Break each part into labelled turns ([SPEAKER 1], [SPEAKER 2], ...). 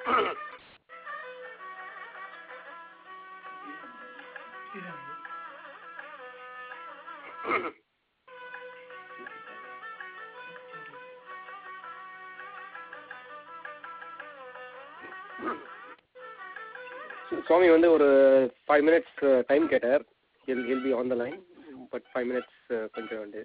[SPEAKER 1] சுவாமி வந்து ஒரு five minutes time கேட்டார் he'll he'll be on the line but five minutes கொஞ்சம் வந்து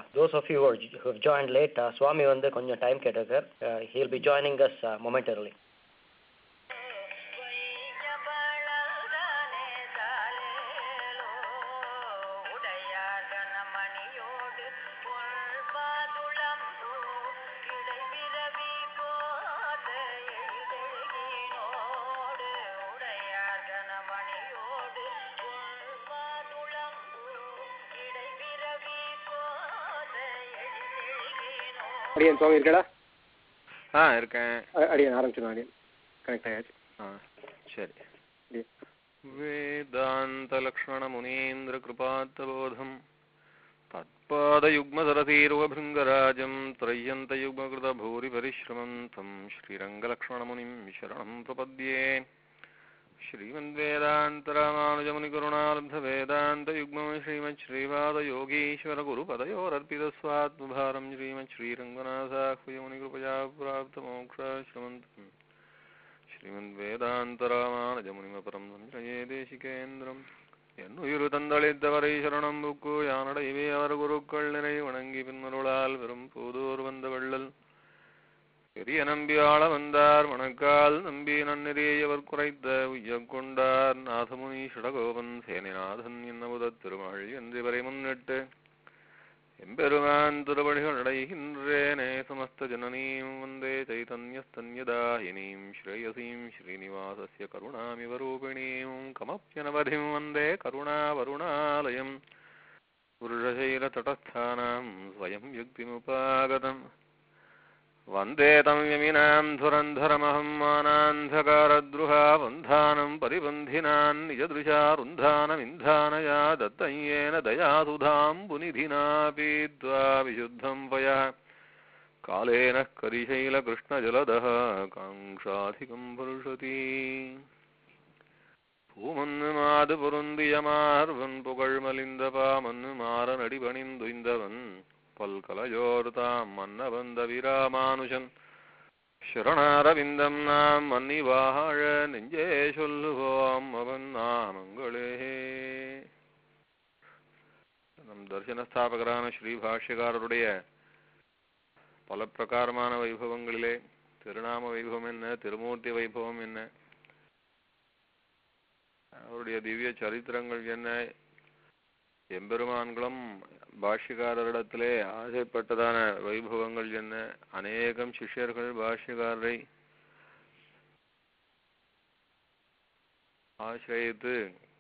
[SPEAKER 2] those of you who, are, who have joined late, uh, Swami வந்து கொஞ்சம் time கேட்டிருக்கார் uh, he'll be joining us uh, momentarily.
[SPEAKER 1] அடியன் சுவாமி இருக்கடா
[SPEAKER 3] ஆ இருக்கேன்
[SPEAKER 1] அடியன் ஆரம்பிச்சிடும் அடியன் கனெக்ட் ஆயாச்சு
[SPEAKER 3] ஆ சரி
[SPEAKER 1] அடியன்
[SPEAKER 3] वेदान्तलक्ष्मणमुनीन्द्रकृपात्तबोधम् तत्पादयुग्मसरतीर्वभृङ्गराजम् त्रय्यन्तयुग्मकृतभूरिपरिश्रमम् तं श्रीरङ्गलक्ष्मणमुनिं शरणं प्रपद्ये श्रीमद्वेदान्तरामानुजमुनिकरुणालब्धवेदान्तयुग्मं श्रीमच्छ्रीवादयोगीश्वरगुरुपदयोरर्पितस्वात्मभारं श्रीमच्छ्रीरङ्गनाथाह्वयमुनिकृपया प्राप्तमोक्षाश्रमन्तम् ஸ்ரீமத்வேதாந்தராமானுஜமுனிமபரம் சஞ்சயே தேசிகேந்திரம் என்னுயிரு தந்தளித்தவரை சரணம் புக்கு யானடைவே அவர் குருக்கள் நிறை வணங்கி பின்னருளால் வெறும் பூதூர் வந்த வள்ளல் பெரிய நம்பி ஆள வந்தார் வணக்கால் நம்பி நன்னெறியவர் குறைத்த உய்யக் கொண்டார் நாதமுனி ஷடகோபன் சேனிநாதன் என்னமுத திருமகள் என்று வரை முன்னிட்டு எம்பெருமான் திருவடிகள் அடைகின்றேனே சமஸ்த ஜனனீம் வந்தே சைதன்யஸ்தன்யதாயினீம் ஸ்ரேயசீம் ஸ்ரீனிவாசஸ்ய கருணாமிவ ரூபிணீம் கமப்யனவதிம் வந்தே கருணாவருணாலயம் புருஷசைலதடஸ்தானாம் ஸ்வயம் யுக்திமுபாகதம் वन्दे तं यमिनां धुरन्धरमहं मानान्धकारद्रुहा वन्धानं परिबन्धिनान् निजदृशा रुन्धानमिन्धानया दत्तं येन दयासुधां पुनिधिना पीत्वा विशुद्धं पयः कालेन करिशैलकृष्णजलदः काङ्क्षाधिकं वर्षति பூமன்னு பொருந்தியமார்வன் புகழ்மலிந்த பாமன்னு மாறனடி பணிந்துய்ந்தவன் பல்கலையோர்தாம் மன்னவந்த விராமானுஷன் சரணாரவிந்தம் நாம் மன்னி வாழ நெஞ்சே சொல்லுவோம் அவன் நாமங்களே நம் தர்சனஸ்தாபகரான ஸ்ரீ பாஷ்யக்காரருடைய பல பிரகாரமான வைபவங்களிலே திருநாம வைபவம் என்ன திருமூர்த்தி வைபவம் என்ன அவருடைய திவ்ய சரித்திரங்கள் என்ன எம்பெருமான்களும் பாஷ்யக்காரரிடத்திலே ஆசைப்பட்டதான வைபவங்கள் என்ன அநேகம் சிஷ்யர்கள் பாஷ்யக்காரரை ஆசிரியத்து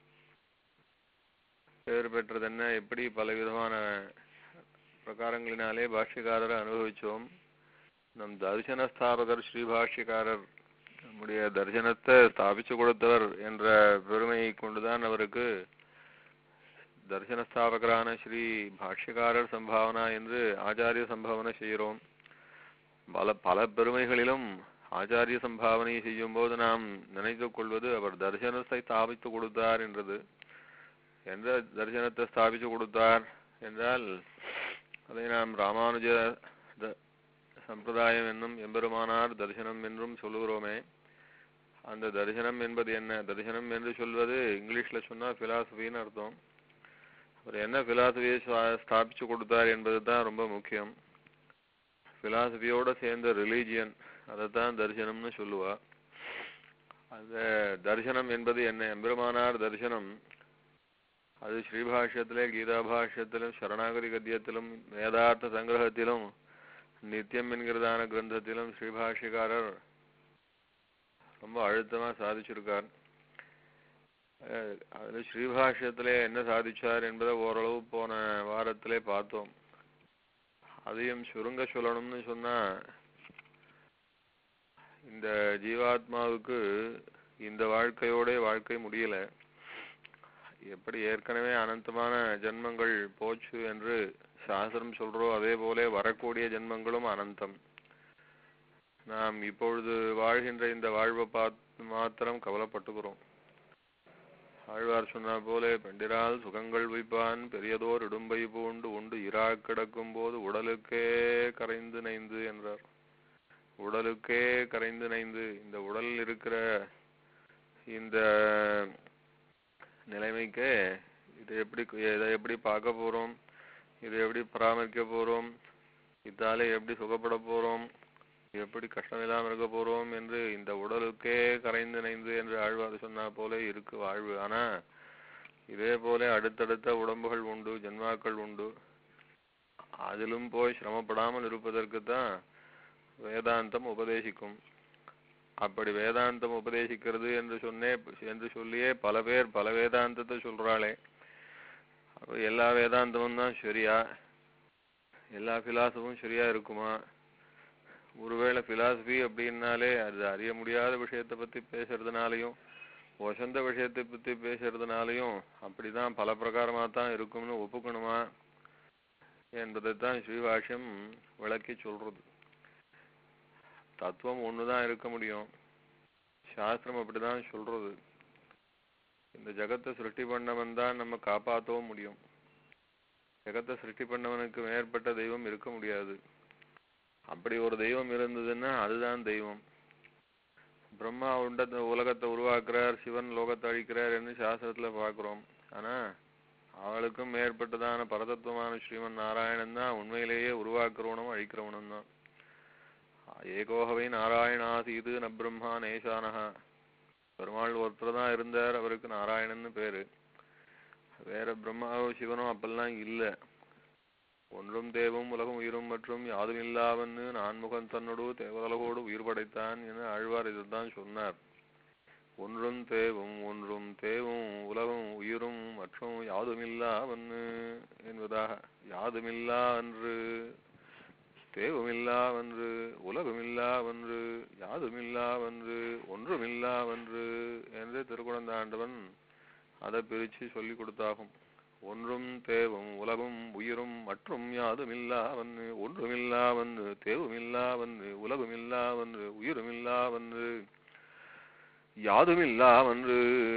[SPEAKER 3] பேர் பெற்றதென்ன எப்படி பலவிதமான பிரகாரங்களினாலே பாஷ்யக்காரரை அனுபவிச்சோம் நம் தரிசன ஸ்தாபகர் ஸ்ரீ பாஷ்யக்காரர் நம்முடைய தரிசனத்தை ஸ்தாபிச்சு கொடுத்தவர் என்ற பெருமையை கொண்டுதான் அவருக்கு தரிசன ஸ்தாபகரான ஸ்ரீ பாஷ்யக்காரர் சம்பாவனா என்று ஆச்சாரிய சம்பாவனை செய்கிறோம் பல பல பெருமைகளிலும் ஆச்சாரிய சம்பாவனை செய்யும் போது நாம் நினைத்துக் கொள்வது அவர் தரிசனத்தை ஸ்தாபித்து கொடுத்தார் என்றது என்ற தரிசனத்தை ஸ்தாபித்து கொடுத்தார் என்றால் அதை நாம் ராமானுஜ த- சம்பிரதாயம் என்னும் எம்பெருமானார் தரிசனம் என்றும் சொல்லுகிறோமே அந்த தரிசனம் என்பது என்ன தரிசனம் என்று சொல்வது இங்கிலீஷ்ல சொன்னா பிலாசபின்னு அர்த்தம் அவர் என்ன பிலாசபியை ஸ்தாபிச்சு கொடுத்தார் என்பது தான் ரொம்ப முக்கியம் பிலாசபியோட சேர்ந்த ரிலீஜியன் அதைத்தான் தரிசனம்னு சொல்லுவா அந்த தரிசனம் என்பது என்ன எம்பெருமானார் தரிசனம் அது ஸ்ரீபாஷ்யத்திலே கீதாபாஷ்யத்திலும் சரணாகதி கத்தியத்திலும் வேதார்த்த சங்கிரகத்திலும் நித்தியம் என்கிறதான கிரந்தத்திலும் ஸ்ரீபாஷ்யக்காரர் ரொம்ப அழுத்தமா சாதிச்சிருக்கார் அஹ் அதுல ஸ்ரீபாஷ்யத்திலே என்ன சாதிச்சார் என்பதை ஓரளவு போன வாரத்திலே பார்த்தோம் அதையும் சுருங்க சொல்லணும்னு சொன்னா இந்த ஜீவாத்மாவுக்கு இந்த வாழ்க்கையோட வாழ்க்கை முடியல எப்படி ஏற்கனவே அனந்தமான ஜென்மங்கள் போச்சு என்று சாஸ்திரம் சொல்றோம் அதே போல வரக்கூடிய ஜென்மங்களும் அனந்தம் நாம் இப்பொழுது வாழ்கின்ற இந்த வாழ்வை பார்த்து மாத்திரம் கவலைப்பட்டுக்கிறோம் ஆழ்வார் சொன்ன போல பெண்டிரால் சுகங்கள் வைப்பான் பெரியதோர் இடும்பை பூண்டு உண்டு இரா கிடக்கும் போது உடலுக்கே கரைந்து நைந்து என்றார் உடலுக்கே கரைந்து நைந்து இந்த உடலில் இருக்கிற இந்த நிலைமைக்கு இதை எப்படி இதை எப்படி பார்க்க போறோம் இதை எப்படி பராமரிக்க போறோம் இதாலே எப்படி சுகப்பட போறோம் எப்படி கஷ்டம் இல்லாமல் இருக்க போறோம் என்று இந்த உடலுக்கே கரைந்து நைந்து என்று ஆழ்வார் சொன்னா போல இருக்கு வாழ்வு ஆனா இதே போல அடுத்தடுத்த உடம்புகள் உண்டு ஜென்மாக்கள் உண்டு அதிலும் போய் சிரமப்படாமல் இருப்பதற்கு தான் வேதாந்தம் உபதேசிக்கும் அப்படி வேதாந்தம் உபதேசிக்கிறது என்று சொன்னே என்று சொல்லியே பல பேர் பல வேதாந்தத்தை சொல்றாளே அப்ப எல்லா வேதாந்தமும் தான் சரியா எல்லா பிலாசபும் சரியா இருக்குமா ஒருவேளை பிலாசபி அப்படின்னாலே அது அறிய முடியாத விஷயத்தை பத்தி பேசுறதுனாலையும் வசந்த விஷயத்தை பத்தி பேசுறதுனாலையும் அப்படிதான் பல பிரகாரமா தான் இருக்கும்னு ஒப்புக்கணுமா என்பதைத்தான் ஸ்ரீபாஷ்யம் விளக்கி சொல்றது தத்துவம் ஒண்ணுதான் இருக்க முடியும் சாஸ்திரம் அப்படிதான் சொல்றது இந்த ஜகத்தை சிருஷ்டி பண்ணவன் தான் நம்ம காப்பாற்றவும் முடியும் ஜகத்தை சிருஷ்டி பண்ணவனுக்கு மேற்பட்ட தெய்வம் இருக்க முடியாது அப்படி ஒரு தெய்வம் இருந்ததுன்னா அதுதான் தெய்வம் பிரம்மா உண்ட உலகத்தை உருவாக்குறார் சிவன் லோகத்தை அழிக்கிறார் என்று சாஸ்திரத்துல பார்க்கிறோம் ஆனா அவளுக்கும் மேற்பட்டதான பரதத்துவமான ஸ்ரீமன் நாராயணன் தான் உண்மையிலேயே உருவாக்குறவனும் அழிக்கிறவனும் தான் ஏகோகவை நாராயணாசீது ந பிரம்மா நேசானஹா பெருமாள் ஒருத்தர் தான் இருந்தார் அவருக்கு நாராயணன்னு பேரு வேற பிரம்மாவோ சிவனோ அப்பெல்லாம் இல்ல ஒன்றும் தேவும் உலகம் உயிரும் மற்றும் யாதும் இல்லாவன்னு நான்முகன் தன்னோடு தேவதலகோடு உயிர் படைத்தான் என ஆழ்வார் இதுதான் சொன்னார் ஒன்றும் தேவும் ஒன்றும் தேவும் உலகம் உயிரும் மற்றும் யாதுமில்லாவன்னு என்பதாக யாதுமில்லா என்று தேவுமில்லாவென்று உலகமில்லாவென்று யாதுமில்லாவென்று ஒன்றுமில்லாவென்று என்று திருக்குழந்தாண்டவன் அதை பிரிச்சு சொல்லி கொடுத்தாகும் ஒன்றும் தேவும் உலகும் உயிரும் மற்றும் யாதுமில்லாவென்று ஒன்றுமில்லாவென்று தேவுமில்லாவென்று உலகமில்லாவென்று உயிருமில்லாவென்று யாதுமில்லாவென்று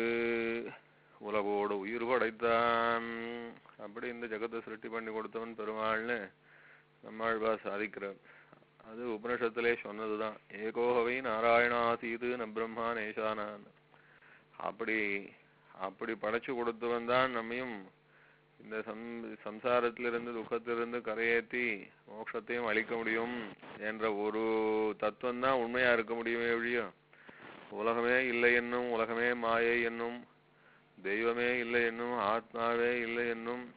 [SPEAKER 3] உலகோடு உயிர் படைத்தான் அப்படி இந்த ஜெகத்தை சிருஷ்டி பண்ணி கொடுத்தவன் பெருமாள்னு நம்மாழ்வா சாதிக்கிறார் அது உபனிஷத்திலே சொன்னதுதான் ஏகோகவை நாராயணாசீது ந பிரம்மா நேசானான் அப்படி அப்படி படைச்சு கொடுத்தவன் தான் நம்மையும் இந்த சம் சம்சாரத்திலிருந்து துக்கத்திலிருந்து கரையேற்றி மோட்சத்தையும் அளிக்க முடியும் என்ற ஒரு தத்துவம் தான் உண்மையா இருக்க முடியுமே ஒழிய உலகமே இல்லை என்னும் உலகமே மாயை என்னும் தெய்வமே இல்லை என்னும் ஆத்மாவே இல்லை என்னும்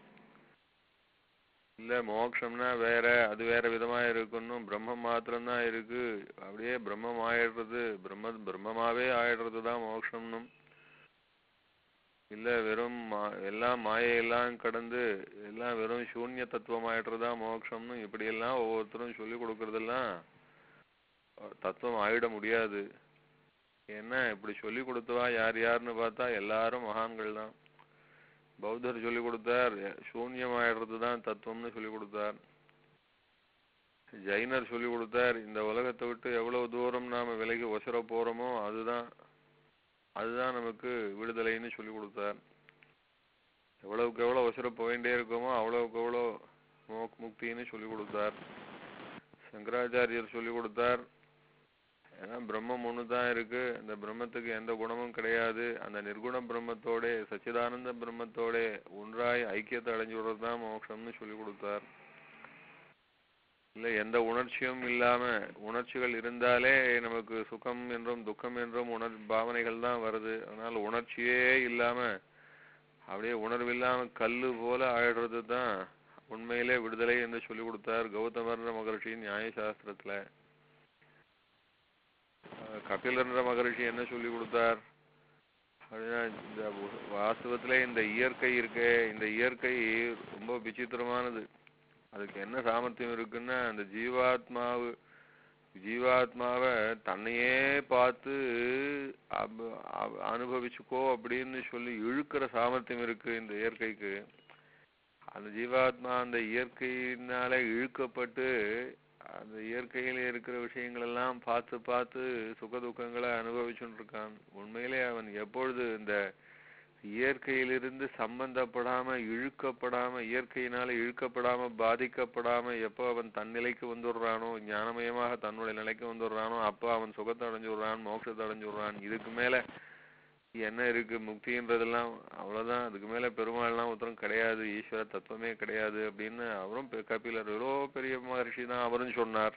[SPEAKER 3] இல்ல மோட்சம்னா வேற அது வேற விதமா இருக்கணும் பிரம்மம் மாத்திரம்தான் இருக்கு அப்படியே பிரம்மம் ஆயிடுறது பிரம்ம பிரம்மமாவே ஆயிடுறது தான் மோட்சம்னும் இல்ல வெறும் மா- எல்லாம் மாயையெல்லாம் கடந்து எல்லாம் வெறும் சூன்ய தத்துவம் ஆயிடுறதா மோட்சம்னு இப்படி எல்லாம் ஒவ்வொருத்தரும் சொல்லி கொடுக்கறதெல்லாம் அஹ், தத்துவம் ஆயிட முடியாது ஏன்னா இப்படி சொல்லி கொடுத்தவா யார் யாருன்னு பார்த்தா எல்லாரும் மகான்கள் தான் பௌத்தர் சொல்லி கொடுத்தார் சூன்யமாயிடுறது தான் தத்துவம்னு சொல்லி கொடுத்தார் ஜைனர் சொல்லி கொடுத்தார் இந்த உலகத்தை விட்டு எவ்வளவு தூரம் நாம விலகி ஒசர போறோமோ அதுதான் அதுதான் நமக்கு விடுதலைன்னு சொல்லி கொடுத்தார் எவ்வளவுக்கு எவ்வளவு ஒசர போயிட்டே இருக்கோமோ அவ்வளவுக்கு எவ்வளோ மோக் முக்தின்னு சொல்லி கொடுத்தார் சங்கராச்சாரியர் சொல்லி கொடுத்தார் ஏன்னா பிரம்மம் ஒன்று தான் இருக்கு அந்த பிரம்மத்துக்கு எந்த குணமும் கிடையாது அந்த நிர்குண பிரம்மத்தோட சச்சிதானந்த பிரம்மத்தோட ஒன்றாய் ஐக்கியத்தை அடைஞ்சு விடுறது தான் மோட்சம்னு சொல்லி கொடுத்தார் இல்ல எந்த உணர்ச்சியும் இல்லாம உணர்ச்சிகள் இருந்தாலே நமக்கு சுகம் என்றும் துக்கம் என்றும் உணர் பாவனைகள் தான் வருது அதனால உணர்ச்சியே இல்லாம அப்படியே உணர்வில்லாம கல்லு போல ஆயிடுறது தான் உண்மையிலே விடுதலை என்று சொல்லி கொடுத்தார் கௌதமர்ன்ற மகர்ஷியின் நியாயசாஸ்திரத்துல அஹ் கபிலர்ன்ற மகரிஷி என்ன சொல்லி கொடுத்தார் அப்படின்னா இந்த வ- வாஸ்தவத்துல இந்த இயற்கை இருக்கே இந்த இயற்கை ரொம்ப விசித்திரமானது அதுக்கு என்ன சாமர்த்தியம் இருக்குன்னா அந்த ஜீவாத்மாவு ஜீவாத்மாவை தன்னையே பார்த்து அப- அ- அனுபவிச்சுக்கோ அப்படின்னு சொல்லி இழுக்கிற சாமர்த்தியம் இருக்கு இந்த இயற்கைக்கு அந்த ஜீவாத்மா அந்த இயற்கையினால இழுக்கப்பட்டு அந்த இயற்கையில இருக்கிற விஷயங்கள் எல்லாம் பார்த்து பார்த்து சுக துக்கங்களை அனுபவிச்சுட்டு இருக்கான் உண்மையிலே அவன் எப்பொழுது இந்த இயற்கையிலிருந்து சம்பந்தப்படாம இழுக்கப்படாம இயற்கையினால இழுக்கப்படாம பாதிக்கப்படாம எப்போ அவன் தன் நிலைக்கு வந்துடுறானோ ஞானமயமாக தன்னுடைய நிலைக்கு வந்துடுறானோ அப்போ அவன் சுகத்தை அடைஞ்சுடுறான் மோட்சத்தை அடைஞ்சுடுறான் இதுக்கு மேல என்ன இருக்கு முக்தின்றதெல்லாம் அவ்வளவுதான் அதுக்கு மேல பெருமாள்லாம் ஒருத்தரும் கிடையாது ஈஸ்வர தத்துவமே கிடையாது அப்படின்னு அவரும் பெ- கபிலர் எவ்வளோ பெரிய மகர்ஷி தான் அவரும் சொன்னார்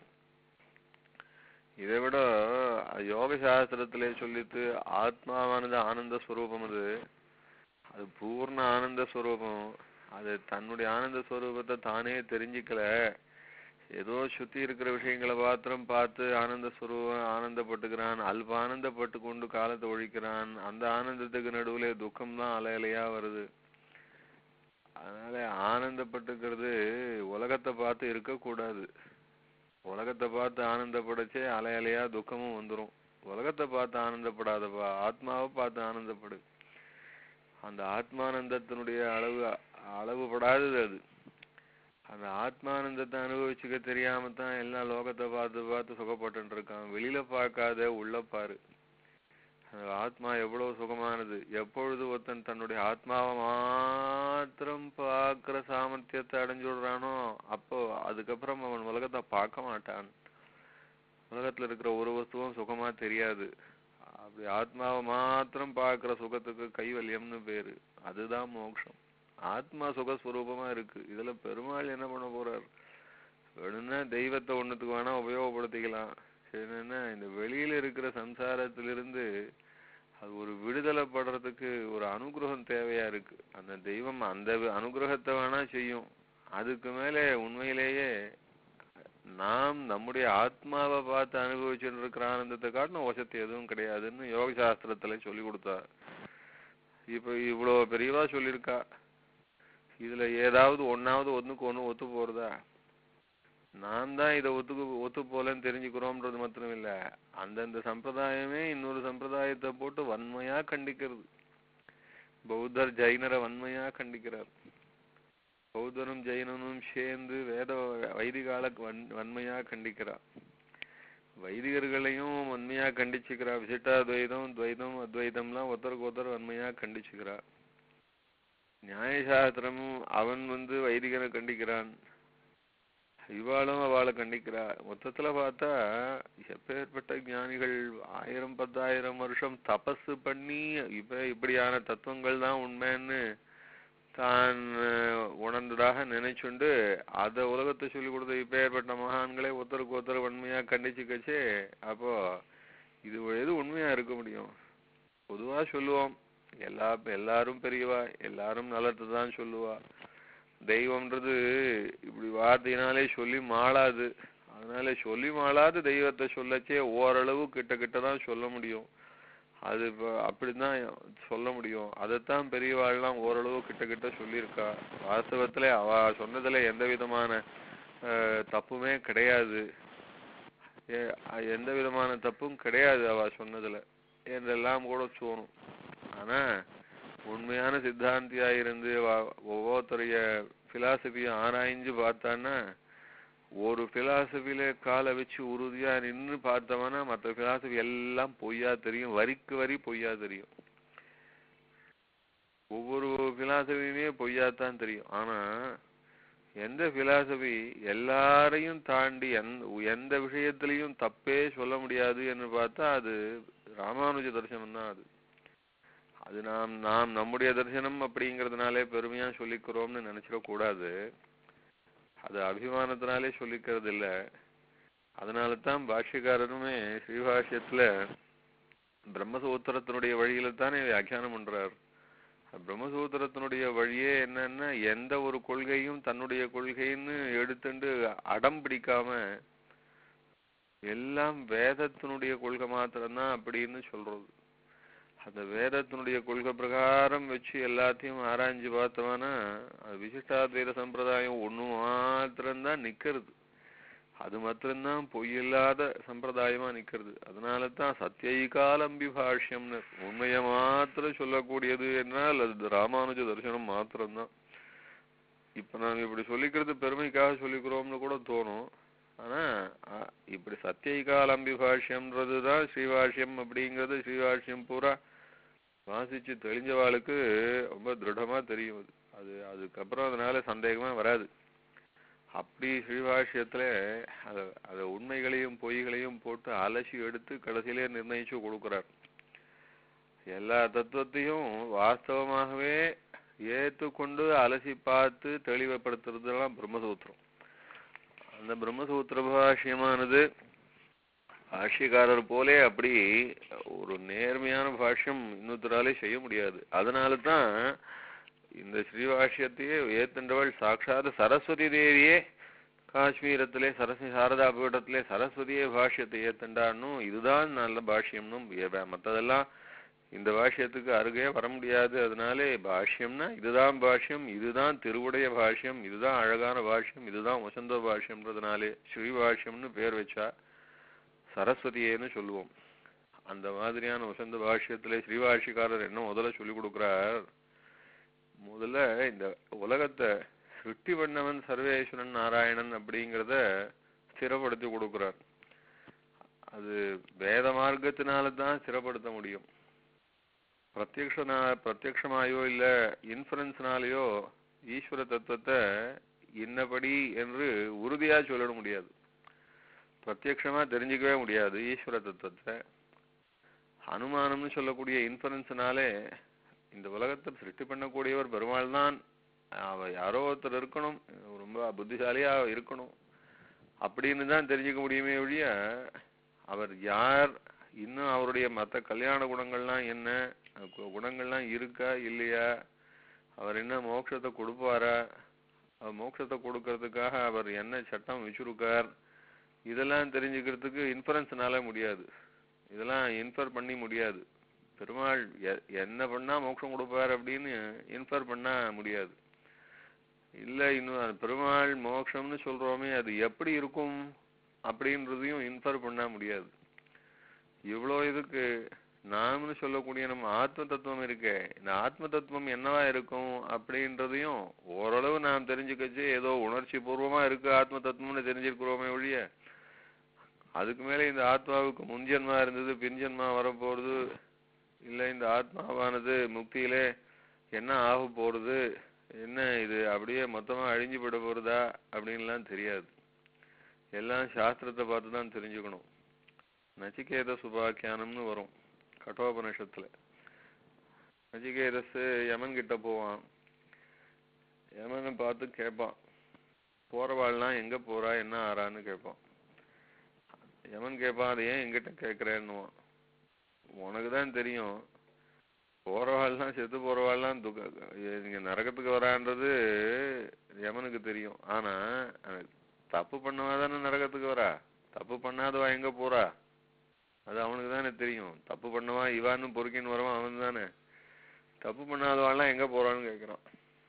[SPEAKER 3] இதை விட யோக சாஸ்திரத்திலே சொல்லித்து ஆத்மாவானது ஆனந்த ஸ்வரூபம் அது அது பூர்ண ஆனந்த ஸ்வரூபம் அது தன்னுடைய ஆனந்த ஸ்வரூபத்தை தானே தெரிஞ்சுக்கல ஏதோ சுத்தி இருக்கிற விஷயங்களை மாத்திரம் பார்த்து ஆனந்த ஸ்வரூபம் ஆனந்தப்பட்டுக்கிறான் அல்ப ஆனந்தப்பட்டு கொண்டு காலத்தை ஒழிக்கிறான் அந்த ஆனந்தத்துக்கு நடுவுல துக்கம் தான் அலை அலையா வருது அதனால ஆனந்தப்பட்டுக்கிறது உலகத்தை பார்த்து இருக்கக்கூடாது உலகத்தை பார்த்து ஆனந்தப்படச்சே அலை அலையா துக்கமும் வந்துரும் உலகத்தை பார்த்து ஆனந்தப்படாதப்பா ஆத்மாவை பார்த்து ஆனந்தப்படு அந்த ஆத்மானந்தத்தினுடைய அளவு அளவுபடாதது அது அந்த ஆத்மானந்தத்தை அனுபவிச்சுக்க தெரியாம தான் எல்லா லோகத்தை பார்த்து பார்த்து சுகப்பட்டு இருக்கான் வெளியில பார்க்காத உள்ள பாரு அந்த ஆத்மா எவ்வளவு சுகமானது எப்பொழுது ஒருத்தன் தன்னுடைய ஆத்மாவை மாத்திரம் பார்க்கிற சாமர்த்தியத்தை அடைஞ்சு விடுறானோ அப்போ அதுக்கப்புறம் அவன் உலகத்தை பார்க்க மாட்டான் உலகத்துல இருக்கிற ஒரு வஸ்துவும் சுகமா தெரியாது அப்படி ஆத்மாவை மாத்திரம் பார்க்கிற சுகத்துக்கு கைவல்யம்னு பேரு அதுதான் மோட்சம் ஆத்மா சுகஸ்வரூபமா இருக்கு இதுல பெருமாள் என்ன பண்ண போறார் வேணும்னா தெய்வத்தை ஒண்ணுத்துக்கு வேணா உபயோகப்படுத்திக்கலாம் என்னன்னா இந்த வெளியில இருக்கிற சம்சாரத்திலிருந்து அது ஒரு விடுதலை படுறதுக்கு ஒரு அனுகிரகம் தேவையா இருக்கு அந்த தெய்வம் அந்த வி- அனுகிரகத்தை வேணா செய்யும் அதுக்கு மேலே உண்மையிலேயே நாம் நம்முடைய ஆத்மாவை பார்த்து அனுபவிச்சுட்டு இருக்கிற ஆனந்தத்தை காட்டின வசதி எதுவும் கிடையாதுன்னு யோக சாஸ்திரத்துல சொல்லி கொடுத்தார் இப்ப இவ்வளவு பெரியவா சொல்லியிருக்கா இதுல ஏதாவது ஒண்ணாவது ஒண்ணுக்கு ஒண்ணு ஒத்து போறதா நான் தான் இதை ஒத்துக்கு ஒத்து போலன்னு தெரிஞ்சுக்கிறோம்ன்றது மாத்திரம் இல்ல அந்தந்த சம்பிரதாயமே இன்னொரு சம்பிரதாயத்தை போட்டு வன்மையா கண்டிக்கிறது பௌத்தர் ஜைனரை வன்மையா கண்டிக்கிறார் பௌத்தரும் ஜெயினனும் சேர்ந்து வேத வைதிகால வன் வன்மையா கண்டிக்கிறார் வைதிகர்களையும் வன்மையா கண்டிச்சுக்கிறா விசிட்டாத்வைதம் துவைதம் அத்வைதம்லாம் ஒருத்தருக்கு ஒருத்தர் வன்மையா கண்டிச்சுக்கிறா நியாயசாஸ்திரமும் அவன் வந்து வைதிகனை கண்டிக்கிறான் இவாளும் அவளை கண்டிக்கிறா மொத்தத்துல பார்த்தா எப்பேற்பட்ட ஞானிகள் ஆயிரம் பத்தாயிரம் வருஷம் தபசு பண்ணி இப்ப இப்படியான தத்துவங்கள் தான் உண்மைன்னு தான் அஹ், உணர்ந்ததாக நினைச்சுண்டு அத உலகத்தை சொல்லி கொடுத்த இப்பேற்பட்ட மகான்களே ஒருத்தருக்கு ஒருத்தர் வன்மையா கண்டிச்சுக்கச்சே அப்போ இது எது உண்மையா இருக்க முடியும் பொதுவா சொல்லுவோம் எல்லா எல்லாரும் பெரியவா எல்லாரும் நல்லது தான் சொல்லுவா தெய்வம்ன்றது இப்படி வார்த்தையினாலே சொல்லி மாளாது அதனால சொல்லி மாளாது தெய்வத்தை சொல்லச்சே ஓரளவு கிட்ட கிட்ட தான் சொல்ல முடியும் அது இப்ப அப்படிதான் சொல்ல முடியும் அதைத்தான் பெரியவாள்லாம் ஓரளவு கிட்ட கிட்ட சொல்லியிருக்கா வாஸ்தவத்துல அவ சொன்னதுல எந்த விதமான அஹ், தப்புமே கிடையாது எ- அ- எந்த விதமான தப்பும் கிடையாது அவ சொன்னதுல என்றெல்லாம் கூட தோணும் ஆனா உண்மையான சித்தாந்தியா இருந்து வ- ஒவ்வொருத்தருடைய பிலாசபியை ஆராய்ஞ்சு பார்த்தான்னா ஒரு பிலாசபில காலை வச்சு உறுதியா நின்னு பார்த்தவனா மத்த பிலாசபி எல்லாம் பொய்யா தெரியும் வரிக்கு வரி பொய்யா தெரியும் ஒவ்வொரு பிலாசபியுமே பொய்யாத்தான் தெரியும் ஆனா எந்த பிலாசபி எல்லாரையும் தாண்டி எந்த எந்த விஷயத்திலையும் தப்பே சொல்ல முடியாது என்று பார்த்தா அது ராமானுஜ தரிசனம் தான் அது அது நாம் நாம் நம்முடைய தரிசனம் அப்படிங்கிறதுனாலே பெருமையா சொல்லிக்கிறோம்னு நினைச்சிடக் கூடாது அது அபிமானத்தினாலே சொல்லிக்கிறது இல்ல அதனால தான் பாஷ்யக்காரருமே ஸ்ரீபாஷ்யத்துல பிரம்மசூத்திரத்தினுடைய வழியில தானே வியாக்கியானம் பண்றார் பிரம்மசூத்திரத்தினுடைய வழியே என்னன்னா எந்த ஒரு கொள்கையும் தன்னுடைய கொள்கைன்னு எடுத்துண்டு அடம் பிடிக்காம எல்லாம் வேதத்தினுடைய கொள்கை மாத்திரம்தான் அப்படின்னு சொல்றது அந்த வேதத்தினுடைய கொள்கை பிரகாரம் வச்சு எல்லாத்தையும் ஆராய்ஞ்சு பார்த்தோம்னா அது விசிஷ்டாத்வைத சம்பிரதாயம் ஒண்ணு மாத்திரம்தான் நிக்கிறது அது மாத்திரம்தான் பொய்யில்லாத சம்பிரதாயமா நிக்கிறது அதனால தான் சத்தியைகாலம்பி பாஷ்யம்னு உண்மையை மாத்திரம் சொல்லக்கூடியது என்றால் அது ராமானுஜ தரிசனம் மாத்திரம்தான் இப்ப நாங்க இப்படி சொல்லிக்கிறது பெருமைக்காக சொல்லிக்கிறோம்னு கூட தோணும் ஆனா அ- இப்படி சத்தியைகாலம்பி பாஷ்யம்ன்றது தான் ஸ்ரீபாஷ்யம் அப்படிங்கிறது ஸ்ரீபாஷ்யம் பூரா வாசிச்சு தெளிஞ்சவாளுக்கு ரொம்ப திருடமா தெரியும் அது அது அதுக்கப்புறம் அதனால சந்தேகமே வராது அப்படி ஸ்ரீபாஷ்யத்துல அத அத உண்மைகளையும் பொய்களையும் போட்டு அலசி எடுத்து கடைசியிலே நிர்ணயிச்சு கொடுக்கிறார் எல்லா தத்துவத்தையும் வாஸ்தவமாகவே ஏற்றுக்கொண்டு அலசி பார்த்து தெளிவுபடுத்துறதுலாம் பிரம்மசூத்திரம் அந்த பிரம்மசூத்திர பாஷ்யமானது பாஷ்யக்காரர் போலே அப்படி ஒரு நேர்மையான பாஷ்யம் இன்னொருத்தராலே செய்ய முடியாது அதனால தான் இந்த ஸ்ரீபாஷ்யத்தையே ஏத்துண்டவள் சாட்சாத் சரஸ்வதி தேவியே காஷ்மீரத்திலே சரஸ்வதி சாரதா பீடத்திலே சரஸ்வதியே பாஷ்யத்தை ஏத்துண்டான்னும் இதுதான் நல்ல பாஷ்யம்னும் ஏ- மத்ததெல்லாம் இந்த பாஷ்யத்துக்கு அருகே வர முடியாது அதனாலே பாஷ்யம்னா இதுதான் பாஷ்யம் இதுதான் திருவுடைய பாஷ்யம் இதுதான் அழகான பாஷ்யம் இதுதான் வசந்த பாஷ்யம்ன்றதுனாலே ஸ்ரீ பாஷ்யம்னு பேர் வச்சா சரஸ்வதியேன்னு சொல்லுவோம் அந்த மாதிரியான வசந்த பாஷ்யத்திலே ஸ்ரீபாஷ்யக்காரர் என்ன முதல்ல சொல்லி கொடுக்கிறார் முதல்ல இந்த உலகத்தை சிருஷ்டி பண்ணவன் சர்வேஸ்வரன் நாராயணன் அப்படிங்கிறத ஸ்திரப்படுத்தி கொடுக்கிறார் அது வேத மார்க்கத்தினால தான் ஸ்திரப்படுத்த முடியும் பிரத்யக்ஷனா பிரத்யக்ஷமாயோ இல்ல இன்ஃபரன்ஸ்னாலேயோ ஈஸ்வர தத்துவத்தை இன்னபடி என்று உறுதியா சொல்லிட முடியாது பிரத்யக்ஷமா தெரிஞ்சுக்கவே முடியாது ஈஸ்வர தத்துவத்தை அனுமானம்னு சொல்லக்கூடிய இன்ஃபரன்ஸ்னாலே இந்த உலகத்தை சிருஷ்டி பண்ணக்கூடியவர் பெருமாள் தான் அவ யாரோ ஒருத்தர் இருக்கணும் ரொம்ப புத்திசாலியா இருக்கணும் அப்படின்னு தான் தெரிஞ்சுக்க முடியுமே ஒழிய அவர் யார் இன்னும் அவருடைய மற்ற கல்யாண குணங்கள்லாம் என்ன கு- குணங்கள்லாம் இருக்கா இல்லையா அவர் என்ன மோட்சத்தை கொடுப்பாரா அவர் மோட்சத்தை கொடுக்கறதுக்காக அவர் என்ன சட்டம் வச்சிருக்கார் இதெல்லாம் தெரிஞ்சுக்கிறதுக்கு இன்ஃபரன்ஸ்னால முடியாது இதெல்லாம் இன்ஃபர் பண்ணி முடியாது பெருமாள் எ- என்ன பண்ணா மோட்சம் கொடுப்பார் அப்படின்னு இன்ஃபர் பண்ண முடியாது இல்ல இன்னும் அது பெருமாள் மோட்சம்னு சொல்றோமே அது எப்படி இருக்கும் அப்படின்றதையும் இன்ஃபர் பண்ண முடியாது இவ்வளோ இதுக்கு நாம்னு சொல்லக்கூடிய நம்ம ஆத்ம தத்துவம் இருக்கே இந்த ஆத்ம தத்துவம் என்னவா இருக்கும் அப்படின்றதையும் ஓரளவு நாம் தெரிஞ்சுக்கச்சு ஏதோ உணர்ச்சி பூர்வமா இருக்கு ஆத்ம தத்துவம்னு தெரிஞ்சிருக்கிறோமே ஒழிய அதுக்கு மேல இந்த ஆத்மாவுக்கு முன்ஜென்மா இருந்தது பின்ஜென்மா வரப்போறது இல்ல இந்த ஆத்மாவானது முக்தியிலே என்ன ஆக போறது என்ன இது அப்படியே மொத்தமா அழிஞ்சு போயிட போறதா அப்படின்லாம் தெரியாது எல்லாம் சாஸ்திரத்தை பார்த்து தான் தெரிஞ்சுக்கணும் நச்சிகேத சுபாக்கியானம்னு வரும் கட்டோபனிஷத்துல நச்சிகேதஸ் யமன் கிட்ட போவான் யமனை பார்த்து கேட்பான் போறவாள்லாம் எங்க போறா என்ன ஆறான்னு கேட்பான் யமன் கேட்பான் அதை ஏன் என்கிட்ட கேட்கறேன்னுவான் உனக்கு தான் தெரியும் போறவாள்லாம் செத்து போறவாள்லாம் துக்க இங்க நரகத்துக்கு வரான்றது யமனுக்கு தெரியும் ஆனா அவன் தப்பு பண்ணவா தானே நரகத்துக்கு வரா தப்பு பண்ணாதவா எங்க போறா அது அவனுக்கு தானே தெரியும் தப்பு பண்ணவா இவான்னு பொறுக்கின்னு வரவன் அவன் தானே தப்பு பண்ணாதவாள்லாம் எங்க போறான்னு கேக்குறான்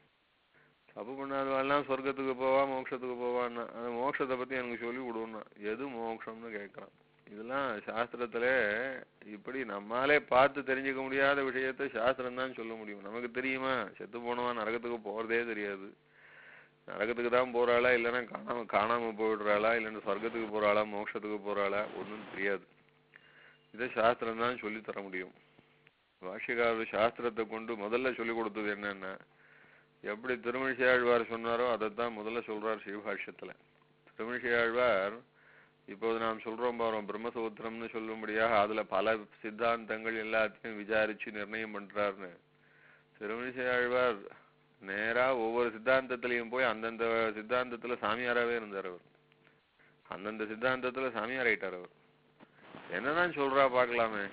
[SPEAKER 3] தப்பு பண்ணாதவாள்லாம் சொர்க்கத்துக்கு போவா மோட்சத்துக்கு போவான்னா அந்த மோட்சத்தை பத்தி எனக்கு சொல்லி கொடுன்னா எது மோட்சம்னு கேக்குறான் இதெல்லாம் சாஸ்திரத்துல இப்படி நம்மாலே பார்த்து தெரிஞ்சுக்க முடியாத விஷயத்த சாஸ்திரம் தான் சொல்ல முடியும் நமக்கு தெரியுமா செத்து போனவன் நரகத்துக்கு போறதே தெரியாது நரகத்துக்கு தான் போறாளா இல்லைன்னா காணாம காணாம போயிடுறாளா இல்லைன்னா சொர்க்கத்துக்கு போறாளா மோட்சத்துக்கு போறாளா ஒண்ணும் தெரியாது இதை சாஸ்திரம் தான் சொல்லி தர முடியும் பாஷ்யக்காரர் சாஸ்திரத்தை கொண்டு முதல்ல சொல்லி கொடுத்தது என்னன்னா எப்படி திருமிழிசை ஆழ்வார் சொன்னாரோ அதைத்தான் முதல்ல சொல்றார் சிவபாஷ்யத்துல திருமிழிசை ஆழ்வார் இப்போது நாம் சொல்றோம் பாரோம் பிரம்மசூத்திரம்னு சொல்லும்படியாக அதுல பல சித்தாந்தங்கள் எல்லாத்தையும் விசாரிச்சு நிர்ணயம் பண்றாருன்னு திருமிழிசை ஆழ்வார் நேரா ஒவ்வொரு சித்தாந்தத்திலையும் போய் அந்தந்த சித்தாந்தத்துல சாமியாராவே இருந்தார் அவர் அந்தந்த சித்தாந்தத்துல சாமியார் ஆயிட்டார் அவர் என்னதான் சொல்றா பார்க்கலாமே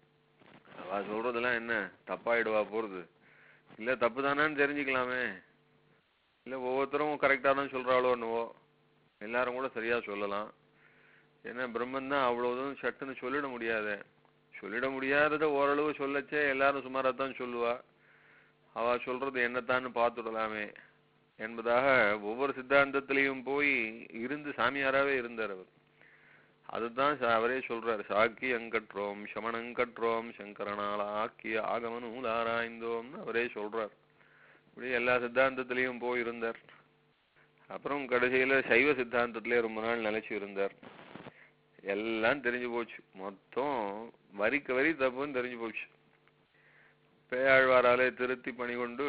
[SPEAKER 3] அவ சொல்றதெல்லாம் என்ன தப்பாயிடுவா போறது இல்ல தப்பு தானேன்னு தெரிஞ்சுக்கலாமே இல்ல ஒவ்வொருத்தரும் கரெக்டா தான் சொல்றாளோ என்னவோ எல்லாரும் கூட சரியா சொல்லலாம் ஏன்னா பிரம்மன் தான் அவ்வளவுதும் சட்டுன்னு சொல்லிட முடியாதே சொல்லிட முடியாததை ஓரளவு சொல்லச்சே எல்லாரும் சுமாரா தான் சொல்லுவா அவ சொல்றது என்னத்தான்னு பார்த்துடலாமே என்பதாக ஒவ்வொரு சித்தாந்தத்திலையும் போய் இருந்து சாமியாராவே இருந்தார் அவர் அதுதான் ச- அவரே சொல்றாரு சாக்கி அங்கற்றோம் சமணங்கற்றோம் சங்கரனால ஆக்கிய ஆகம நூலாராய்ந்தோம்னு அவரே சொல்றார் இப்படி எல்லா சித்தாந்தத்திலையும் போய் இருந்தார் அப்புறம் கடைசியில சைவ சித்தாந்தத்திலே ரொம்ப நாள் நிலைச்சு இருந்தார் எல்லாம் தெரிஞ்சு போச்சு மொத்தம் வரிக்கு வரி தப்புன்னு தெரிஞ்சு போச்சு பேயாழ்வாராலே திருத்தி பணி கொண்டு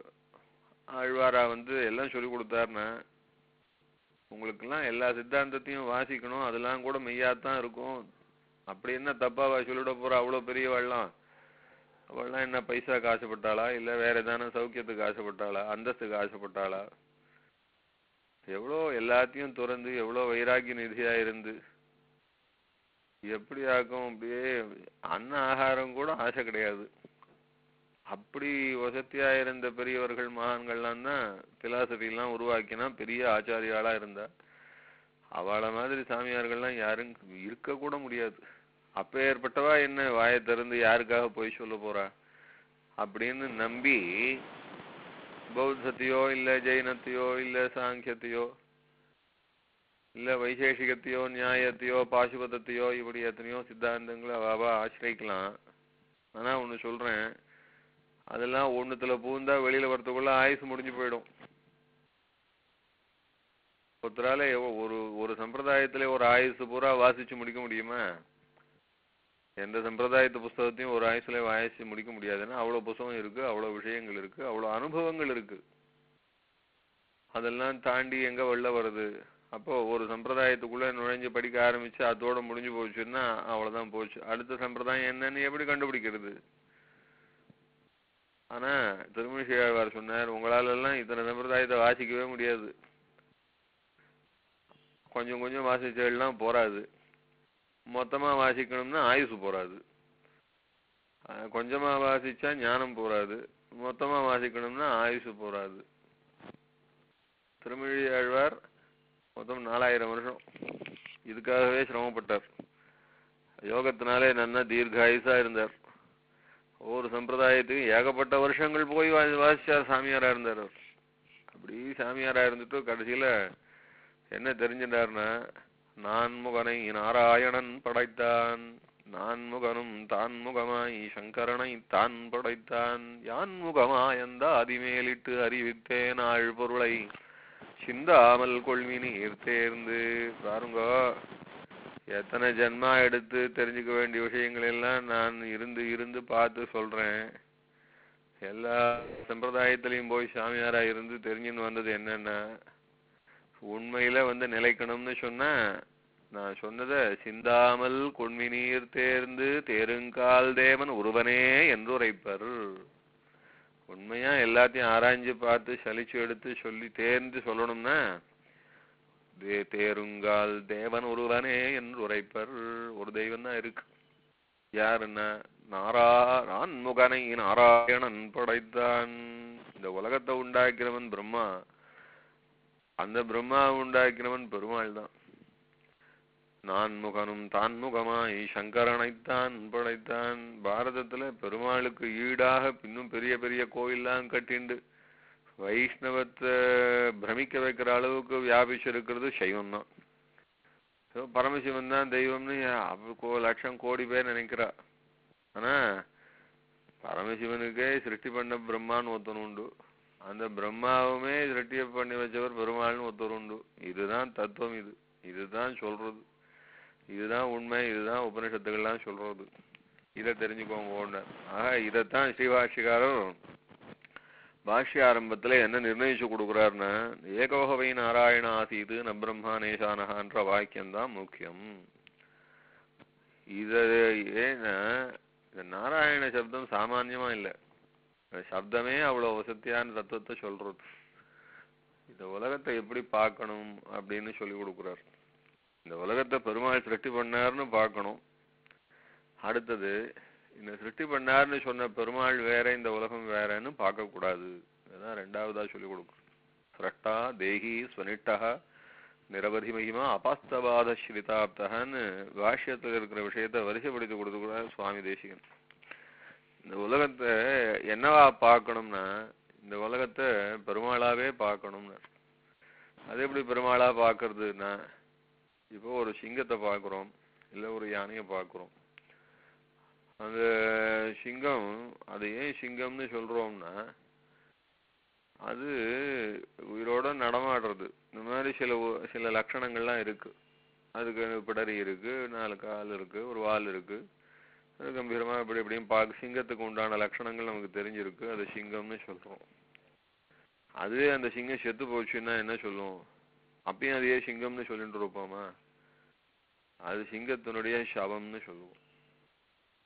[SPEAKER 3] ஆழ்வாரா வந்து எல்லாம் சொல்லி கொடுத்தாருன்னா உங்களுக்கெல்லாம் எல்லா சித்தாந்தத்தையும் வாசிக்கணும் அதெல்லாம் கூட மெய்யாத்தான் இருக்கும் அப்படி என்ன தப்பாவா சொல்லிட போறா அவ்வளோ பெரியவாள்லாம் அவள்லாம் என்ன பைசாக்கு ஆசைப்பட்டாளா இல்ல வேற ஏதான சௌக்கியத்துக்கு ஆசைப்பட்டாளா அந்தஸ்துக்கு ஆசைப்பட்டாளா எவ்வளோ எல்லாத்தையும் துறந்து எவ்வளோ வைராகிய நிதியா இருந்து எப்படி ஆக்கும் அப்படியே அன்ன ஆகாரம் கூட ஆசை கிடையாது அப்படி வசதியா இருந்த பெரியவர்கள் மகான்கள்லாம் தான் பிலாசபி எல்லாம் உருவாக்கினா பெரிய ஆச்சாரியாளா இருந்தா அவள மாதிரி சாமியார்கள்லாம் யாரும் இருக்க கூட முடியாது அப்ப ஏற்பட்டவா என்ன வாயை திறந்து யாருக்காக போய் சொல்ல போறா அப்படின்னு நம்பி பௌத்தத்தையோ இல்ல ஜெயினத்தையோ இல்ல சாங்கியத்தையோ இல்ல வைசேஷிகத்தையோ நியாயத்தையோ பாசுபதத்தையோ இப்படி எத்தனையோ சித்தாந்தங்களை அவாவா ஆசிரிக்கலாம் ஆனா ஒண்ணு சொல்றேன் அதெல்லாம் ஒண்ணுத்துல பூந்தா வெளியில வரதுக்குள்ள ஆயுசு முடிஞ்சு போயிடும் ஒருத்தரால எவ்வ- ஒரு ஒரு சம்பிரதாயத்துல ஒரு ஆயுசு பூரா வாசிச்சு முடிக்க முடியுமா எந்த சம்பிரதாயத்து புஸ்தகத்தையும் ஒரு ஆயுசுல வாசிச்சு முடிக்க முடியாதுன்னா அவ்வளவு புஸ்தகம் இருக்கு அவ்வளவு விஷயங்கள் இருக்கு அவ்வளவு அனுபவங்கள் இருக்கு அதெல்லாம் தாண்டி எங்க வெளில வருது அப்போ ஒரு சம்பிரதாயத்துக்குள்ள நுழைஞ்சு படிக்க ஆரம்பிச்சு அதோட முடிஞ்சு போச்சுன்னா அவ்வளவுதான் போச்சு அடுத்த சம்பிரதாயம் என்னன்னு எப்படி கண்டுபிடிக்கிறது ஆனா திருமணிஷியாழ்வார் சொன்னார் உங்களால எல்லாம் இத்தனை சம்பிரதாயத்தை வாசிக்கவே முடியாது கொஞ்சம் கொஞ்சம் வாசிச்செல்லாம் போராது மொத்தமா வாசிக்கணும்னா ஆயுசு போராது அஹ் கொஞ்சமா வாசிச்சா ஞானம் போராது மொத்தமா வாசிக்கணும்னா ஆயுசு போராது திருமொழி ஆழ்வார் மொத்தம் நாலாயிரம் வருஷம் இதுக்காகவே சிரமப்பட்டார் யோகத்தினாலே நன்னா தீர்காயுசா இருந்தார் ஒவ்வொரு சம்பிரதாயத்துக்கும் ஏகப்பட்ட வருஷங்கள் போய் வா- வாசிச்சார் சாமியாரா இருந்தார் அவர் அப்படி சாமியாரா இருந்துட்டு கடைசியில என்ன தெரிஞ்சிட்டாருன்னா நான் முகனை நாராயணன் படைத்தான் நான் முகனும் தான் முகமாய் சங்கரனை தான் படைத்தான் யான் முகமாயந்த அதிமேலிட்டு அறிவித்தேன் ஆழ் பொருளை சிந்தாமல் கொள்வி நீர் தேர்ந்து பாருங்கோ எத்தனை ஜென்மா எடுத்து தெரிஞ்சுக்க வேண்டிய விஷயங்கள் எல்லாம் நான் இருந்து இருந்து பார்த்து சொல்றேன் எல்லா சம்பிரதாயத்திலையும் போய் சாமியாரா இருந்து தெரிஞ்சுன்னு வந்தது என்னன்னா உண்மையில வந்து நிலைக்கணும்னு சொன்னா நான் சொன்னத சிந்தாமல் கொண்மி நீர் தேர்ந்து தேருங்கால் தேவன் ஒருவனே என்று உரைப்பர் உண்மையா எல்லாத்தையும் ஆராய்ஞ்சு பார்த்து சலிச்சு எடுத்து சொல்லி தேர்ந்து சொல்லணும்னா தே தேருங்கால் தேவன் ஒருவனே என்று உரைப்பர் ஒரு தெய்வம் தான் இருக்கு யாருன்னா நாரா நான்முகனை நாராயணன் படைத்தான் இந்த உலகத்தை உண்டாக்கிறவன் பிரம்மா அந்த பிரம்மா உண்டாக்கினவன் பெருமாள் தான் நான் முகனும் தான் முகமாய் சங்கரனைத்தான் படைத்தான் பாரதத்துல பெருமாளுக்கு ஈடாக இன்னும் பெரிய பெரிய கோயில்லாம் கட்டிண்டு வைஷ்ணவத்தை பிரமிக்க வைக்கிற அளவுக்கு வியாபிச்சிருக்கிறது சைவம் தான் ஏதோ பரமசிவன் தான் தெய்வம்னு அவ கோ லட்சம் கோடி பேர் நினைக்கிறா ஆனா பரமசிவனுக்கே சிருஷ்டி பண்ண பிரம்மான்னு ஒருத்தன் உண்டு அந்த பிரம்மாவுமே சிருஷ்டியை பண்ணி வச்சவர் பெருமாள்னு ஒருத்தர் உண்டு இதுதான் தத்துவம் இது இதுதான் சொல்றது இதுதான் உண்மை இதுதான் உபனிஷத்துக்கள்லாம் சொல்றது இதை தெரிஞ்சுக்கோங்க ஒண்ணு ஆக இதைத்தான் ஸ்ரீபாஷிகாரர் பாஷ்ய ஆரம்பத்துல என்ன நிர்ணயிச்சு கொடுக்குறாருன்னா ஏகோகவை நாராயண ஆசீது ந பிரம்மா நேசானஹான்ற வாக்கியம்தான் முக்கியம் இத ஏன்னா இந்த நாராயண சப்தம் சாமான்யமா இல்ல இந்த சப்தமே அவ்வளவு வசதியான தத்துவத்தை சொல்றது இந்த உலகத்தை எப்படி பார்க்கணும் அப்படின்னு சொல்லி கொடுக்குறார் இந்த உலகத்தை பெருமாள் சிருஷ்டி பண்ணாருன்னு பார்க்கணும் அடுத்தது இந்த சிருஷ்டி பண்ணாருன்னு சொன்ன பெருமாள் வேற இந்த உலகம் வேறன்னு பார்க்க கூடாது அதான் ரெண்டாவதா சொல்லி கொடுக்கும் சிரஷ்டா தேகி ஸ்வனிட்டா நிரவதி மகிமா அபாஸ்தவாத ஸ்ரிதாப்தகன்னு பாஷ்யத்தில் இருக்கிற விஷயத்தை வரிசைப்படுத்தி கொடுத்துக்கூடாது சுவாமி தேசிகன் இந்த உலகத்தை என்னவா பார்க்கணும்னா இந்த உலகத்தை பெருமாளாவே பார்க்கணும்னு அது எப்படி பெருமாளா பார்க்கறதுன்னா இப்போ ஒரு சிங்கத்தை பார்க்குறோம் இல்லை ஒரு யானையை பார்க்குறோம் அந்த சிங்கம் அது ஏன் சிங்கம்னு சொல்றோம்னா அது உயிரோட நடமாடுறது இந்த மாதிரி சில உ- சில லட்சணங்கள்லாம் இருக்கு அதுக்கு பிடரி இருக்கு நாலு கால் இருக்கு ஒரு வால் இருக்கு அது கம்பீரமா இப்படி இப்படியும் பார்க்க சிங்கத்துக்கு உண்டான லட்சணங்கள் நமக்கு தெரிஞ்சிருக்கு அது சிங்கம்னு சொல்றோம் அதுவே அந்த சிங்கம் செத்து போச்சுன்னா என்ன சொல்லும் அப்பயும் அதையே சிங்கம்னு சொல்லிட்டு இருப்போமா அது சிங்கத்தினுடைய சவம்னு சொல்லுவோம்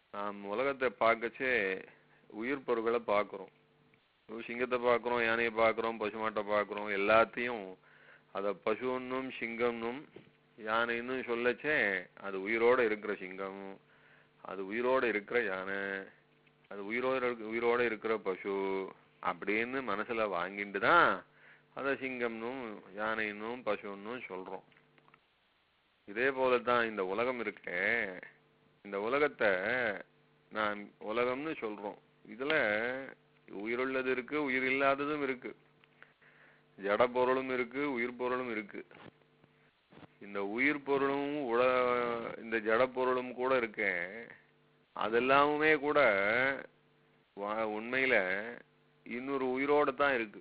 [SPEAKER 3] நாம் உலகத்தை பார்க்கச்சே உயிர் பொருள்களை பார்க்குறோம் சிங்கத்தை பார்க்குறோம் யானையை பார்க்குறோம் பசுமாட்டை பார்க்குறோம் எல்லாத்தையும் அதை பசுன்னும் சிங்கம்னும் யானைன்னு சொல்லச்சே அது உயிரோட இருக்கிற சிங்கம் அது உயிரோட இருக்கிற யானை அது உயிரோட இருக்க- உயிரோட இருக்கிற பசு அப்படின்னு மனசுல வாங்கிட்டு தான் அதை சிங்கம்னும் யானைன்னும் பசுன்னும் சொல்றோம் இதே போல தான் இந்த உலகம் இருக்கே இந்த உலகத்தை நான் உலகம்னு சொல்றோம் இதுல உயிருள்ளது இருக்கு உயிர் இல்லாததும் இருக்கு ஜட பொருளும் இருக்கு உயிர் பொருளும் இருக்கு இந்த உயிர் பொருளும் உல இந்த ஜட பொருளும் கூட இருக்கே அதெல்லாமுமே கூட வா- உண்மையில இன்னொரு உயிரோட தான் இருக்கு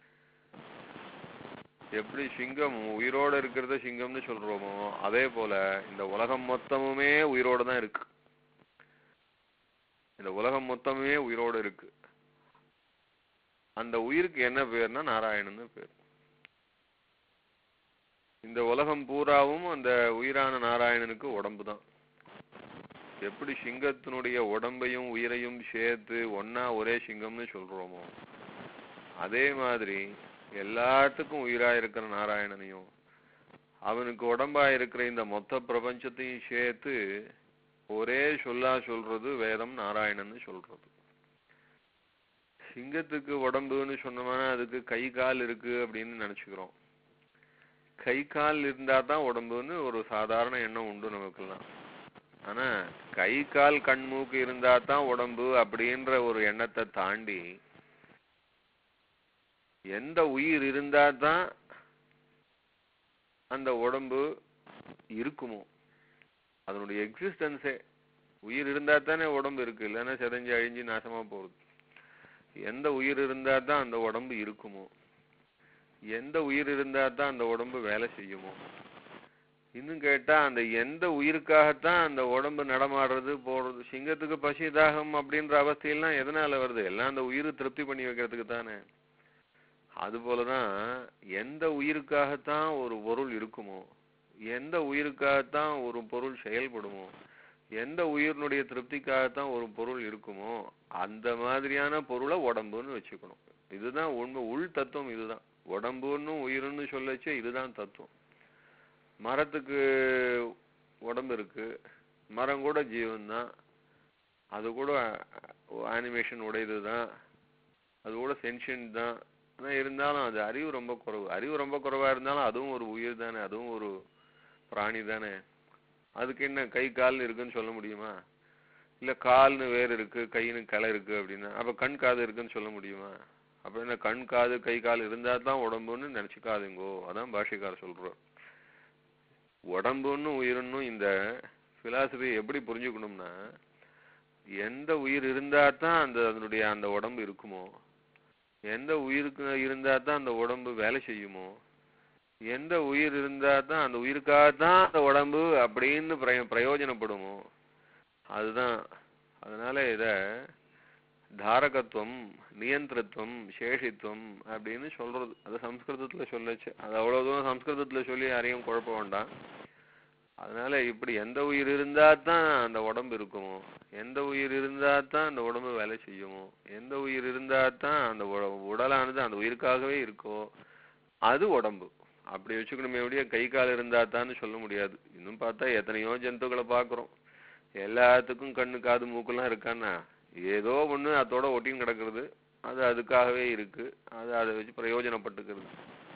[SPEAKER 3] எப்படி சிங்கம் உயிரோட இருக்கிறத சிங்கம்னு சொல்றோமோ அதே போல இந்த உலகம் மொத்தமுமே உயிரோட தான் இருக்கு இந்த உலகம் மொத்தமே உயிரோட இருக்கு அந்த உயிருக்கு என்ன பேர்னா நாராயணன்னு பேர் இந்த உலகம் பூராவும் அந்த உயிரான நாராயணனுக்கு உடம்பு தான் எப்படி சிங்கத்தினுடைய உடம்பையும் உயிரையும் சேர்த்து ஒண்ணா ஒரே சிங்கம்னு சொல்றோமோ அதே மாதிரி எல்லாத்துக்கும் உயிரா இருக்கிற நாராயணனையும் அவனுக்கு உடம்பா இருக்கிற இந்த மொத்த பிரபஞ்சத்தையும் சேர்த்து ஒரே சொல்லா சொல்றது வேதம் நாராயணன்னு சொல்றது சிங்கத்துக்கு உடம்புன்னு சொன்னோம்னா அதுக்கு கை கால் இருக்கு அப்படின்னு நினைச்சுக்கிறோம் கை கால் இருந்தா தான் உடம்புன்னு ஒரு சாதாரண எண்ணம் உண்டு நமக்கெல்லாம் ஆனா கை கால் கண் மூக்கு இருந்தா தான் உடம்பு அப்படின்ற ஒரு எண்ணத்தை தாண்டி எந்த உயிர் இருந்தா தான் அந்த உடம்பு இருக்குமோ அதனுடைய எக்ஸிஸ்டன்ஸே உயிர் இருந்தா தானே உடம்பு இருக்கு இல்லைன்னா செதஞ்சு அழிஞ்சு நாசமா போகுது எந்த உயிர் இருந்தா தான் அந்த உடம்பு இருக்குமோ எந்த உயிர் இருந்தா தான் அந்த உடம்பு வேலை செய்யுமோ இன்னும் கேட்டா அந்த எந்த உயிருக்காகத்தான் அந்த உடம்பு நடமாடுறது போறது சிங்கத்துக்கு பசி தாகம் அப்படின்ற அவஸ்தையெல்லாம் எதனால வருது எல்லாம் அந்த உயிர் திருப்தி பண்ணி வைக்கிறதுக்கு தானே அது போலதான் எந்த உயிருக்காகத்தான் ஒரு பொருள் இருக்குமோ எந்த உயிருக்காகத்தான் ஒரு பொருள் செயல்படுமோ எந்த உயிரினுடைய திருப்திக்காகத்தான் ஒரு பொருள் இருக்குமோ அந்த மாதிரியான பொருளை உடம்புன்னு வச்சுக்கணும் இதுதான் உண்மை உள் தத்துவம் இதுதான் உடம்புன்னு உயிர்னு சொல்லச்சே இதுதான் தத்துவம் மரத்துக்கு உடம்பு இருக்கு மரம் கூட ஜீவன் தான் அது கூட அனிமேஷன் உடையது தான் அது கூட சென்ஷன் தான் ஆனா இருந்தாலும் அது அறிவு ரொம்ப குறைவு அறிவு ரொம்ப குறைவா இருந்தாலும் அதுவும் ஒரு உயிர் தானே அதுவும் ஒரு பிராணி தானே அதுக்கு என்ன கை கால்னு இருக்குன்னு சொல்ல முடியுமா இல்ல கால்னு வேறு இருக்கு கைன்னு கிளை இருக்கு அப்படின்னா அப்ப கண் காது இருக்குன்னு சொல்ல முடியுமா அப்ப என்ன கண் காது கை கால் இருந்தா தான் உடம்புன்னு நினைச்சுக்காதுங்கோ அதான் பாஷைக்காரர் சொல்றோம் உடம்புன்னு உயிர்னும் இந்த பிலாசபி எப்படி புரிஞ்சுக்கணும்னா எந்த உயிர் இருந்தா தான் அந்த அதனுடைய அந்த உடம்பு இருக்குமோ எந்த உயிருக்கு இருந்தா தான் அந்த உடம்பு வேலை செய்யுமோ எந்த உயிர் இருந்தா தான் அந்த உயிருக்காக தான் அந்த உடம்பு அப்படின்னு பிரய பிரயோஜனப்படுமோ அதுதான் அதனால இத தாரகத்துவம் நியந்திரத்துவம் சேஷித்துவம் அப்படின்னு சொல்றது அது சம்ஸ்கிருதத்துல சொல்லச்சு அது அவ்வளவு தூரம் சம்ஸ்கிருதத்துல சொல்லி யாரையும் குழப்ப வேண்டாம் அதனால இப்படி எந்த உயிர் இருந்தா தான் அந்த உடம்பு இருக்குமோ எந்த உயிர் இருந்தா தான் அந்த உடம்பு வேலை செய்யுமோ எந்த உயிர் இருந்தா தான் அந்த உட- உடலானது அந்த உயிருக்காகவே இருக்கோ அது உடம்பு அப்படி வச்சுக்கணுமே ஒழிய கை கால் இருந்தா தான்னு சொல்ல முடியாது இன்னும் பார்த்தா எத்தனையோ ஜந்துக்களை பார்க்குறோம் எல்லாத்துக்கும் கண்ணு காது மூக்கெல்லாம் இருக்கான்னா ஏதோ ஒண்ணு அதோட ஒட்டின்னு கிடக்குறது அது அதுக்காகவே இருக்கு அது அதை வச்சு பிரயோஜனப்பட்டுக்கிறது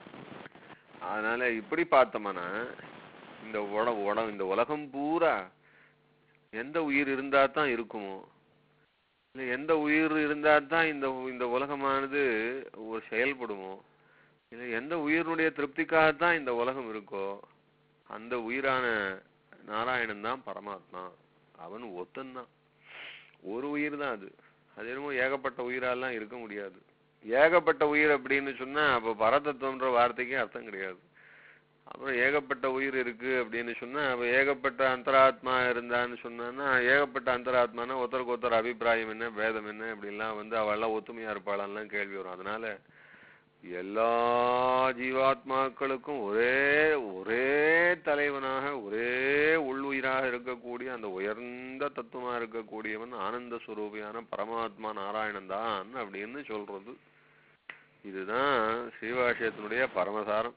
[SPEAKER 3] அதனால இப்படி பார்த்தோம்னா இந்த உட உட இந்த உலகம் பூரா எந்த உயிர் இருந்தா தான் இருக்குமோ இல்ல எந்த உயிர் இருந்தா தான் இந்த இந்த உலகமானது ஒரு செயல்படுமோ இல்ல எந்த உயிரினுடைய திருப்திக்காகத்தான் இந்த உலகம் இருக்கோ அந்த உயிரான நாராயணன் தான் பரமாத்மா அவன் ஒத்தன்தான் ஒரு உயிர் தான் அது அது என்னமோ ஏகப்பட்ட உயிராலாம் இருக்க முடியாது ஏகப்பட்ட உயிர் அப்படின்னு சொன்னா அப்ப பரதத்துவம்ன்ற வார்த்தைக்கே அர்த்தம் கிடையாது அப்புறம் ஏகப்பட்ட உயிர் இருக்கு அப்படின்னு சொன்னா அப்ப ஏகப்பட்ட அந்தராத்மா இருந்தான்னு சொன்னான்னா ஏகப்பட்ட அந்தராத்மானா ஒருத்தருக்கு ஒருத்தர் அபிப்பிராயம் என்ன பேதம் என்ன இப்படிலாம் வந்து அவெல்லாம் ஒத்துமையா இருப்பாளான்லாம் கேள்வி வரும் அதனால எல்லா ஜீவாத்மாக்களுக்கும் ஒரே ஒரே தலைவனாக ஒரே உள்ளுயிராக இருக்கக்கூடிய அந்த உயர்ந்த தத்துவமா இருக்கக்கூடியவன் ஆனந்த சுரூபியான பரமாத்மா நாராயணன் தான் அப்படின்னு சொல்றது இதுதான் ஸ்ரீவாஷ்யத்தினுடைய பரமசாரம்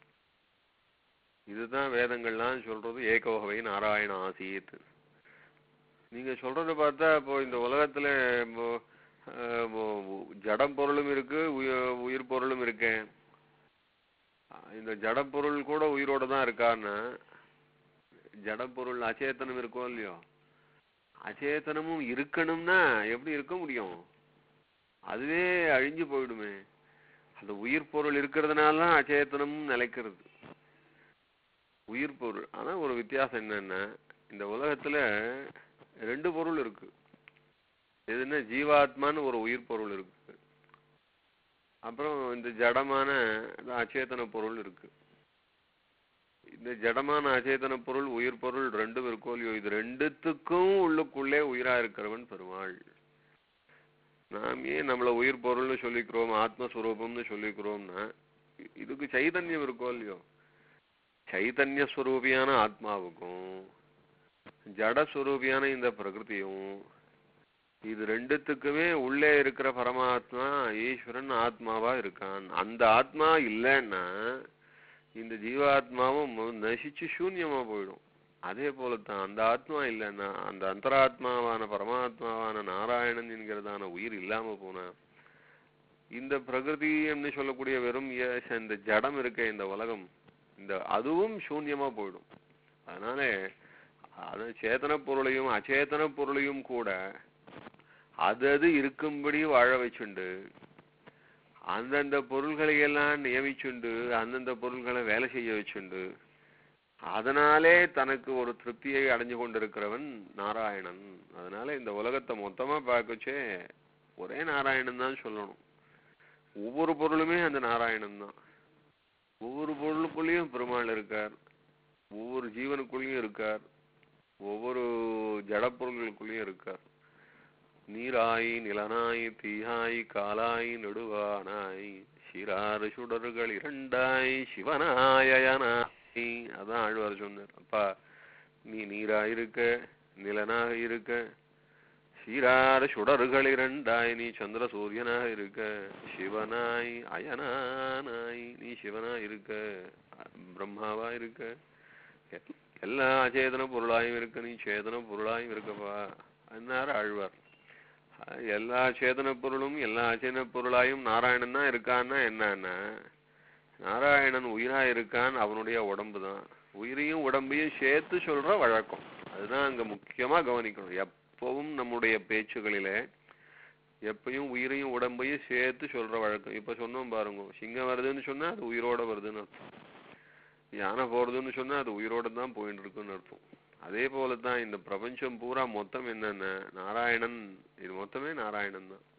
[SPEAKER 3] இதுதான் வேதங்கள்லாம் சொல்றது ஏகோகவை நாராயண ஆசீத் நீங்க சொல்றத பார்த்தா இப்போ இந்த உலகத்துல இப்போ, அஹ், இப்போ ஜடம் பொருளும் இருக்கு உய- உயிர் பொருளும் இருக்கேன் இந்த ஜட பொருள் கூட உயிரோட தான் இருக்கான்னு ஜட பொருள் அச்சேதனம் இருக்கும் இல்லையோ அச்சேதனமும் இருக்கணும்னா எப்படி இருக்க முடியும் அதுவே அழிஞ்சு போயிடுமே அந்த உயிர் பொருள் இருக்கிறதுனால தான் அச்சேதனமும் நிலைக்கிறது உயிர் பொருள் ஆனா ஒரு வித்தியாசம் என்னன்னா இந்த உலகத்துல ரெண்டு பொருள் இருக்கு எதுன்னா ஜீவாத்மான்னு ஒரு உயிர் பொருள் இருக்கு அப்புறம் இந்த ஜடமான இந்த அச்சேதன பொருள் இருக்கு இந்த ஜடமான அச்சேதன பொருள் உயிர் பொருள் ரெண்டும் இருக்கோ இல்லையோ இது ரெண்டுத்துக்கும் உள்ளுக்குள்ளே உயிரா இருக்கிறவன் பெருமாள் நாம் ஏன் நம்மள உயிர் பொருள்னு சொல்லிக்கிறோம் ஆத்மஸ்வரூபம்னு சொல்லிக்கிறோம்னா இ- இதுக்கு சைதன்யம் இருக்கோ இல்லையோ சைதன்ய ஸ்வரூபியான ஆத்மாவுக்கும் ஜட ஸ்வரூபியான இந்த பிரகிருதியும் இது ரெண்டுத்துக்குமே உள்ளே இருக்கிற பரமாத்மா ஈஸ்வரன் ஆத்மாவா இருக்கான் அந்த ஆத்மா இல்லைன்னா இந்த ஜீவாத்மாவும் மு- நசிச்சு சூன்யமா போயிடும் அதே போலத்தான் அந்த ஆத்மா இல்லைன்னா அந்த அந்தராத்மாவான பரமாத்மாவான நாராயணன் என்கிறதான உயிர் இல்லாம போனா இந்த பிரகிருதி என்று சொல்லக்கூடிய வெறும் ஏ- இந்த ஜடம் இருக்க இந்த உலகம் இந்த அதுவும் சூன்யமா போயிடும் அதனால அது சேதன பொருளையும் அச்சேதன பொருளையும் கூட அது அது இருக்கும்படி வாழ வச்சுண்டு அந்தந்த பொருள்களை எல்லாம் நியமிச்சுண்டு அந்தந்த பொருள்களை வேலை செய்ய வச்சுண்டு அதனாலே தனக்கு ஒரு திருப்தியை அடைஞ்சு கொண்டிருக்கிறவன் நாராயணன் அதனால இந்த உலகத்தை மொத்தமா பார்க்கச்சே ஒரே நாராயணன் தான் சொல்லணும் ஒவ்வொரு பொருளுமே அந்த நாராயணன் தான் ஒவ்வொரு பொருளுக்குள்ளேயும் பெருமாள் இருக்கார் ஒவ்வொரு ஜீவனுக்குள்ளேயும் இருக்கார் ஒவ்வொரு ஜடப்பொருள்களுக்குள்ளேயும் இருக்கார் நீராய் நிலனாய் தீயாய் காலாய் நெடுவானாய் சிறாறு சுடர்கள் இரண்டாய் சிவனாயனாய் அதான் ஆழ்வார் சொன்னார் அப்பா நீ நீராய் இருக்க நிலனாக இருக்க சீரார் சுடர்கள் இரண்டாய் நீ சந்திர சூரியனாக இருக்க சிவனாய் அயனானாய் நீ சிவனாய் இருக்க பிரம்மாவா இருக்க எ- எல்லா அச்சேதன பொருளாயும் இருக்க நீ சேதன பொருளாயும் இருக்கப்பா அன்னார் ஆழ்வார் அஹ் எல்லா சேதன பொருளும் எல்லா அச்சேதன பொருளாயும் நாராயணன் தான் இருக்கான்னா என்னன்னா நாராயணன் உயிரா இருக்கான் அவனுடைய உடம்பு தான் உயிரையும் உடம்பையும் சேர்த்து சொல்ற வழக்கம் அதுதான் அங்க முக்கியமா கவனிக்கணும் எப்பவும் நம்முடைய பேச்சுகளிலே எப்பயும் உயிரையும் உடம்பையும் சேர்த்து சொல்ற வழக்கம் இப்ப சொன்னோம் பாருங்க சிங்கம் வருதுன்னு சொன்னா அது உயிரோட வருதுன்னு அர்த்தம் யானை போறதுன்னு சொன்னா அது உயிரோட தான் போயிட்டு இருக்குன்னு அர்த்தம் அதே போலதான் இந்த பிரபஞ்சம் பூரா மொத்தம் என்னன்னா நாராயணன் இது மொத்தமே நாராயணன் தான்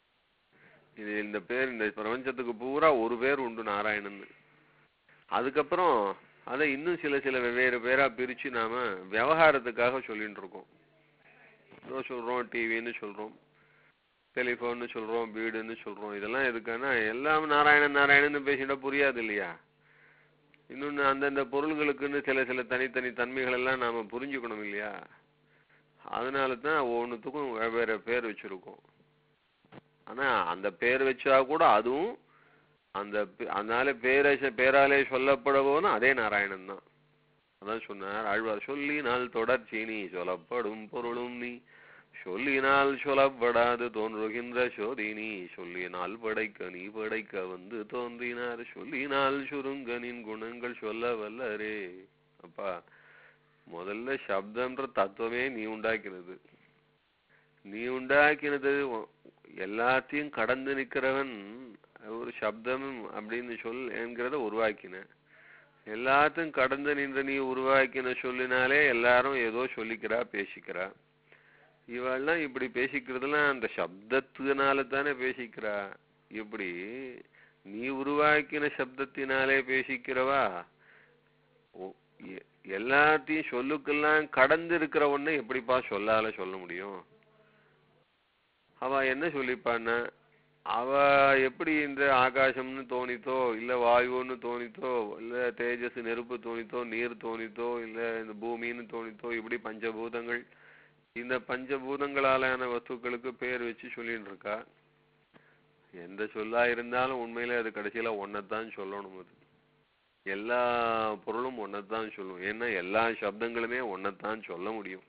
[SPEAKER 3] இது இந்த பேர் இந்த பிரபஞ்சத்துக்கு பூரா ஒரு பேர் உண்டு நாராயணன் அதுக்கப்புறம் அதை இன்னும் சில சில வெவ்வேறு பேரா பிரிச்சு நாம விவகாரத்துக்காக சொல்லிட்டு இருக்கோம் ஏதோ சொல்றோம் டிவின்னு சொல்றோம் டெலிஃபோன்னு சொல்றோம் வீடுன்னு சொல்றோம் இதெல்லாம் எதுக்கானா எல்லாம் நாராயணன் நாராயணன்னு பேசிட்டா புரியாது இல்லையா இன்னொன்னு அந்தந்த பொருள்களுக்குன்னு சில சில தனித்தனி தன்மைகள் எல்லாம் நாம புரிஞ்சுக்கணும் இல்லையா அதனால தான் ஒவ்வொன்றுத்துக்கும் வெவ்வேறு பேர் வச்சிருக்கோம் ஆனா அந்த பேர் வச்சா கூட அதுவும் அந்த பே- அதனால பேரை பேராலே சொல்லப்படுவோன்னு அதே நாராயணன் தான் அதான் சொன்னார் ஆழ்வார் சொல்லினால் தொடர்ச்சி நீ சொல்லப்படும் பொருளும் நீ சொல்லினால் சொல்லப்படாது தோன்றுகின்ற சோதி நீ சொல்லினால் படைக்க நீ படைக்க வந்து தோன்றினார் சொல்லினால் சுருங்க நின் குணங்கள் சொல்ல வல்லரே அப்பா முதல்ல சப்தம்ன்ற தத்துவமே நீ உண்டாக்கினது நீ உண்டாக்கினது உ- எல்லாத்தையும் கடந்து நிக்கிறவன் ஒரு சப்தம் அப்படின்னு சொல் என்கிறத உருவாக்கின எல்லாத்தையும் கடந்து நின்று நீ உருவாக்கின சொல்லினாலே எல்லாரும் ஏதோ சொல்லிக்கிறா பேசிக்கிறா இவெல்லாம் இப்படி பேசிக்கிறதுலாம் அந்த சப்தத்தினால தானே பேசிக்கிறா இப்படி நீ உருவாக்கின சப்தத்தினாலே பேசிக்கிறவா ஓ- எ- எல்லாத்தையும் சொல்லுக்கெல்லாம் கடந்து இருக்கிற ஒண்ணு எப்படிப்பா சொல்லால சொல்ல முடியும் அவ என்ன சொல்லிப்பான்னா அவ எப்படி இந்த ஆகாசம்னு தோணித்தோ இல்ல வாயுன்னு தோணித்தோ இல்ல தேஜஸ் நெருப்பு தோணித்தோ நீர் தோணித்தோ இல்ல இந்த பூமின்னு தோணித்தோ இப்படி பஞ்சபூதங்கள் இந்த பஞ்சபூதங்களாலான வஸ்துக்களுக்கு பேர் வச்சு சொல்லிட்டு இருக்கா எந்த சொல்லா இருந்தாலும் உண்மையிலே அது கடைசியில ஒன்னதான் சொல்லணும் அது எல்லா பொருளும் ஒன்னதான் சொல்லும் ஏன்னா எல்லா சப்தங்களுமே ஒன்னதான் சொல்ல முடியும்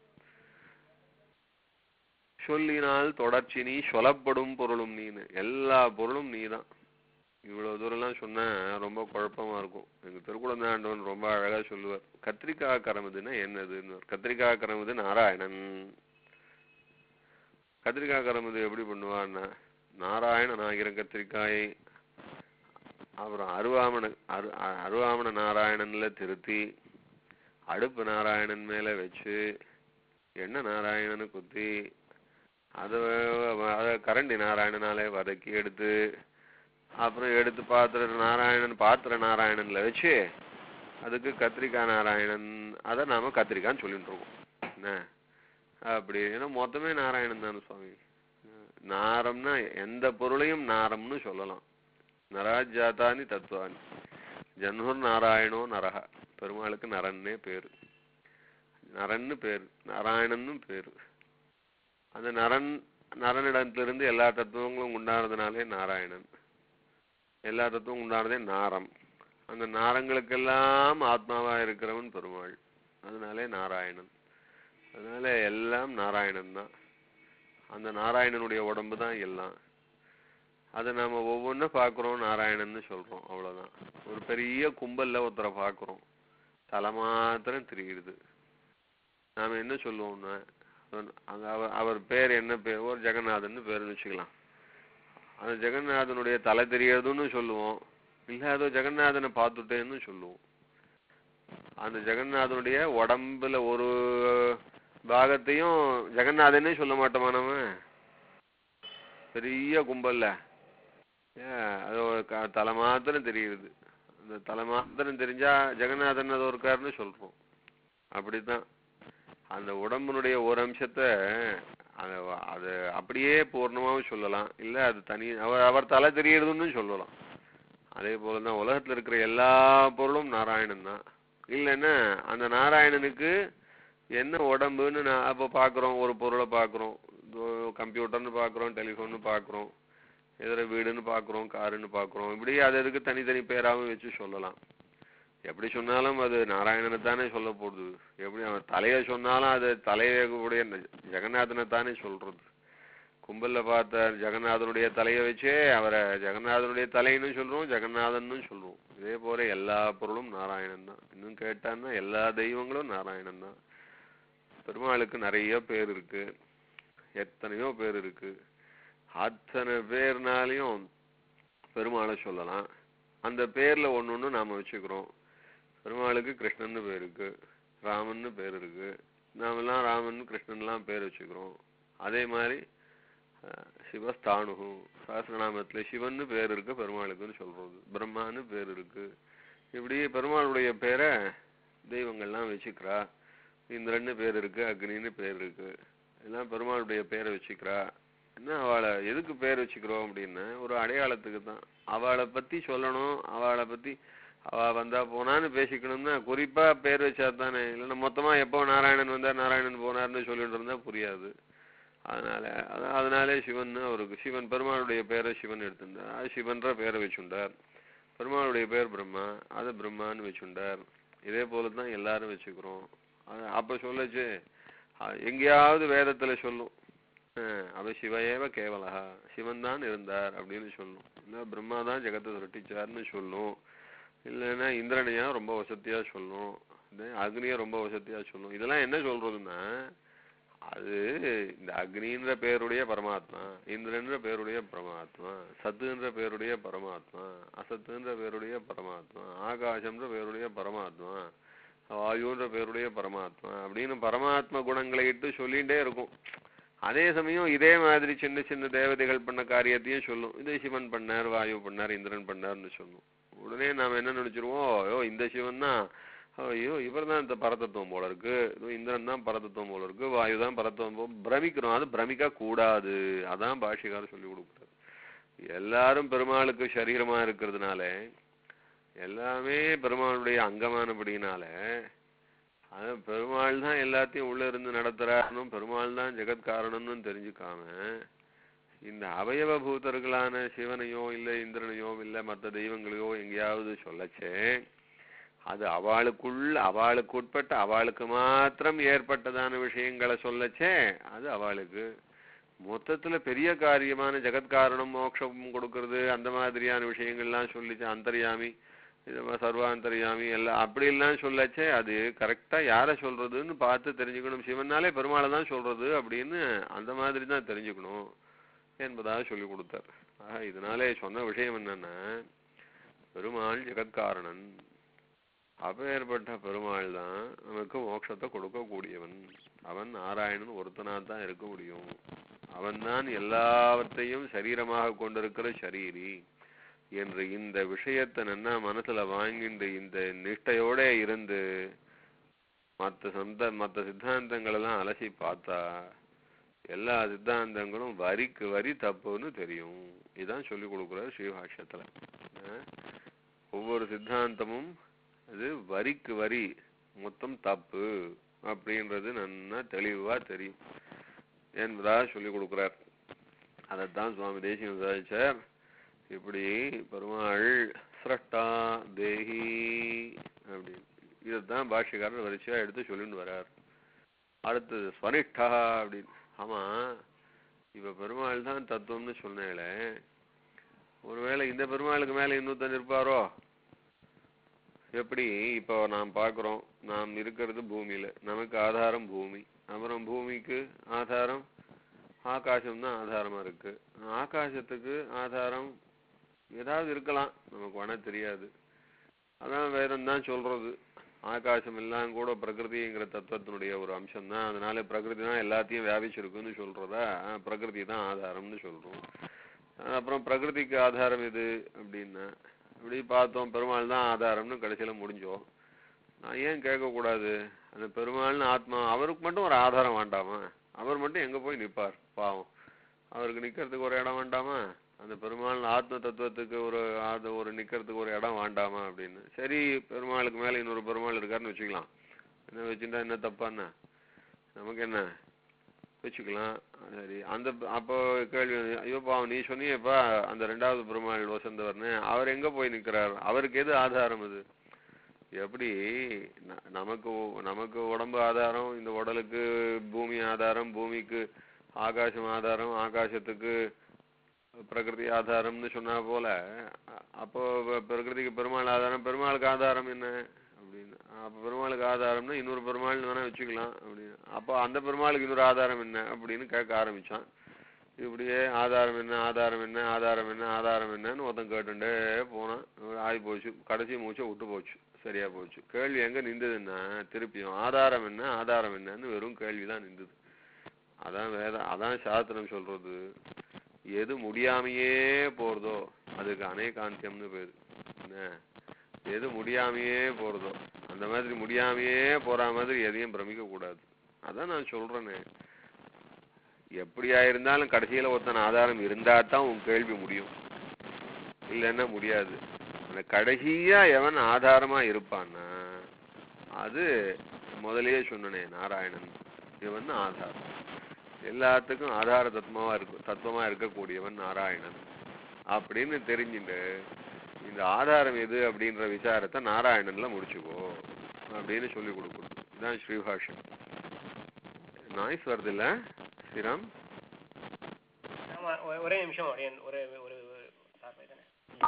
[SPEAKER 3] சொல்லினால் தொடர்ச்சி நீ சொல்லப்படும் பொருளும் நீனு எல்லா பொருளும் நீதான் இவ்வளவு தூரம்லாம் சொன்னா ரொம்ப குழப்பமா இருக்கும் எங்க திருக்குழந்தை ஆண்டவன் ரொம்ப அழகா சொல்லுவார் கத்திரிக்காய் கரமுதுன்னா என்னதுன்னு கத்திரிக்காய் கரமுது நாராயணன் கத்திரிக்காய் கரமுது எப்படி பண்ணுவான்னா நாராயணன் ஆகிற கத்திரிக்காயை அப்புறம் அருவாமன அரு அ- அருவாமன நாராயணன்ல திருத்தி அடுப்பு நாராயணன் மேல வச்சு எண்ணெய் நாராயணனு குத்தி அதை அதை கரண்டி நாராயணனாலே வதக்கி எடுத்து அப்புறம் எடுத்து பாத்திர நாராயணன் பாத்திர நாராயணன்ல வச்சு அதுக்கு கத்திரிக்காய் நாராயணன் அதை நாம கத்திரிக்கான்னு சொல்லிட்டு இருக்கோம் என்ன அப்படி ஏன்னா மொத்தமே நாராயணன் தானே சுவாமி நாரம்னா எந்த பொருளையும் நாரம்னு சொல்லலாம் நராஜாத்தானி தத்துவானி ஜன்னுர் நாராயணோ நரஹ பெருமாளுக்கு நரன்னே பேரு நரன்னு பேரு நாராயணன்னு பேரு அந்த நரன் நரனிடத்திலிருந்து எல்லா தத்துவங்களும் உண்டானதுனாலே நாராயணன் எல்லா தத்துவம் உண்டானதே நாரம் அந்த நாரங்களுக்கெல்லாம் ஆத்மாவா இருக்கிறவன் பெருமாள் அதனாலே நாராயணன் அதனால எல்லாம் நாராயணன் தான் அந்த நாராயணனுடைய உடம்பு தான் எல்லாம் அதை நாம ஒவ்வொன்றும் பார்க்குறோம் நாராயணன்னு சொல்றோம் அவ்வளவுதான் ஒரு பெரிய கும்பல்ல ஒருத்தரை பார்க்குறோம் தலை மாத்திரம் தெரியுது நாம என்ன சொல்லுவோம்னா அவன்- அந்த அவர் அவர் பேர் என்ன பேர் ஒரு ஜெகநாதன் பேர்னு வச்சுக்கலாம் அந்த ஜெகநாதனுடைய தலை தெரியறதுன்னு சொல்லுவோம் இல்ல அதோ ஜெகநாதனை பார்த்துட்டேன்னு சொல்லுவோம் அந்த ஜெகநாதனுடைய உடம்புல ஒரு பாகத்தையும் ஜெகநாதனே சொல்ல மாட்டோமா நம்ம பெரிய கும்பல்ல ஏன், அது ஒரு க- தலை மாத்திரம் தெரியுது அந்த தலை மாத்திரம் தெரிஞ்சா ஜெகநாதன் அது இருக்காருன்னு சொல்றோம் அப்படித்தான் அந்த உடம்பினுடைய ஒரு அம்சத்தை அத வ- அது அப்படியே பூர்ணமாவும் சொல்லலாம் இல்ல அது தனி அவர் அவர் தலை தெரியறதுன்னு சொல்லலாம் அதே போலதான் உலகத்துல இருக்கிற எல்லா பொருளும் நாராயணன் தான் இல்லைன்னா அந்த நாராயணனுக்கு என்ன உடம்புன்னு நான் அப்ப பாக்குறோம் ஒரு பொருளை பாக்குறோம் கம்ப்யூட்டர்னு பாக்குறோம் டெலிஃபோன்னு பாக்குறோம் எதிர வீடுன்னு பாக்குறோம் காருன்னு பாக்குறோம் இப்படி அது அதுக்கு தனித்தனி பேராவும் வச்சு சொல்லலாம் எப்படி சொன்னாலும் அது நாராயணனை தானே சொல்ல போகுது எப்படி அவன் தலைய சொன்னாலும் அது தலையுடைய ஜெகநாதனை தானே சொல்றது கும்பல்ல பார்த்த ஜெகநாதனுடைய தலையை வச்சே அவரை ஜெகநாதனுடைய தலைன்னு சொல்றோம் ஜெகநாதன்னு சொல்றோம் இதே போல எல்லா பொருளும் நாராயணன் தான் இன்னும் கேட்டான்னா எல்லா தெய்வங்களும் நாராயணன் தான் பெருமாளுக்கு நிறைய பேர் இருக்கு எத்தனையோ பேர் இருக்கு அத்தனை பேர்னாலையும் பெருமாளை சொல்லலாம் அந்த பேர்ல ஒண்ணு ஒண்ணு நாம வச்சுக்கிறோம் பெருமாளுக்கு கிருஷ்ணன்னு பேர் இருக்கு ராமன்னு பேர் இருக்கு நாமெல்லாம் ராமன் கிருஷ்ணன்லாம் பேர் வச்சுக்கிறோம் அதே மாதிரி அஹ், சிவஸ்தானு சஹஸ்ரநாமத்துல சிவன்னு பேர் இருக்கு பெருமாளுக்குன்னு சொல்றது பிரம்மான்னு பேர் இருக்கு இப்படி பெருமாளுடைய பேரை தெய்வங்கள்லாம் வச்சுக்கிறா இந்திரன்னு பேர் இருக்கு அக்னின்னு பேர் இருக்கு எல்லாம் பெருமாளுடைய பேரை வச்சுக்கிறா என்ன அவளை எதுக்கு பேர் வச்சுக்கிறோம் அப்படின்னா ஒரு அடையாளத்துக்கு தான் அவளை பத்தி சொல்லணும் அவளை பத்தி அவ வந்தா போனான்னு பேசிக்கணும்னா குறிப்பா பேர் வச்சா தானே இல்லைன்னா மொத்தமா எப்போ நாராயணன் வந்தார் நாராயணன் போனார்னு சொல்லிட்டு இருந்தா புரியாது அதனால அதான் அதனாலே சிவன் அவருக்கு சிவன் பெருமாளுடைய பேரை சிவன் எடுத்திருந்தார் அது சிவன்ற பேரை வச்சுண்டார் பெருமாளுடைய பேர் பிரம்மா அது பிரம்மான்னு வச்சுண்டார் இதே போல தான் எல்லாரும் வச்சுக்கிறோம் அது அப்ப சொல்லச்சு அஹ் எங்கேயாவது வேதத்துல சொல்லும் அஹ் அவ சிவயேவ கேவலஹா சிவன் தான் இருந்தார் அப்படின்னு சொல்லும் இல்ல பிரம்மா தான் ஜெகத்தை சுரட்டிச்சார்னு சொல்லும் இல்லைன்னா இந்திரனையா ரொம்ப வசதியா சொல்லும் இந்த அக்னியா ரொம்ப வசதியா சொல்லும் இதெல்லாம் என்ன சொல்றதுன்னா அது இந்த அக்னின்ற பேருடைய பரமாத்மா இந்திரன்ற பேருடைய பரமாத்மா சத்துன்ற பேருடைய பரமாத்மா அசத்துன்ற பேருடைய பரமாத்மா ஆகாசம்ன்ற பேருடைய பரமாத்மா வாயுன்ற பேருடைய பரமாத்மா அப்படின்னு பரமாத்ம குணங்களை இட்டு சொல்லிட்டே இருக்கும் அதே சமயம் இதே மாதிரி சின்ன சின்ன தேவதைகள் பண்ண காரியத்தையும் சொல்லும் இது சிவன் பண்ணார் வாயு பண்ணார் இந்திரன் பண்ணார்னு சொல்லும் உடனே நாம என்ன நினைச்சிருவோம் ஐயோ இந்த சிவன் தான் ஐயோ இவர் தான் இந்த பரதத்துவம் போல இருக்கு இதோ இந்திரன் தான் பரதத்துவம் போல இருக்கு வாயு தான் பரதத்துவம் போல பிரமிக்கிறோம் அது பிரமிக்க கூடாது அதான் பாஷிகார் சொல்லி கொடுக்குறாரு எல்லாரும் பெருமாளுக்கு சரீரமா இருக்கிறதுனால எல்லாமே பெருமாளுடைய அங்கமானபடினால அது பெருமாள் தான் எல்லாத்தையும் உள்ள இருந்து நடத்துறாருன்னும் பெருமாள் தான் ஜெகத் காரணம்னு தெரிஞ்சுக்காம இந்த அவயவ பூதர்களான சிவனையோ இல்ல இந்திரனையோ இல்ல மற்ற தெய்வங்களையோ எங்கேயாவது சொல்லச்சே அது அவளுக்குள்ள அவளுக்கு உட்பட்ட அவளுக்கு மாத்திரம் ஏற்பட்டதான விஷயங்களை சொல்லச்சே அது அவளுக்கு மொத்தத்துல பெரிய காரியமான ஜெகத்காரணம் மோட்சம் கொடுக்கறது அந்த மாதிரியான விஷயங்கள்லாம் சொல்லிச்சு அந்தர்யாமி இது மாதிரி சர்வாந்தர்யாமி எல்லாம் அப்படிலாம் சொல்லச்சே அது கரெக்டா யாரை சொல்றதுன்னு பார்த்து தெரிஞ்சுக்கணும் சிவனாலே பெருமாளை தான் சொல்றது அப்படின்னு அந்த மாதிரி தான் தெரிஞ்சுக்கணும் என்பதாக சொல்லி கொடுத்தார் ஆக இதனாலே சொன்ன விஷயம் என்னன்னா பெருமாள் ஜெகத்காரணன் அப்பேற்பட்ட பெருமாள் தான் நமக்கு மோட்சத்தை கொடுக்கக்கூடியவன் அவன் நாராயணன் ஒருத்தனா தான் இருக்க முடியும் அவன்தான் எல்லாவற்றையும் சரீரமாக கொண்டிருக்கிற சரீரி என்று இந்த விஷயத்தை நன்னா மனசுல வாங்கிட்டு இந்த நிஷ்டையோட இருந்து மற்ற சொந்த மற்ற சித்தாந்தங்கள் எல்லாம் அலசி பார்த்தா எல்லா சித்தாந்தங்களும் வரிக்கு வரி தப்புன்னு தெரியும் இதான் சொல்லி கொடுக்குறாரு ஸ்ரீபாஷ்யத்துல அஹ் ஒவ்வொரு சித்தாந்தமும் அது வரிக்கு வரி மொத்தம் தப்பு அப்படின்றது நன்னா தெளிவா தெரியும் என்பதாக சொல்லி கொடுக்குறார் அதைத்தான் சுவாமி தேசியம் சாதிச்சார் இப்படி பெருமாள் சிரஷ்டா தேஹி அப்படின்னு இதைத்தான் பாஷ்யக்காரர் வரிசையா எடுத்து சொல்லிட்டு வர்றார் அடுத்தது ஸ்வனிஷ்டா அப்படின்னு ஆமா இப்ப பெருமாள் தான் தத்துவம்னு சொன்னேல ஒருவேளை இந்த பெருமாளுக்கு மேல இன்னொருத்தன் இருப்பாரோ எப்படி இப்போ நாம் பார்க்குறோம் நாம் இருக்கிறது பூமியில நமக்கு ஆதாரம் பூமி அப்புறம் பூமிக்கு ஆதாரம் ஆகாசம் தான் ஆதாரமா இருக்கு ஆகாசத்துக்கு ஆதாரம் ஏதாவது இருக்கலாம் நமக்கு வேணா தெரியாது அதான் வேதம் தான் சொல்றது ஆகாசம் எல்லாம் கூட பிரகிருதிங்கிற தத்துவத்தினுடைய ஒரு அம்சம் தான் அதனால பிரகிருதி தான் எல்லாத்தையும் வியாபிச்சிருக்குன்னு சொல்றதா அஹ் பிரகிருதி தான் ஆதாரம்னு சொல்றோம் அஹ் அப்புறம் பிரகிருதிக்கு ஆதாரம் எது அப்படின்னா இப்படி பார்த்தோம் பெருமாள் தான் ஆதாரம்னு கடைசியில முடிஞ்சோம் நான் ஏன் கேட்கக்கூடாது அந்த பெருமாள்னு ஆத்மா அவருக்கு மட்டும் ஒரு ஆதாரம் வேண்டாமா அவர் மட்டும் எங்க போய் நிப்பார் பாவம் அவருக்கு நிக்கிறதுக்கு ஒரு இடம் வேண்டாமா அந்த பெருமாள் ஆத்ம தத்துவத்துக்கு ஒரு அது ஒரு நிக்கிறதுக்கு ஒரு இடம் வேண்டாமா அப்படின்னு சரி பெருமாளுக்கு மேல இன்னொரு பெருமாள் இருக்காருன்னு வச்சுக்கலாம் என்ன வச்சுட்டா என்ன தப்பான்னா நமக்கு என்ன வச்சுக்கலாம் சரி அந்த அப்போ கேள்வி வந்து, ஐயோ பாவம் நீ சொன்னியேப்பா அந்த ரெண்டாவது பெருமாள் வசந்தவர்னு அவர் எங்க போய் நிக்கிறார் அவருக்கு எது ஆதாரம் அது எப்படி ந- நமக்கு உ- நமக்கு உடம்பு ஆதாரம் இந்த உடலுக்கு பூமி ஆதாரம் பூமிக்கு ஆகாசம் ஆதாரம் ஆகாசத்துக்கு பிரகிருதி ஆதாரம்னு சொன்னா போல அ- அப்போ ப- பிரகிருதிக்கு பெருமாள் ஆதாரம் பெருமாளுக்கு ஆதாரம் என்ன அப்படின்னு அப்ப பெருமாளுக்கு ஆதாரம்னா இன்னொரு பெருமாள்னு வேணா வச்சுக்கலாம் அப்படின்னு அப்போ அந்த பெருமாளுக்கு இன்னொரு ஆதாரம் என்ன அப்படின்னு கேட்க ஆரம்பிச்சான் இப்படியே ஆதாரம் என்ன ஆதாரம் என்ன ஆதாரம் என்ன ஆதாரம் என்னன்னு ஒருத்தன் கேட்டுட்டே போனான் ஆகி போச்சு கடைசி மூச்சை விட்டு போச்சு சரியா போச்சு கேள்வி எங்க நின்றுதுன்னா திருப்பியும் ஆதாரம் என்ன ஆதாரம் என்னன்னு வெறும் கேள்விதான் நின்றுது அதான் வேத அதான் சாஸ்திரம் சொல்றது எது முடியாமையே போறதோ அதுக்கு அநேகாந்தியம்னு பேரு என்ன எது முடியாமையே போறதோ அந்த மாதிரி முடியாமையே போற மாதிரி எதையும் பிரமிக்க கூடாது அதான் நான் சொல்றேனே எப்படியா இருந்தாலும் கடைசியில ஒருத்தன் ஆதாரம் இருந்தா தான் உன் கேள்வி முடியும் இல்லைன்னா முடியாது அந்த கடைசியா எவன் ஆதாரமா இருப்பான்னா அது முதல்லயே சொன்னனே நாராயணன் இவன் ஆதாரம் எல்லாத்துக்கும் ஆதார தத்துவமா இருக்கு தத்துவமா இருக்கக்கூடியவன் நாராயணன் அப்படின்னு தெரிஞ்சுட்டு இந்த ஆதாரம் எது அப்படின்ற விசாரத்தை நாராயணன்ல முடிச்சுக்கோ அப்படின்னு சொல்லி கொடுக்கணும் இதான் ஸ்ரீபாஷ்யம் நாய்ஸ் வருது இல்ல ஸ்ரீராம்
[SPEAKER 4] ஆமா ஒ- ஒரே நிமிஷம் ஒரே ஒரு ஒரு ஒரு சார் தானே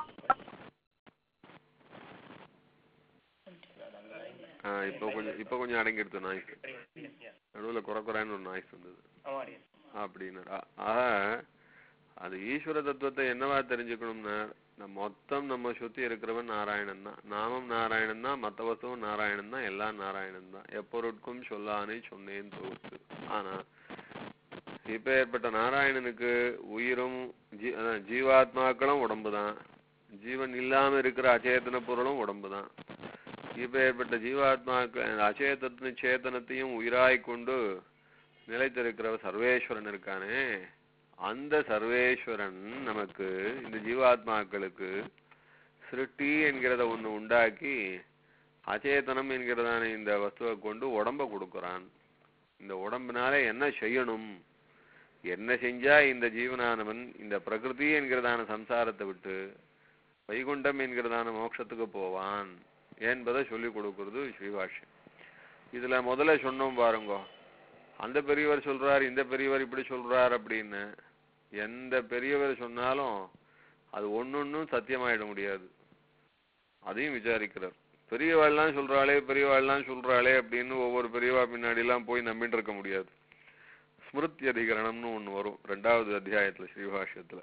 [SPEAKER 3] ஆ, இப்போ கொஞ்சம் இப்போ கொஞ்சம் அடங்கிடுது நாய்ஸ்
[SPEAKER 4] Yeah.
[SPEAKER 3] நடுவுல குறை குறைன்னு ஒரு நாய்ஸ் வந்தது
[SPEAKER 4] ஆமா அடியேன்.
[SPEAKER 3] அப்படின்னு ஆக அது ஈஸ்வர தத்துவத்தை என்னவா தெரிஞ்சுக்கணும்னா நம்ம மொத்தம் நம்ம சுத்தி இருக்கிறவன் நாராயணன் தான் நாமம் நாராயணன் தான் மத்த வஸ்துவும் நாராயணன் தான் எல்லாம் நாராயணன் தான் எப்பொருட்கும் சொல்லானே சொன்னேன் தொகுத்து ஆனா இப்ப ஏற்பட்ட நாராயணனுக்கு உயிரும் ஜீ அதான் ஜீவாத்மாக்களும் உடம்பு தான் ஜீவன் இல்லாம இருக்கிற அச்சேதன பொருளும் உடம்பு தான் இப்ப ஏற்பட்ட ஜீவாத்மாக்கள் அச்சேதன சேதனத்தையும் உயிராய் கொண்டு நிலைத்திருக்கிறவர் சர்வேஸ்வரன் இருக்கானே அந்த சர்வேஸ்வரன் நமக்கு இந்த ஜீவாத்மாக்களுக்கு சிருஷ்டி என்கிறத ஒண்ணு உண்டாக்கி அச்சேதனம் என்கிறதான இந்த வஸ்துவை கொண்டு உடம்ப கொடுக்கறான் இந்த உடம்புனால என்ன செய்யணும் என்ன செஞ்சா இந்த ஜீவனானவன் இந்த பிரகிருதி என்கிறதான சம்சாரத்தை விட்டு வைகுண்டம் என்கிறதான மோட்சத்துக்கு போவான் என்பதை சொல்லி கொடுக்கிறது ஸ்ரீபாஷ்யம் இதுல முதல்ல சொன்னோம் பாருங்க அந்த பெரியவர் சொல்றார் இந்த பெரியவர் இப்படி சொல்றார் அப்படின்னு எந்த பெரியவர் சொன்னாலும் அது ஒன்னொன்னும் சத்தியமாயிட முடியாது அதையும் விசாரிக்கிறார் பெரியவாள்லாம் சொல்றாளே பெரியவாள்லாம் சொல்றாளே அப்படின்னு ஒவ்வொரு பெரியவா பின்னாடி எல்லாம் போய் நம்பிட்டு இருக்க முடியாது ஸ்மிருதி அதிகரணம்னு ஒண்ணு வரும் ரெண்டாவது அத்தியாயத்துல ஸ்ரீபாஷ்யத்துல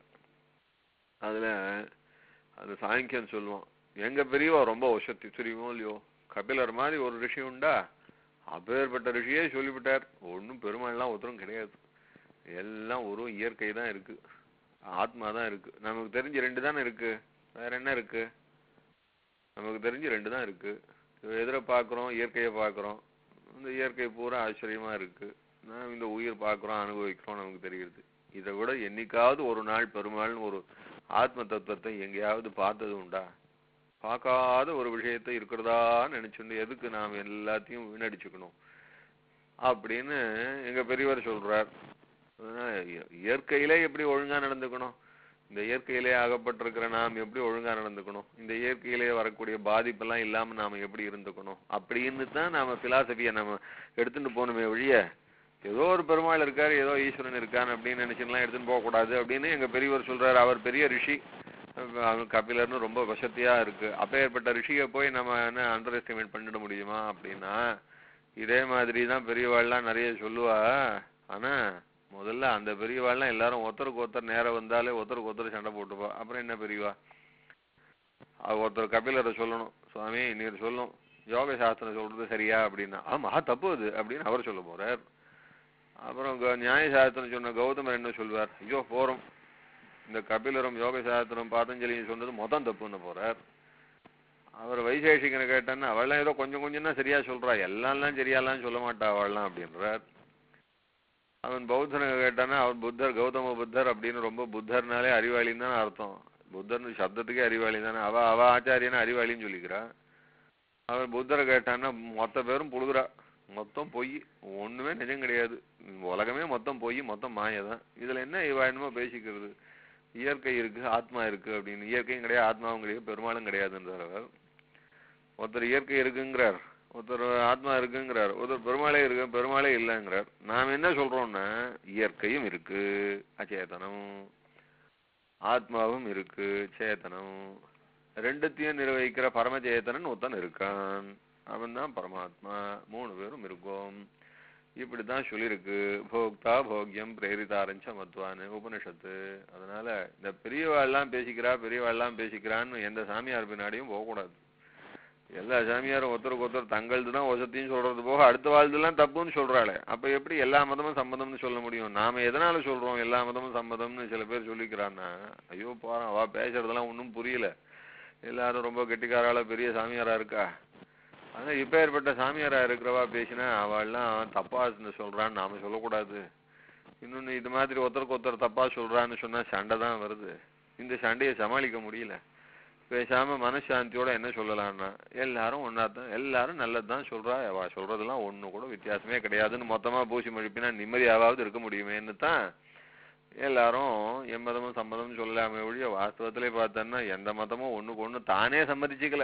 [SPEAKER 3] அதுல அது சாங்கியம் சொல்லுவான் எங்க பெரியவா ரொம்ப வசத்தி தெரியுமோ இல்லையோ கபிலர் மாதிரி ஒரு ரிஷி உண்டா அப்பேற்பட்ட ரிஷியே சொல்லிவிட்டார் ஒண்ணும் பெருமாள்லாம் ஒருத்தரும் கிடையாது எல்லாம் ஒரு இயற்கை தான் இருக்கு ஆத்மா தான் இருக்கு நமக்கு தெரிஞ்சு ரெண்டு தானே இருக்கு வேற என்ன இருக்கு நமக்கு தெரிஞ்சு ரெண்டு தான் இருக்கு எதிர பார்க்குறோம் இயற்கையை பார்க்குறோம் இந்த இயற்கை பூரா ஆச்சரியமா இருக்கு நாம் இந்த உயிர் பார்க்குறோம் அனுபவிக்கிறோம் நமக்கு தெரியுது இதை விட என்னைக்காவது ஒரு நாள் பெருமாள்னு ஒரு ஆத்ம தத்துவத்தை எங்கேயாவது பார்த்தது உண்டா பார்க்காத ஒரு விஷயத்தை இருக்கிறதா நினைச்சுண்டு எதுக்கு நாம் எல்லாத்தையும் வீணடிச்சுக்கணும் அப்படின்னு எங்க பெரியவர் சொல்றார் அதனால இய- இயற்கையிலே எப்படி ஒழுங்கா நடந்துக்கணும் இந்த இயற்கையிலே அகப்பட்டிருக்கிற நாம் எப்படி ஒழுங்கா நடந்துக்கணும் இந்த இயற்கையிலே வரக்கூடிய பாதிப்பெல்லாம் இல்லாம நாம எப்படி இருந்துக்கணும் அப்படின்னு தான் நாம பிலாசபியை நம்ம எடுத்துட்டு போகணுமே ஒழிய ஏதோ ஒரு பெருமாள் இருக்காரு ஏதோ ஈஸ்வரன் இருக்கான் அப்படின்னு நினைச்சுலாம் எடுத்துன்னு போக கூடாது அப்படின்னு எங்க பெரியவர் சொல்றாரு அவர் பெரிய ரிஷி அவர் கபிலர்னு ரொம்ப வசதியா இருக்கு அப்பேற்பட்ட ரிஷியை போய் நம்ம என்ன அண்டர் எஸ்டிமேட் பண்ணிட முடியுமா அப்படின்னா இதே மாதிரி தான் பெரியவாள்லாம் நிறைய சொல்லுவா ஆனா முதல்ல அந்த பெரியவாள்லாம் எல்லாரும் ஒருத்தருக்கு ஒருத்தர் நேரம் வந்தாலே ஒருத்தருக்கு ஒருத்தர் சண்டை போட்டுப்பா அப்புறம் என்ன பெரியவா அவ ஒருத்தர் கபிலரை சொல்லணும் சுவாமி நீர் சொல்லும் யோக சாஸ்திரம் சொல்றது சரியா அப்படின்னா ஆமா தப்பு அது அப்படின்னு அவர் சொல்ல போறார் அப்புறம் க- நியாய சாஸ்திரம் சொன்ன கௌதமர் என்ன சொல்வார் ஐயோ போறோம் இந்த கபிலரும் யோக சாஸ்திரம் பாதஞ்சலியும் சொன்னது மொத்தம் தப்புன்னு போறார் அவர் வைசேஷிகனை கேட்டான்னா அவள்லாம் ஏதோ கொஞ்சம் கொஞ்சம் தான் சரியா சொல்றா எல்லாம்லாம் சரியாலாம் சொல்ல மாட்டா அவள்லாம் அப்படின்றார் அவன் பௌத்தனை கேட்டானா அவன் புத்தர் கௌதம புத்தர் அப்படின்னு ரொம்ப புத்தர்னாலே அறிவாளின்னு தானே அர்த்தம் புத்தர்னு சப்தத்துக்கே அறிவாளி தானே அவ அவ ஆச்சாரியனை அறிவாளின்னு சொல்லிக்கிறா அவன் புத்தரை கேட்டான்னா மொத்த பேரும் புழுகுறா மொத்தம் பொய் ஒண்ணுமே நிஜம் கிடையாது உலகமே மொத்தம் பொய் மொத்தம் மாயை தான் இதுல என்ன இவ என்னமோ பேசிக்கிறது இயற்கை இருக்கு ஆத்மா இருக்கு அப்படின்னு இயற்கையும் கிடையாது ஆத்மாவும் கிடையாது பெருமாளும் கிடையாதுன்றார் அவர் ஒருத்தர் இயற்கை இருக்குங்கிறார் ஒருத்தர் ஆத்மா இருக்குங்கிறார் ஒருத்தர் பெருமாளே இருக்கு பெருமாளே இல்லைங்கிறார் நாம் என்ன சொல்றோம்னா இயற்கையும் இருக்கு அச்சேதனம் ஆத்மாவும் இருக்கு சேதனம் ரெண்டுத்தையும் நிர்வகிக்கிற பரமச்சேதனன் ஒருத்தன் இருக்கான் அவன் தான் பரமாத்மா மூணு பேரும் இருக்கோம் இப்படிதான் சொல்லியிருக்கு போக்தா போக்யம் பிரேரிதாரஞ்ச மத்வான்னு உபனிஷத்து அதனால இந்த பெரியவாள்லாம் பேசிக்கிறா பெரியவாள்லாம் பேசிக்கிறான்னு எந்த சாமியார் பின்னாடியும் போகக்கூடாது எல்லா சாமியாரும் ஒருத்தருக்கு ஒருத்தர் தங்களது தான் வசத்தின்னு சொல்றது போக அடுத்த வாழ்தெல்லாம் தப்புன்னு சொல்றாளே அப்ப எப்படி எல்லா மதமும் சம்மதம்னு சொல்ல முடியும் நாம எதனால சொல்றோம் எல்லா மதமும் சம்மதம்னு சில பேர் சொல்லிக்கிறான்னா ஐயோ போறான் அவ பேசுறதெல்லாம் ஒன்றும் புரியல எல்லாரும் ரொம்ப கெட்டிக்காரால பெரிய சாமியாரா இருக்கா ஆனா இப்ப ஏற்பட்ட சாமியாரா இருக்கிறவா பேசினா அவள்லாம் தப்பா சொல்றான்னு நாம சொல்லக்கூடாது இன்னொன்னு இது மாதிரி ஒருத்தருக்கு ஒருத்தர் தப்பா சொல்றான்னு சொன்னா சண்டை தான் வருது இந்த சண்டையை சமாளிக்க முடியல பேசாம மனசாந்தியோட என்ன சொல்லலாம்னா எல்லாரும் ஒன்னாதான் எல்லாரும் நல்லதுதான் சொல்றா அவ சொல்றதெல்லாம் ஒண்ணு கூட வித்தியாசமே கிடையாதுன்னு மொத்தமா பூசி மழுப்பினா நிம்மதியாவது இருக்க முடியுமேன்னு தான் எல்லாரும் எம்மதமும் சம்மதமும் சொல்லாம ஒழிய வாஸ்தவத்திலே பார்த்தோன்னா எந்த மதமும் ஒண்ணுக்கு ஒண்ணு தானே சம்மதிச்சுக்கல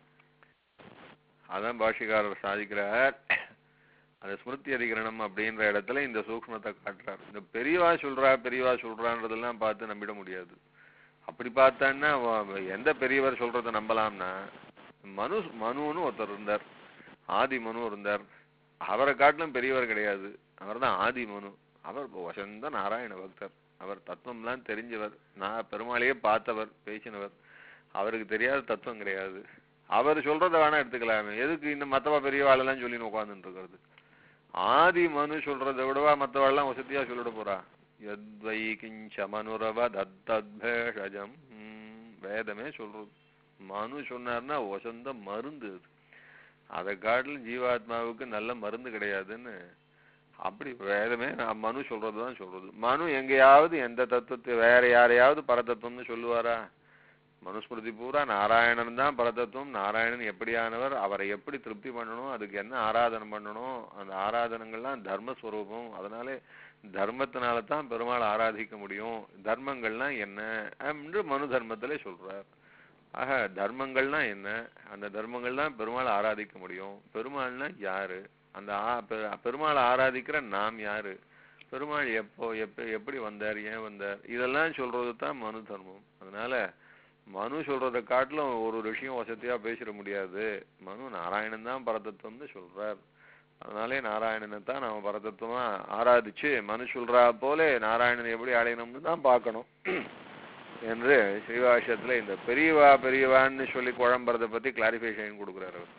[SPEAKER 3] அதான் பாஷிகாரர் சாதிக்கிறார் அந்த ஸ்மிருதி அதிகரணம் அப்படின்ற இடத்துல இந்த சூக்ஷ்மத்தை காட்டுறார் இந்த பெரியவா சொல்றா பெரியவா சொல்றான்றதெல்லாம் பார்த்து நம்பிட முடியாது அப்படி பார்த்தான்னா வ- எந்த பெரியவர் சொல்றத நம்பலாம்னா மனு மனுன்னு ஒருத்தர் இருந்தார் ஆதி மனு இருந்தார் அவரை காட்டிலும் பெரியவர் கிடையாது அவர்தான் ஆதி மனு அவர் வசந்த நாராயண பக்தர் அவர் தத்துவம்லாம் தெரிஞ்சவர் நான் பெருமாளையே பார்த்தவர் பேசினவர் அவருக்கு தெரியாத தத்துவம் கிடையாது அவர் சொல்றத வேணா எடுத்துக்கலாமே எதுக்கு இந்த மத்தவா பெரியவாளெல்லாம் சொல்லி உட்கார்ந்துட்டு இருக்கிறது ஆதி மனு சொல்றதை விடவா மத்தவாள்லாம் வசதியா சொல்லிட போறா யத்வை கிஞ்ச மனுரவ தத்தத்பேஷஜம் வேதமே சொல்றது மனு சொன்னார்னா வசந்த மருந்து அது அதை காட்டிலும் ஜீவாத்மாவுக்கு நல்ல மருந்து கிடையாதுன்னு அப்படி வேதமே நான் மனு சொல்றதுதான் சொல்றது மனு எங்கேயாவது எந்த தத்துவத்தை வேற யாரையாவது பரதத்துவம்னு சொல்லுவாரா மனுஸ்மிருதி பூரா நாராயணன் தான் பரதத்துவம் நாராயணன் எப்படியானவர் அவரை எப்படி திருப்தி பண்ணணும் அதுக்கு என்ன ஆராதனை பண்ணணும் அந்த ஆராதனங்கள்லாம் தர்மஸ்வரூபம் அதனாலே தர்மத்தினால தான் பெருமாள் ஆராதிக்க முடியும் தர்மங்கள்லாம் என்ன என்று மனு தர்மத்திலே சொல்றார் ஆக தர்மங்கள்னா என்ன அந்த தர்மங்கள் தான் பெருமாள் ஆராதிக்க முடியும் பெருமாள்னா யாரு அந்த ஆ- பெ- பெருமாளை ஆராதிக்கிற நாம் யாரு பெருமாள் எப்போ எப்ப எப்படி வந்தார் ஏன் வந்தார் இதெல்லாம் சொல்றது தான் மனு தர்மம் அதனால மனு சொல்றதை காட்டிலும் ஒரு ஒரு விஷயம் வசதியா பேசிட முடியாது மனு நாராயணன் தான் பரதத்துவம்னு சொல்றார் அதனாலே நாராயணனை தான் நாம பரதத்துவமா ஆராதிச்சு மனு சொல்றா போல நாராயணனை எப்படி அடையணும்னு தான் பார்க்கணும் என்று ஸ்ரீவாஷ்யத்துல இந்த பெரியவா பெரியவான்னு சொல்லி குழம்புறதை பத்தி கிளாரிஃபிகேஷன் கொடுக்குறாரு அவர்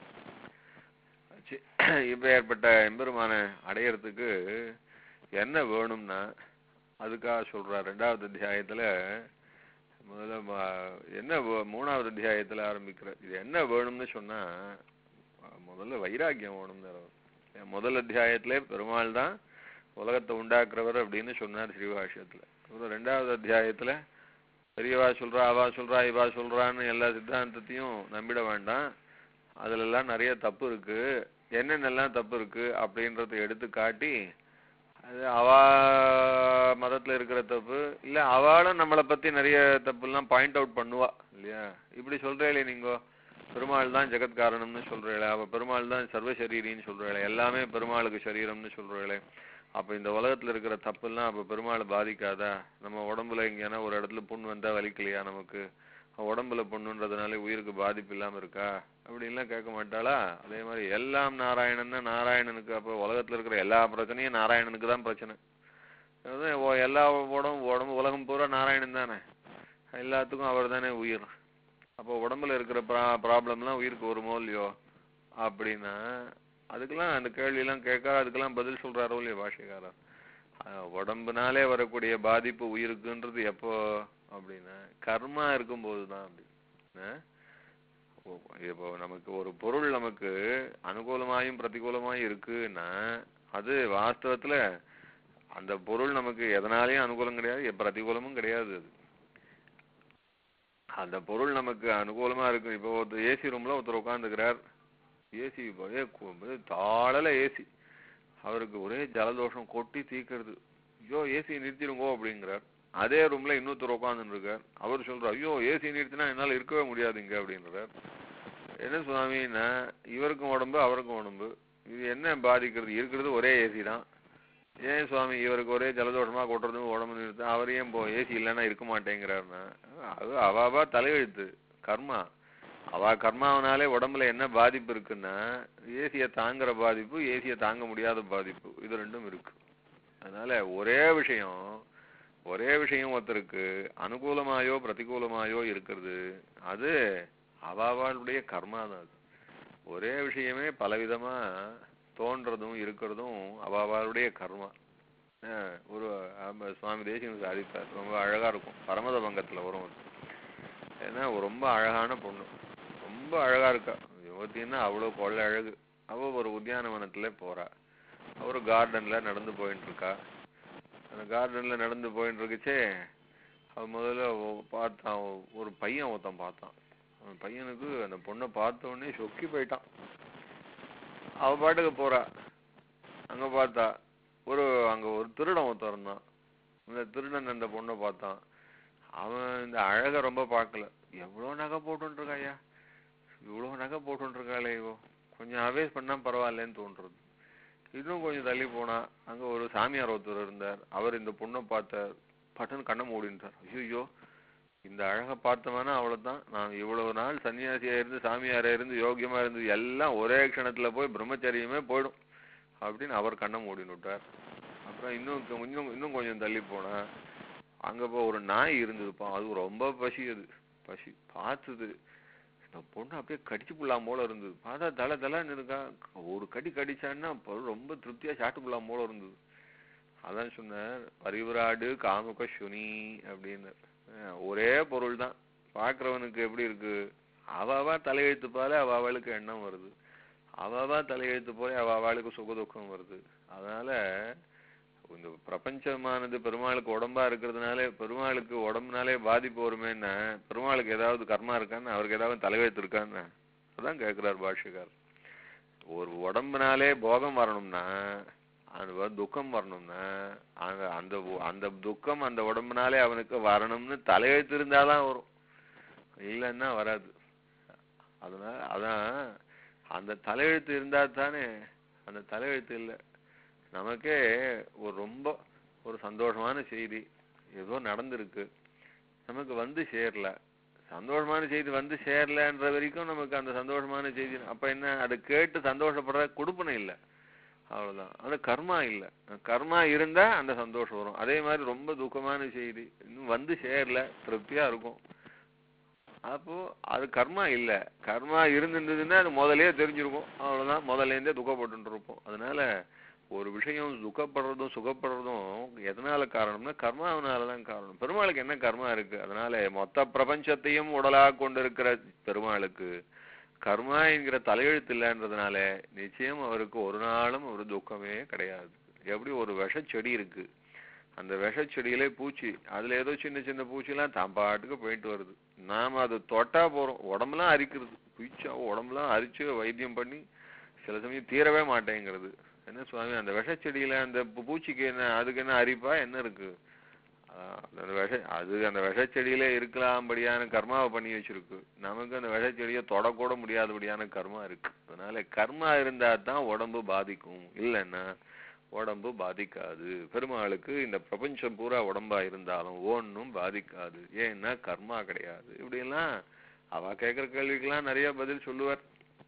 [SPEAKER 3] சி- இப்ப ஏற்பட்ட எம்பெருமான அடையறதுக்கு என்ன வேணும்னா அதுக்காக சொல்றார் ரெண்டாவது அத்தியாயத்துல முதல்ல ம- என்ன வே- மூணாவது அத்தியாயத்துல ஆரம்பிக்கிற இது என்ன வேணும்னு சொன்னா அஹ் முதல்ல வைராக்கியம் வேணும்னு அவர். ஏன் முதல் அத்தியாயத்திலே பெருமாள் தான் உலகத்தை உண்டாக்குறவர் அப்படின்னு சொன்னார் ஸ்ரீபாஷ்யத்துல அப்புறம் ரெண்டாவது அத்தியாயத்துல பெரியவா சொல்றா அவா சொல்றா இவா சொல்றான்னு எல்லா சித்தாந்தத்தையும் நம்பிட வேண்டாம் அதுல எல்லாம் நிறைய தப்பு இருக்கு என்னென்னலாம் தப்பு இருக்கு அப்படின்றத எடுத்து காட்டி அது அவா மதத்துல இருக்கிற தப்பு இல்ல அவளும் நம்மளை பத்தி நிறைய தப்புலாம் பாயிண்ட் அவுட் பண்ணுவா இல்லையா இப்படி சொல்றீங்களே நீங்க பெருமாள் தான் ஜெகத் காரணம்னு சொல்றீங்களே அவ பெருமாள் தான் சர்வசரீரின்னு சொல்றீங்களே எல்லாமே பெருமாளுக்கு சரீரம்னு சொல்றீங்களே அப்ப இந்த உலகத்துல இருக்கிற தப்பெல்லாம் அப்ப பெருமாளை பாதிக்காதா நம்ம உடம்புல எங்கேனா ஒரு இடத்துல புண் வந்தா வலிக்கலையா நமக்கு உடம்புல புண்ணுன்றதுனால உயிருக்கு பாதிப்பு இல்லாம இருக்கா அப்படின்லாம் கேட்க மாட்டாளா அதே மாதிரி எல்லாம் நாராயணன்னா நாராயணனுக்கு அப்ப உலகத்துல இருக்கிற எல்லா பிரச்சனையும் நாராயணனுக்கு தான் பிரச்சனை அதான் ஓ- எல்லா உடம்பு உடம்பு உலகம் பூரா நாராயணன் தானே எல்லாத்துக்கும் அவர் தானே உயிர் அப்போ உடம்புல இருக்கிற ப்ரா ப்ராப்ளம்லாம் உயிருக்கு வருமோ இல்லையோ அப்படின்னா அதுக்கெல்லாம் அந்த கேள்வியெல்லாம் கேட்க அதுக்கெல்லாம் பதில் சொல்றாரோ இல்லையோ பாஷைக்காரர் அஹ் உடம்புனாலே வரக்கூடிய பாதிப்பு உயிருக்குன்றது எப்போ அப்படின்னா கர்மா இருக்கும்போது தான் அப்படி அஹ் ஓ- இப்போ நமக்கு ஒரு பொருள் நமக்கு அனுகூலமாயும் பிரதிகூலமாயும் இருக்குன்னா அது வாஸ்தவத்துல அந்த பொருள் நமக்கு எதனாலையும் அனுகூலம் கிடையாது எ- பிரதிகூலமும் கிடையாது அது அந்த பொருள் நமக்கு அனுகூலமா இருக்கு இப்போ ஒருத்தர் ஏசி ரூம்ல ஒருத்தர் உட்காந்துக்கிறார் ஏசி ஒரே கு- தாளல ஏசி அவருக்கு ஒரே ஜலதோஷம் கொட்டி தீக்கிறது ஐயோ ஏசி நிறுத்திடுங்கோ அப்படிங்கிறார் அதே ரூம்ல இன்னொருத்தர் உட்காந்துட்டு இருக்கார் அவர் சொல்றார் ஐயோ ஏசி நிறுத்தினா என்னால இருக்கவே முடியாதுங்க அப்படின்றார் என்ன சுவாமின்னா இவருக்கும் உடம்பு அவருக்கும் உடம்பு இது என்ன பாதிக்கிறது இருக்கிறது ஒரே ஏசி தான் ஏன் சுவாமி இவருக்கு ஒரே ஜலதோஷமா கொட்டுறதும் உடம்பு நிறுத்த அவர் ஏன் போ ஏசி இல்லைன்னா இருக்க மாட்டேங்கிறாருன்னா அது அவாவா தலையெழுத்து கர்மா அவ கர்மாவனாலே உடம்புல என்ன பாதிப்பு இருக்குன்னா ஏசியை தாங்குற பாதிப்பு ஏசியை தாங்க முடியாத பாதிப்பு இது ரெண்டும் இருக்கு அதனால ஒரே விஷயம் ஒரே விஷயம் ஒருத்தருக்கு அனுகூலமாயோ பிரதிகூலமாயோ இருக்கிறது அது அவாவாளுடைய கர்மா தான் அது ஒரே விஷயமே பலவிதமா தோன்றதும் இருக்கிறதும் அவாவாளுடைய கர்மா அஹ் ஒரு ஆமா, சுவாமி தேசிகன் சாதித்தார் ரொம்ப அழகா இருக்கும் பரமத பங்கத்துல வரும் அது. ஏன்னா ஒரு ரொம்ப அழகான பொண்ணு ரொம்ப அழகா இருக்கா யுவத்தின்னா அவ்வளவு கொள்ள அழகு அவ ஒரு உத்தியானவனத்துல போறா ஒரு கார்டன்ல நடந்து போயிட்டு இருக்கா அந்த கார்டன்ல நடந்து போயிட்டு இருக்குச்சே அவ முதல்ல ஒ- பார்த்தான் ஒ- ஒரு பையன் ஒருத்தன் பார்த்தான் அந்த பையனுக்கு அந்த பொண்ணை பார்த்த உடனே சொக்கி போயிட்டான் அவ பாட்டுக்கு போறா அங்க பார்த்தா ஒரு அங்க ஒரு திருடன் ஒருத்தன் இருந்தான் இந்த திருடன் அந்த பொண்ணை பார்த்தான் அவன் இந்த அழக ரொம்ப பார்க்கல எவ்வளவு நகை போட்டுன்னு இருக்காயா இவ்வளவு நகை போட்டுன்னு இருக்காளே இவோ கொஞ்சம் அவேஸ் பண்ணா பரவாயில்லன்னு தோன்றது இன்னும் கொஞ்சம் தள்ளி போனா அங்க ஒரு சாமியார் ஒருத்தர் இருந்தார் அவர் இந்த பொண்ணை பார்த்தார் பட்டன் கண்ணை மூடின்ட்டார் ஐயோ இந்த அழகை பார்த்தவனா அவ்வளவுதான் நான் இவ்வளவு நாள் சன்னியாசியா இருந்து சாமியாரா இருந்து யோகியமா இருந்து எல்லாம் ஒரே க்ஷணத்துல போய் பிரம்மச்சரியமே போயிடும் அப்படின்னு அவர் கண்ணை மூடின்னு விட்டார் அப்புறம் இன்னும் கொ- இன்னும் இன்னும் கொஞ்சம் தள்ளி போனா அங்க போ ஒரு நாய் இருந்ததுப்பா அது ரொம்ப பசி அது பசி பார்த்தது இந்த பொண்ணு அப்படியே கடிச்சு புல்லாம் போல இருந்தது பார்த்தா தலை தலைன்னு இருக்கா ஒரு கடி கடிச்சான்னா அப்ப ரொம்ப திருப்தியா சாட்டு புல்லாம் போல இருந்தது அதான் சொன்னார் பரிவராடு காமுக சுனி அப்படின்னு அஹ் ஒரே பொருள் தான் பார்க்கறவனுக்கு எப்படி இருக்கு அவ அவ தலையெழுத்து பால அவ அவளுக்கு எண்ணம் வருது அவவா தலையெழுத்து போய் அவ அவளுக்கு சுகதுக்கம் வருது அதனால இந்த பிரபஞ்சமானது பெருமாளுக்கு உடம்பா இருக்கிறதுனால பெருமாளுக்கு உடம்புனாலே பாதிப்பு வருமேன்னா பெருமாளுக்கு ஏதாவது கர்மா இருக்கான்னு அவருக்கு ஏதாவது தலையெழுத்து இருக்கான்னு அதான் கேட்கிறார் பாஷ்யக்கார் ஒரு உடம்புனாலே போகம் வரணும்னா அந்த வ- துக்கம் வரணும்னா அந்த அந்த உ- அந்த துக்கம் அந்த உடம்புனாலே அவனுக்கு வரணும்னு தலையெழுத்து இருந்தாதான் வரும் இல்லைன்னா வராது அதனால அதான் அந்த தலையெழுத்து இருந்தா தானே அந்த தலையெழுத்து இல்லை நமக்கே ஒரு ரொம்ப ஒரு சந்தோஷமான செய்தி ஏதோ நடந்திருக்கு நமக்கு வந்து சேரல சந்தோஷமான செய்தி வந்து சேரலன்ற வரைக்கும் நமக்கு அந்த சந்தோஷமான செய்தி அப்ப என்ன அதை கேட்டு சந்தோஷப்படுற கொடுப்பனை இல்லை அவ்வளவுதான் அது கர்மா இல்லை கர்மா இருந்தா அந்த சந்தோஷம் வரும் அதே மாதிரி ரொம்ப துக்கமான செய்தி இன்னும் வந்து சேரல திருப்தியா இருக்கும் அப்போ அது கர்மா இல்ல கர்மா இருந்திருந்ததுன்னா அது முதல்லயே தெரிஞ்சிருக்கும் அவ்வளவுதான் முதல்ல இருந்தே துக்கப்பட்டு இருப்போம் அதனால ஒரு விஷயம் துக்கப்படுறதும் சுகப்படுறதும் எதனால காரணம்னா கர்மாவனால தான் காரணம் பெருமாளுக்கு என்ன கர்மா இருக்கு அதனால மொத்த பிரபஞ்சத்தையும் உடலாக கொண்டிருக்கிற பெருமாளுக்கு கர்மா என்கிற தலையெழுத்து இல்லைன்றதுனால நிச்சயம் அவருக்கு ஒரு நாளும் ஒரு துக்கமே கிடையாது எப்படி ஒரு விஷச்செடி இருக்கு அந்த விஷச்செடியிலே பூச்சி அதுல ஏதோ சின்ன சின்ன பூச்சிலாம் தான் பாட்டுக்கு போயிட்டு வருது நாம அது தொட்டா போறோம் உடம்பெல்லாம் அரிக்கிறது பூச்சா உடம்பெல்லாம் அரிச்சு வைத்தியம் பண்ணி சில சமயம் தீரவே மாட்டேங்கிறது என்ன சுவாமி அந்த விஷச்செடியில அந்த பூ- பூச்சிக்கு என்ன அதுக்கு என்ன அரிப்பா என்ன இருக்கு அதான் அந்த விஷ அது அந்த விஷச்செடியிலே இருக்கலாம்படியான கர்மாவை பண்ணி வச்சிருக்கு நமக்கு அந்த விஷச்செடியை தொடக்கூட முடியாதபடியான கர்மா இருக்கு அதனால கர்மா இருந்தா தான் உடம்பு பாதிக்கும் இல்லைன்னா உடம்பு பாதிக்காது பெருமாளுக்கு இந்த பிரபஞ்சம் பூரா உடம்பா இருந்தாலும் ஒண்ணும் பாதிக்காது ஏன்னா கர்மா கிடையாது இப்படி எல்லாம் அவ கேட்கிற கேள்விக்கெல்லாம் நிறைய பதில் சொல்லுவார்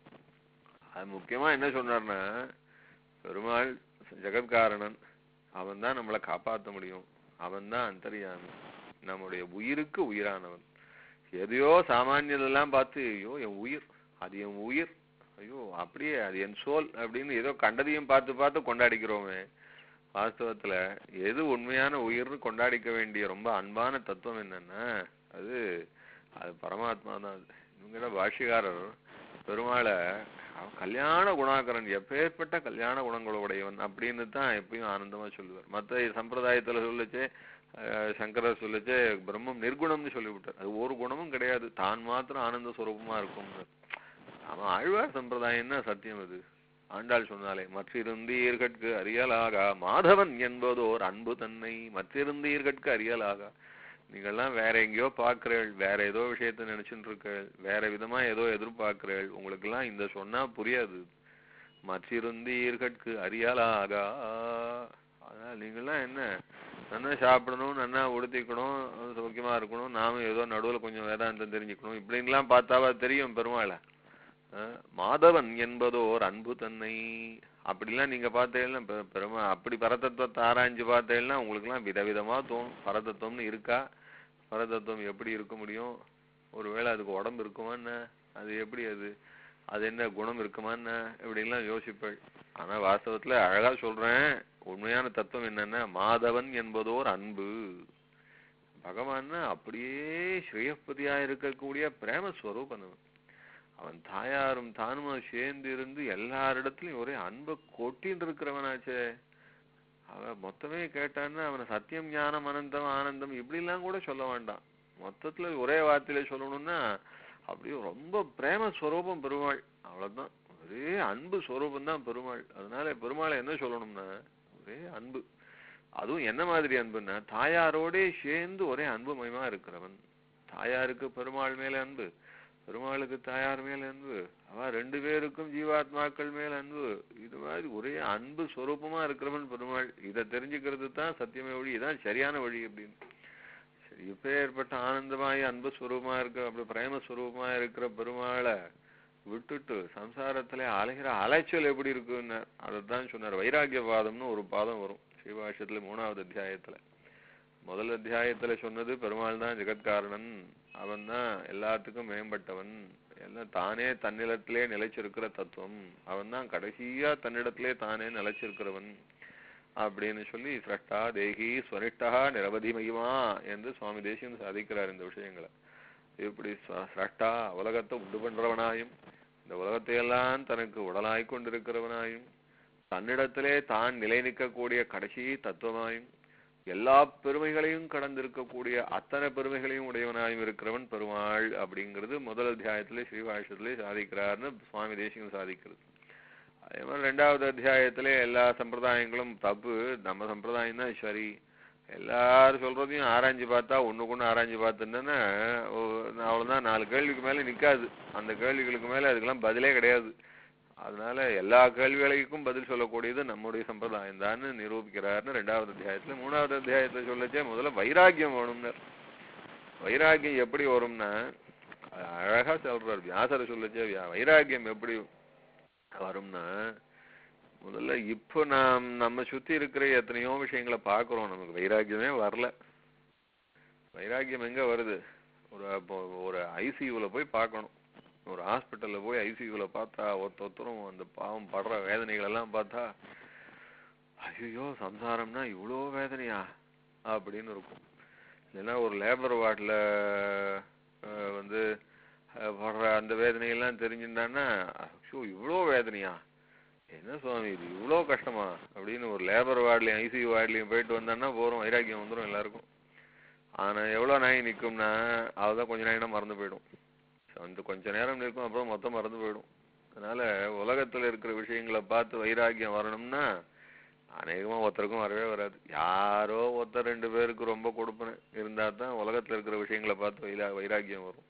[SPEAKER 3] அது முக்கியமா என்ன சொன்னார்னா பெருமாள் ஜெகத்காரணன் அவன் தான் நம்மளை காப்பாற்ற முடியும் அவன் தான் அந்தரியாமி நம்முடைய உயிருக்கு உயிரானவன் எதையோ சாமானியதெல்லாம் பார்த்து ஐயோ என் உயிர் அது என் உயிர் ஐயோ அப்படியே அது என் சோல் அப்படின்னு ஏதோ கண்டதையும் பார்த்து பார்த்து கொண்டாடிக்கிறோமே வாஸ்தவத்துல எது உண்மையான உயிர்னு கொண்டாடிக்க வேண்டிய ரொம்ப அன்பான தத்துவம் என்னன்னா அது அது பரமாத்மா தான் அது இவங்கட பாஷ்யக்காரர் பெருமாளை அவன் கல்யாண குணாகரன் எப்பேற்பட்ட கல்யாண குணங்களுடையவன் அப்படின்னு தான் எப்பயும் ஆனந்தமா சொல்லுவார் மத்த சம்பிரதாயத்துல சொல்லச்சே அஹ், சங்கரர் சொல்லச்சே பிரம்மம் நிர்குணம்னு சொல்லிவிட்டார் அது ஒரு குணமும் கிடையாது தான் மாத்திரம் ஆனந்த சுரூபமா இருக்கும் அவன் ஆழ்வார் சம்பிரதாயம்னா சத்தியம் அது ஆண்டாள் சொன்னாலே மற்றிருந்தீர்கட்கு அறியலாகா மாதவன் என்பதோர் அன்பு தன்னை மற்றிருந்தீர்கட்கு அறியலாகா நீங்கள்லாம் வேற எங்கேயோ பார்க்கிறீள் வேற ஏதோ விஷயத்தை நினைச்சுட்டு இருக்கீள் வேற விதமா ஏதோ எதிர்பார்க்கிறீள் உங்களுக்கெல்லாம் இந்த சொன்னா புரியாது மற்றிருந்தீர்கட்கு அறியலாகா அதனால நீங்கள்லாம் என்ன நன்னா சாப்பிடணும் நன்னா உடுத்திக்கணும் சௌக்கியமா இருக்கணும் நாம ஏதோ நடுவுல கொஞ்சம் வேதாந்தம் தெரிஞ்சுக்கணும் இப்படின்லாம் பார்த்தாவா தெரியும் பெருமாளை அஹ் மாதவன் என்பதோர் அன்பு தன்னை அப்படிலாம் நீங்க பார்த்தீங்கன்னா பெ- பெருமா அப்படி பரதத்துவத்தை ஆராய்ஞ்சு பார்த்தீங்கன்னா உங்களுக்குலாம் விதவிதமா தோணும் பரதத்துவம்னு இருக்கா பரதத்துவம் எப்படி இருக்க முடியும் ஒருவேளை அதுக்கு உடம்பு இருக்குமா என்ன அது எப்படி அது அது என்ன குணம் இருக்குமா என்ன இப்படிலாம் யோசிப்பேள் ஆனா வாஸ்தவத்துல அழகா சொல்றேன் உண்மையான தத்துவம் என்னன்னா மாதவன் என்பதோர் அன்பு பகவான்னா அப்படியே ஸ்ரீயப்பதியா இருக்கக்கூடிய பிரேமஸ்வரூபன் அவன் அவன் தாயாரும் தானுமா சேர்ந்து இருந்து எல்லாரிடத்துலயும் ஒரே அன்பை கொட்டின்னு இருக்கிறவனாச்சே அவன் மொத்தமே கேட்டான்னா அவனை சத்தியம் ஞானம் அனந்தம் ஆனந்தம் இப்படிலாம் கூட சொல்ல வேண்டாம் மொத்தத்துல ஒரே வார்த்தையில சொல்லணும்னா அப்படியே ரொம்ப பிரேம ஸ்வரூபம் பெருமாள் அவ்வளவுதான் ஒரே அன்பு ஸ்வரூபம் தான் பெருமாள் அதனால பெருமாளை என்ன சொல்லணும்னா ஒரே அன்பு அதுவும் என்ன மாதிரி அன்புன்னா தாயாரோடே சேர்ந்து ஒரே அன்புமயமா இருக்கிறவன் தாயாருக்கு பெருமாள் மேல அன்பு பெருமாளுக்கு தாயார் மேல அன்பு அவ ரெண்டு பேருக்கும் ஜீவாத்மாக்கள் மேல அன்பு இது மாதிரி ஒரே அன்பு ஸ்வரூபமா இருக்கிறவன் பெருமாள் இதை தெரிஞ்சுக்கிறது தான் சத்தியமே வழி இதான் சரியான வழி அப்படின்னு சரி இப்பேற்பட்ட ஆனந்தமாய் அன்பு ஸ்வரூபமா இருக்க அப்படி பிரேம ஸ்வரூபமா இருக்கிற பெருமாளை விட்டுட்டு சம்சாரத்துல அலைகிற அலைச்சல் எப்படி இருக்குன்னு அதைத்தான் சொன்னார் வைராகியவாதம்னு ஒரு பாதம் வரும் ஸ்ரீபாஷ்யத்துல மூணாவது அத்தியாயத்துல முதல் அத்தியாயத்துல சொன்னது பெருமாள் தான் ஜெகத்காரணன் அவன் தான் எல்லாத்துக்கும் மேம்பட்டவன் எல்லாம் தானே தன்னிடத்திலே நிலைச்சிருக்கிற தத்துவம் அவன் தான் கடைசியா தன்னிடத்திலே தானே நிலைச்சிருக்கிறவன் அப்படின்னு சொல்லி சிரஷ்டா தேகி ஸ்வனிஷ்டா நிரவதி மகிமா என்று சுவாமி தேசியம் சாதிக்கிறார் இந்த விஷயங்களை இப்படி ஸ்வ- சிரஷ்டா உலகத்தை உண்டு பண்றவனாயும் இந்த உலகத்தையெல்லாம் தனக்கு உடலாய் கொண்டிருக்கிறவனாயும் தன்னிடத்திலே தான் நிலை நிற்கக்கூடிய கடைசி தத்துவமாயும் எல்லா பெருமைகளையும் கடந்திருக்கக்கூடிய அத்தனை பெருமைகளையும் உடையவனாயும் இருக்கிறவன் பெருமாள் அப்படிங்கிறது முதல் அத்தியாயத்திலே ஸ்ரீபாஷ்யத்திலே சாதிக்கிறார்னு சுவாமி தேசிகம் சாதிக்கிறது அதே மாதிரி ரெண்டாவது அத்தியாயத்திலே எல்லா சம்பிரதாயங்களும் தப்பு நம்ம சம்பிரதாயம் தான் சரி எல்லாரும் சொல்றதையும் ஆராய்ஞ்சு பார்த்தா ஒண்ணுக்கு ஒண்ணு ஆராய்ஞ்சு பார்த்துட்டேன்னா அவ்வளவுதான் நாலு கேள்விக்கு மேல நிக்காது அந்த கேள்விகளுக்கு மேல அதுக்கெல்லாம் பதிலே கிடையாது அதனால எல்லா கேள்விகளுக்கும் பதில் சொல்லக்கூடியது நம்முடைய சம்பிரதாயம் தான் நிரூபிக்கிறார்னு ரெண்டாவது அத்தியாயத்துல மூணாவது அத்தியாயத்துல சொல்லச்சே முதல்ல வைராக்கியம் வேணும்னு வைராக்கியம் எப்படி வரும்னா அது அழகா சொல்றார் வியாசரை சொல்லச்சே வியா- வைராக்கியம் எப்படி வரும்னா முதல்ல இப்போ நாம் நம்ம சுத்தி இருக்கிற எத்தனையோ விஷயங்களை பார்க்கிறோம் நமக்கு வைராக்கியமே வரல வைராக்கியம் எங்க வருது ஒரு அப்போ ஒரு ஐசியூல போய் பார்க்கணும் ஒரு ஹாஸ்பிட்டல்ல போய் ஐசியூல பார்த்தா ஒருத்த ஒருத்தரும் அந்த பாவம் படுற வேதனைகள் எல்லாம் பார்த்தா ஐயோ சம்சாரம்னா இவ்வளோ வேதனையா அப்படின்னு இருக்கும் இல்லைன்னா ஒரு லேபர் வார்டில் வந்து அஹ், படுற அந்த வேதனையெல்லாம் தெரிஞ்சுட்டான்னா ஐயோ இவ்வளோ வேதனையா என்ன சுவாமி இது இவ்வளோ கஷ்டமா அப்படின்னு ஒரு லேபர் வார்ட்லையும் ஐசியூ வார்ட்லையும் போயிட்டு வந்தான்னா போகிறோம் வைராக்கியம் வந்துடும் எல்லாருக்கும் ஆனா எவ்வளோ நாய் நிக்கும்னா அதுதான் கொஞ்ச நேரம் மறந்து போயிடும் அந்த கொஞ்ச நேரம் நிற்கும் அப்புறம் மொத்தம் மறந்து போயிடும் அதனால உலகத்துல இருக்கிற விஷயங்களை பார்த்து வைராக்கியம் வரணும்னா அநேகமா ஒருத்தருக்கும் வரவே வராது யாரோ ஒருத்தர் ரெண்டு பேருக்கு ரொம்ப கொடுப்பன இருந்தா தான் உலகத்துல இருக்கிற விஷயங்களை பார்த்து வைரா வைராக்கியம் வரும்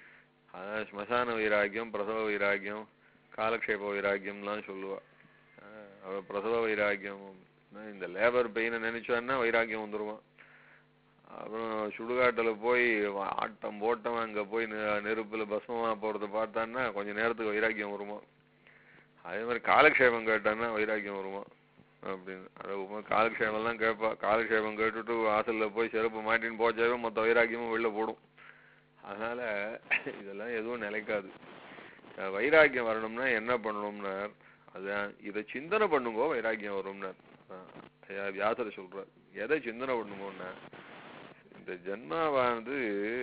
[SPEAKER 3] அதான் ஸ்மசான வைராக்கியம் பிரசவ வைராக்கியம் காலக்ஷேப வைராக்கியம்லாம் சொல்லுவா ஆஹ் அவ பிரசவ வைராக்கியம் இந்த லேபர் பெயினை நினைச்சான்னா வைராக்கியம் வந்துருவான் அப்புறம் சுடுகாட்டுல போய் வ- ஆட்டம் போட்டம் அங்க போய் நெ- நெருப்புல பஸ்மமா போறத பார்த்தான்னா கொஞ்ச நேரத்துக்கு வைராக்கியம் வருமா அதே மாதிரி காலக்ஷேபம் கேட்டான்னா வைராக்கியம் வருமா அப்படின்னு அதை உமா காலக்ஷேபம் எல்லாம் கேட்பா காலக்ஷேபம் கேட்டுட்டு வாசல்ல போய் செருப்பு மாட்டின்னு போச்சாவே மொத்த வைராக்கியமும் வெளில போடும் அதனால இதெல்லாம் எதுவும் நிலைக்காது அஹ் வைராக்கியம் வரணும்னா என்ன பண்ணணும்னார் அதான் இதை சிந்தனை பண்ணுங்கோ வைராக்கியம் வரும்னார் அஹ் ஐயா வியாசர் சொல்றார் எதை சிந்தனை பண்ணுங்கோன்னா இந்த ஜென்மாவானது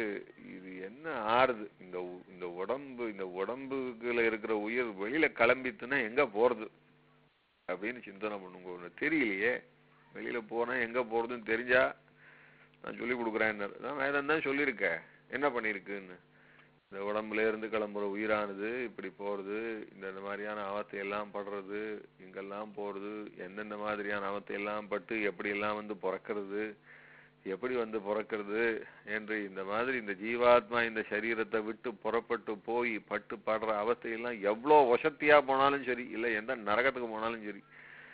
[SPEAKER 3] இது என்ன ஆறுது இந்த உ- இந்த உடம்பு இந்த உடம்புக்குள்ள இருக்கிற உயிர் வெளியில கிளம்பித்துன்னா எங்க போறது அப்படின்னு சிந்தனை பண்ணுங்க ஒண்ணு தெரியலையே வெளியில போனா எங்க போறதுன்னு தெரிஞ்சா நான் சொல்லி கொடுக்குறேன் வேதம் தான் சொல்லியிருக்க என்ன பண்ணிருக்குன்னு இந்த உடம்புல இருந்து கிளம்புற உயிரானது இப்படி போறது இந்த இந்த மாதிரியான அவத்தை எல்லாம் படுறது இங்கெல்லாம் போறது எந்தெந்த மாதிரியான அவத்தை எல்லாம் பட்டு எப்படி எல்லாம் வந்து பிறக்கிறது எப்படி வந்து பிறக்கிறது என்று இந்த மாதிரி இந்த ஜீவாத்மா இந்த சரீரத்தை விட்டு புறப்பட்டு போய் பட்டு படுற அவஸ்தையெல்லாம் எவ்வளோ வசத்தியா போனாலும் சரி இல்லை எந்த நரகத்துக்கு போனாலும் சரி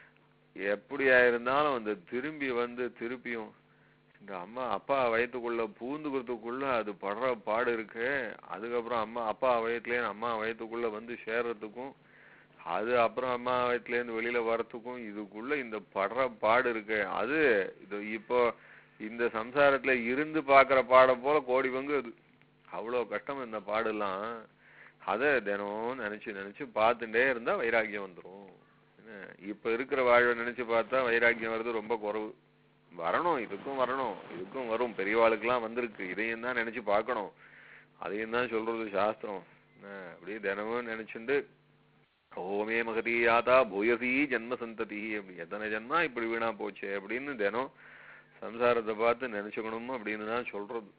[SPEAKER 3] எப்படியா இருந்தாலும் அந்த திரும்பி வந்து திருப்பியும் இந்த அம்மா அப்பா வயித்துக்குள்ள பூந்துக்கிறதுக்குள்ள அது படுற பாடு இருக்கு அதுக்கப்புறம் அம்மா அப்பா வயிற்றுலேருந்து அம்மா வயித்துக்குள்ள வந்து சேர்றதுக்கும் அது அப்புறம் அம்மா வயிற்றுலேருந்து வெளியில வர்றதுக்கும் இதுக்குள்ள இந்த படுற பாடு இருக்கு அது இது இப்போ இந்த சம்சாரத்துல இருந்து பார்க்குற பாடை போல கோடி பங்கு அது அவ்வளோ கஷ்டம் இந்த பாடெல்லாம் அதை தினம் நினைச்சு நினைச்சு பார்த்துட்டே இருந்தா வைராக்கியம் வந்துரும் என்ன இப்ப இருக்கிற வாழ்வை நினைச்சு பார்த்தா வைராக்கியம் வர்றது ரொம்ப குறைவு வரணும் இதுக்கும் வரணும் இதுக்கும் வரும் பெரியவாளுக்கெல்லாம் வந்திருக்கு இதையும் தான் நினைச்சு பார்க்கணும் அதையும் தான் சொல்றது சாஸ்திரம் என்ன அப்படியே தினமும் நினைச்சுண்டு ஓமே மகதி யாதா பூயசி ஜென்ம சந்ததி அப்படி எத்தனை ஜென்மா இப்படி வீணா போச்சே அப்படின்னு தினம் சம்சாரத்தை பார்த்து நினைச்சுக்கணும் அப்படின்னு தான் சொல்றது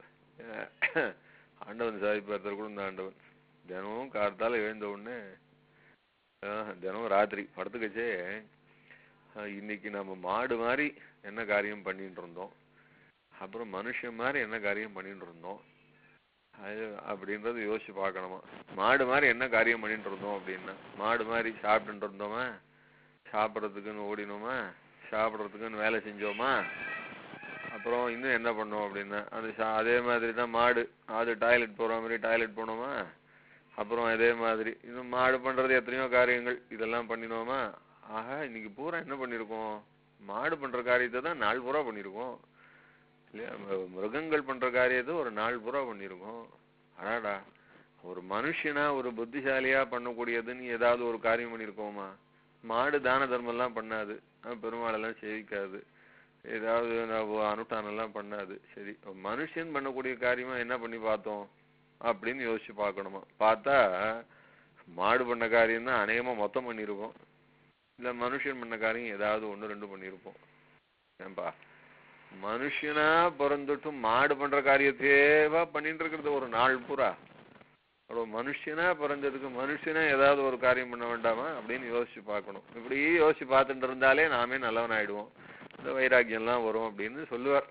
[SPEAKER 3] ஆண்டவன் சாதிப்பார் கூட இந்த ஆண்டவன் தினமும் கார்த்தால எழுந்த உடனே ஆஹ், தினம் ராத்திரி படுத்துக்கச்சே ஆஹ், இன்னைக்கு நம்ம மாடு மாதிரி என்ன காரியம் பண்ணிட்டு இருந்தோம் அப்புறம் மனுஷன் மாதிரி என்ன காரியம் பண்ணிட்டு இருந்தோம் அது அப்படின்றத யோசிச்சு பார்க்கணுமா மாடு மாதிரி என்ன காரியம் பண்ணிட்டு இருந்தோம் அப்படின்னா மாடு மாதிரி சாப்பிட்டுட்டு இருந்தோமா சாப்பிட்றதுக்குன்னு ஓடினோமா சாப்பிட்றதுக்குன்னு வேலை செஞ்சோமா அப்புறம் இன்னும் என்ன பண்ணோம் அப்படின்னா அது சா- அதே மாதிரி தான் மாடு அது டாய்லெட் போற மாதிரி டாய்லெட் போனோமா அப்புறம் அதே மாதிரி இன்னும் மாடு பண்றது எத்தனையோ காரியங்கள் இதெல்லாம் பண்ணினோமா ஆஹா இன்னைக்கு பூரா என்ன பண்ணிருக்கோம் மாடு பண்ற காரியத்தை தான் நாள் பூரா பண்ணிருக்கோம் இல்லையா ம- மிருகங்கள் பண்ற காரியத்தை ஒரு நாள் பூரா பண்ணிருக்கோம் அடாடா ஒரு மனுஷனா ஒரு புத்திசாலியா பண்ணக்கூடியதுன்னு ஏதாவது ஒரு காரியம் பண்ணிருக்கோமா மாடு தான தர்மம் எல்லாம் பண்ணாது அஹ் பெருமாளெல்லாம் சேவிக்காது ஏதாவது நம்ம அனுஷ்டானம் எல்லாம் பண்ணாது சரி மனுஷன் பண்ணக்கூடிய காரியமா என்ன பண்ணி பார்த்தோம் அப்படின்னு யோசிச்சு பார்க்கணுமா பார்த்தா மாடு பண்ண காரியம் தான் அநேகமா மொத்தம் பண்ணியிருப்போம் இல்ல மனுஷன் பண்ண காரியம் ஏதாவது ஒண்ணு ரெண்டு பண்ணியிருப்போம் ஏன்பா மனுஷனா பிறந்துட்டும் மாடு பண்ற காரியத்தையேவா பண்ணிட்டு இருக்கிறது ஒரு நாள் பூரா ஒரு மனுஷனா பிறந்ததுக்கு மனுஷனா ஏதாவது ஒரு காரியம் பண்ண வேண்டாமா அப்படின்னு யோசிச்சு பார்க்கணும் இப்படி யோசிச்சு பார்த்துட்டு இருந்தாலே நாமே நல்லவன் ஆயிடுவோம் இந்த வைராக்கியம்லாம் வரும் அப்படின்னு சொல்லுவார்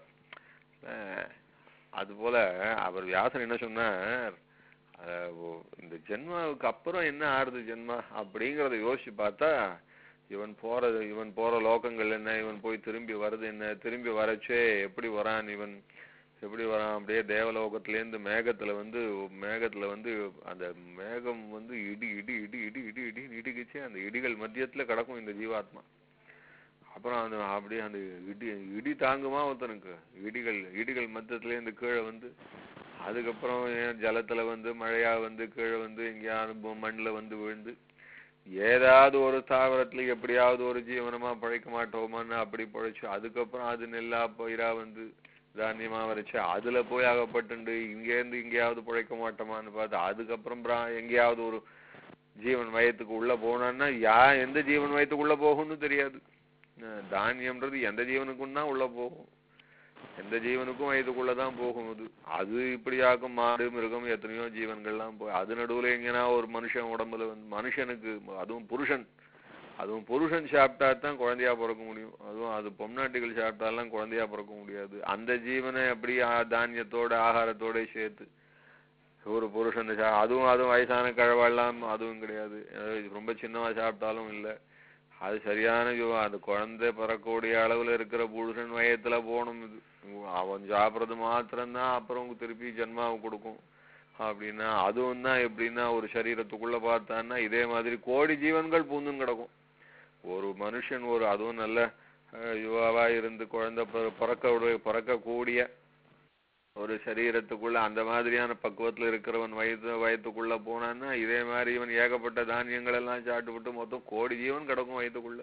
[SPEAKER 3] அஹ் அது போல அவர் வியாசன் என்ன சொன்னார் அஹ் ஓ- இந்த ஜென்மாவுக்கு அப்புறம் என்ன ஆறுது ஜென்மா அப்படிங்கறத யோசிச்சு பார்த்தா இவன் போறது இவன் போற லோகங்கள் என்ன இவன் போய் திரும்பி வர்றது என்ன திரும்பி வரச்சே எப்படி வரான் இவன் எப்படி வரான் அப்படியே தேவலோகத்திலேருந்து மேகத்துல வந்து மேகத்துல வந்து அந்த மேகம் வந்து இடி இடி இடி இடி இடி இடி இடிக்குச்சு அந்த இடிகள் மத்தியத்துல கிடக்கும் இந்த ஜீவாத்மா அப்புறம் அந்த அப்படியே அந்த இடி இடி தாங்குமா ஒருத்தனுக்கு இடிகள் இடிகள் மத்தியத்துல இருந்து கீழே வந்து அதுக்கப்புறம் ஏன் ஜலத்துல வந்து மழையா வந்து கீழே வந்து எங்கேயாவது மண்ணுல வந்து விழுந்து ஏதாவது ஒரு தாவரத்துல எப்படியாவது ஒரு ஜீவனமா பழைக்க மாட்டோமான்னு அப்படி பழைச்சு அதுக்கப்புறம் அது நெல்லா பயிரா வந்து தானியமா வரைச்சு அதுல போய் அகப்பட்டுண்டு இங்க இருந்து எங்கேயாவது பிழைக்க மாட்டோமான்னு பார்த்து அதுக்கப்புறம் பிர- எங்கேயாவது ஒரு ஜீவன் வயத்துக்கு உள்ள போனான்னா யா எந்த ஜீவன் வயத்துக்குள்ள போகும்னு தெரியாது அஹ் தானியம்ன்றது எந்த ஜீவனுக்கும் தான் உள்ள போகும் எந்த ஜீவனுக்கும் வயதுக்குள்ளதான் போகும் அது அது இப்படியாக்கும் மாடு மிருகம் எத்தனையோ ஜீவன்கள்லாம் போய் அது நடுவுல எங்கேனா ஒரு மனுஷன் உடம்புல வந்து மனுஷனுக்கு அதுவும் புருஷன் அதுவும் புருஷன் சாப்பிட்டா தான் குழந்தையா பிறக்க முடியும் அதுவும் அது பொம்நாட்டிகள் சாப்பிட்டாலாம் குழந்தையா பிறக்க முடியாது அந்த ஜீவனை எப்படி ஆ- தானியத்தோட ஆகாரத்தோட சேர்த்து ஒரு புருஷன் சா- அதுவும் அதுவும் வயசான கழவாலாம் அதுவும் கிடையாது அஹ் ரொம்ப சின்னவா சாப்பிட்டாலும் இல்லை அது சரியான யுவம் அது குழந்தை பிறக்கக்கூடிய அளவுல இருக்கிற புருஷன் வயத்துல போகணும் இது அவன் சாப்பிட்றது மாத்திரம்தான் அப்புறம் திருப்பி ஜென்மாவை கொடுக்கும் அப்படின்னா அதுவும் தான் எப்படின்னா ஒரு சரீரத்துக்குள்ள பார்த்தான்னா இதே மாதிரி கோடி ஜீவன்கள் பூந்துன்னு கிடக்கும் ஒரு மனுஷன் ஒரு அதுவும் நல்ல அஹ், யுவாவா இருந்து குழந்தை பிற- பிறக்க பிறக்கக்கூடிய ஒரு சரீரத்துக்குள்ள அந்த மாதிரியான பக்குவத்துல இருக்கிறவன் வயது வயத்துக்குள்ள போனான்னா இதே மாதிரி இவன் ஏகப்பட்ட தானியங்கள் எல்லாம் சாப்பிட்டு விட்டு மொத்தம் கோடி ஜீவன் கிடக்கும் வயத்துக்குள்ள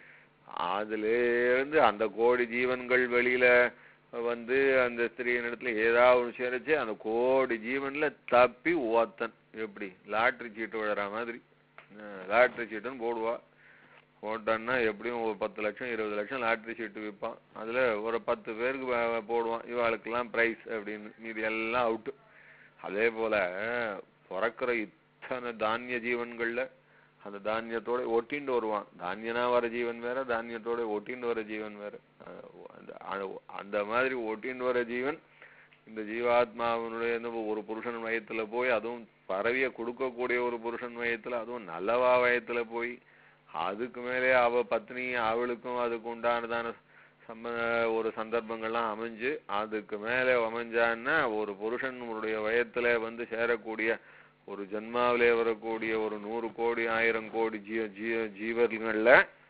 [SPEAKER 3] அதுல இருந்து அந்த கோடி ஜீவன்கள் வெளியில வந்து அந்த ஸ்திரீயின் இடத்துல ஏதாவது ஒன்று சேரச்சு அந்த கோடி ஜீவன்ல தப்பி ஓத்தன் எப்படி லாட்டரி சீட்டு விழுற மாதிரி லாட்டரி சீட்டுன்னு போடுவா போட்டான்னா எப்படியும் ஒரு பத்து லட்சம் இருபது லட்சம் லாட்டரி சீட்டு விற்பான் அதுல ஒரு பத்து பேருக்கு வ- போடுவான் இவாளுக்கெல்லாம் பிரைஸ் அப்படின்னு மீதி எல்லாம் அவுட்டு அதே போல பிறக்கிற இத்தனை தானிய ஜீவன்கள்ல அந்த தானியத்தோட ஒட்டிண்டு வருவான் தானியனா வர ஜீவன் வேற தானியத்தோட ஒட்டிண்டு வர ஜீவன் வேற அஹ் அந்த- அந்த- அந்த மாதிரி ஒட்டிண்டு வர ஜீவன் இந்த ஜீவாத்மாவினுடைய இந்த ஒரு புருஷன் வயத்துல போய் அதுவும் பரவிய கொடுக்கக்கூடிய ஒரு புருஷன் வயத்துல அதுவும் நல்லவா வயத்துல போய் அதுக்கு மேலே அவ பத்னி அவளுக்கும் அதுக்கு உண்டானதான சம்ம ஒரு சந்தர்ப்பங்கள்லாம் அமைஞ்சு அதுக்கு மேலே அமைஞ்சான்னா ஒரு புருஷனுடைய வயத்துல வந்து சேரக்கூடிய ஒரு ஜென்மாவிலே வரக்கூடிய ஒரு நூறு கோடி ஆயிரம் கோடி ஜீவ ஜீவ ஜீவன்கள்ல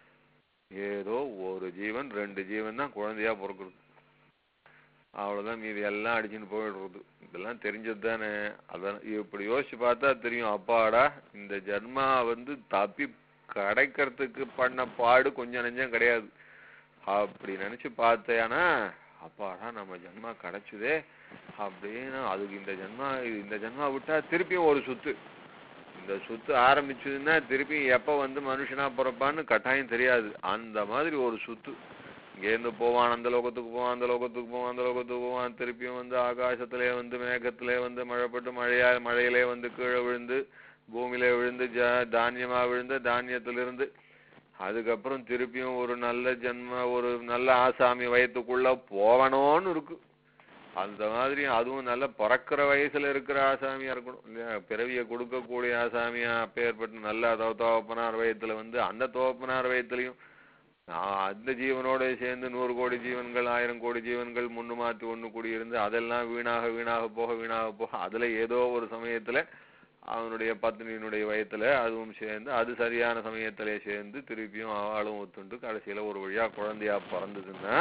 [SPEAKER 3] ஏதோ ஒரு ஜீவன் ரெண்டு ஜீவன் தான் குழந்தையா பிறக்குறது அவ்வளவுதான் மீதி எல்லாம் அடிச்சுன்னு போயிடுறது இதெல்லாம் தெரிஞ்சது தானே அதான் இப்படி யோசிச்சு பார்த்தா தெரியும் அப்பாடா இந்த ஜென்மா வந்து தப்பி கிடைக்கிறதுக்கு பண்ண பாடு கொஞ்சம் நெஞ்சம் கிடையாது அப்படி நினைச்சு பார்த்தேன்னா அப்பாடா நம்ம ஜென்மா கிடைச்சுதே அப்படின்னு அதுக்கு இந்த ஜென்மா இந்த ஜென்மா விட்டா திருப்பியும் ஒரு சுத்து இந்த சுத்து ஆரம்பிச்சதுன்னா திருப்பி எப்ப வந்து மனுஷனா பிறப்பான்னு கட்டாயம் தெரியாது அந்த மாதிரி ஒரு சுத்து இங்கேருந்து போவான் அந்த லோகத்துக்கு போவான் அந்த லோகத்துக்கு போவான் அந்த லோகத்துக்கு போவான் திருப்பியும் வந்து ஆகாசத்திலே வந்து மேகத்திலே வந்து மழைப்பட்டு மழையா மழையிலே வந்து கீழே விழுந்து பூமியில விழுந்து ஜ தானியமா விழுந்து தானியத்திலிருந்து அதுக்கப்புறம் திருப்பியும் ஒரு நல்ல ஜென்ம ஒரு நல்ல ஆசாமி வயத்துக்குள்ள போவணும்னு இருக்கு அந்த மாதிரி அதுவும் நல்ல பிறக்கிற வயசுல இருக்கிற ஆசாமியா இருக்கணும் இல்லையா பிறவியை கொடுக்கக்கூடிய ஆசாமியா அப்பேற்பட்ட நல்ல தோ- தோப்பனார் வயத்துல வந்து அந்த தோப்பனார் வயத்துலயும் நான் அந்த ஜீவனோட சேர்ந்து நூறு கோடி ஜீவன்கள் ஆயிரம் கோடி ஜீவன்கள் முன்னு மாத்தி ஒண்ணு கூடியிருந்து அதெல்லாம் வீணாக வீணாக போக வீணாக போக அதுல ஏதோ ஒரு சமயத்துல அவனுடைய பத்னியினுடைய வயத்துல அதுவும் சேர்ந்து அது சரியான சமயத்திலே சேர்ந்து திருப்பியும் அவளும் ஒத்துண்டு கடைசியில ஒரு வழியா குழந்தையா பிறந்ததுன்னா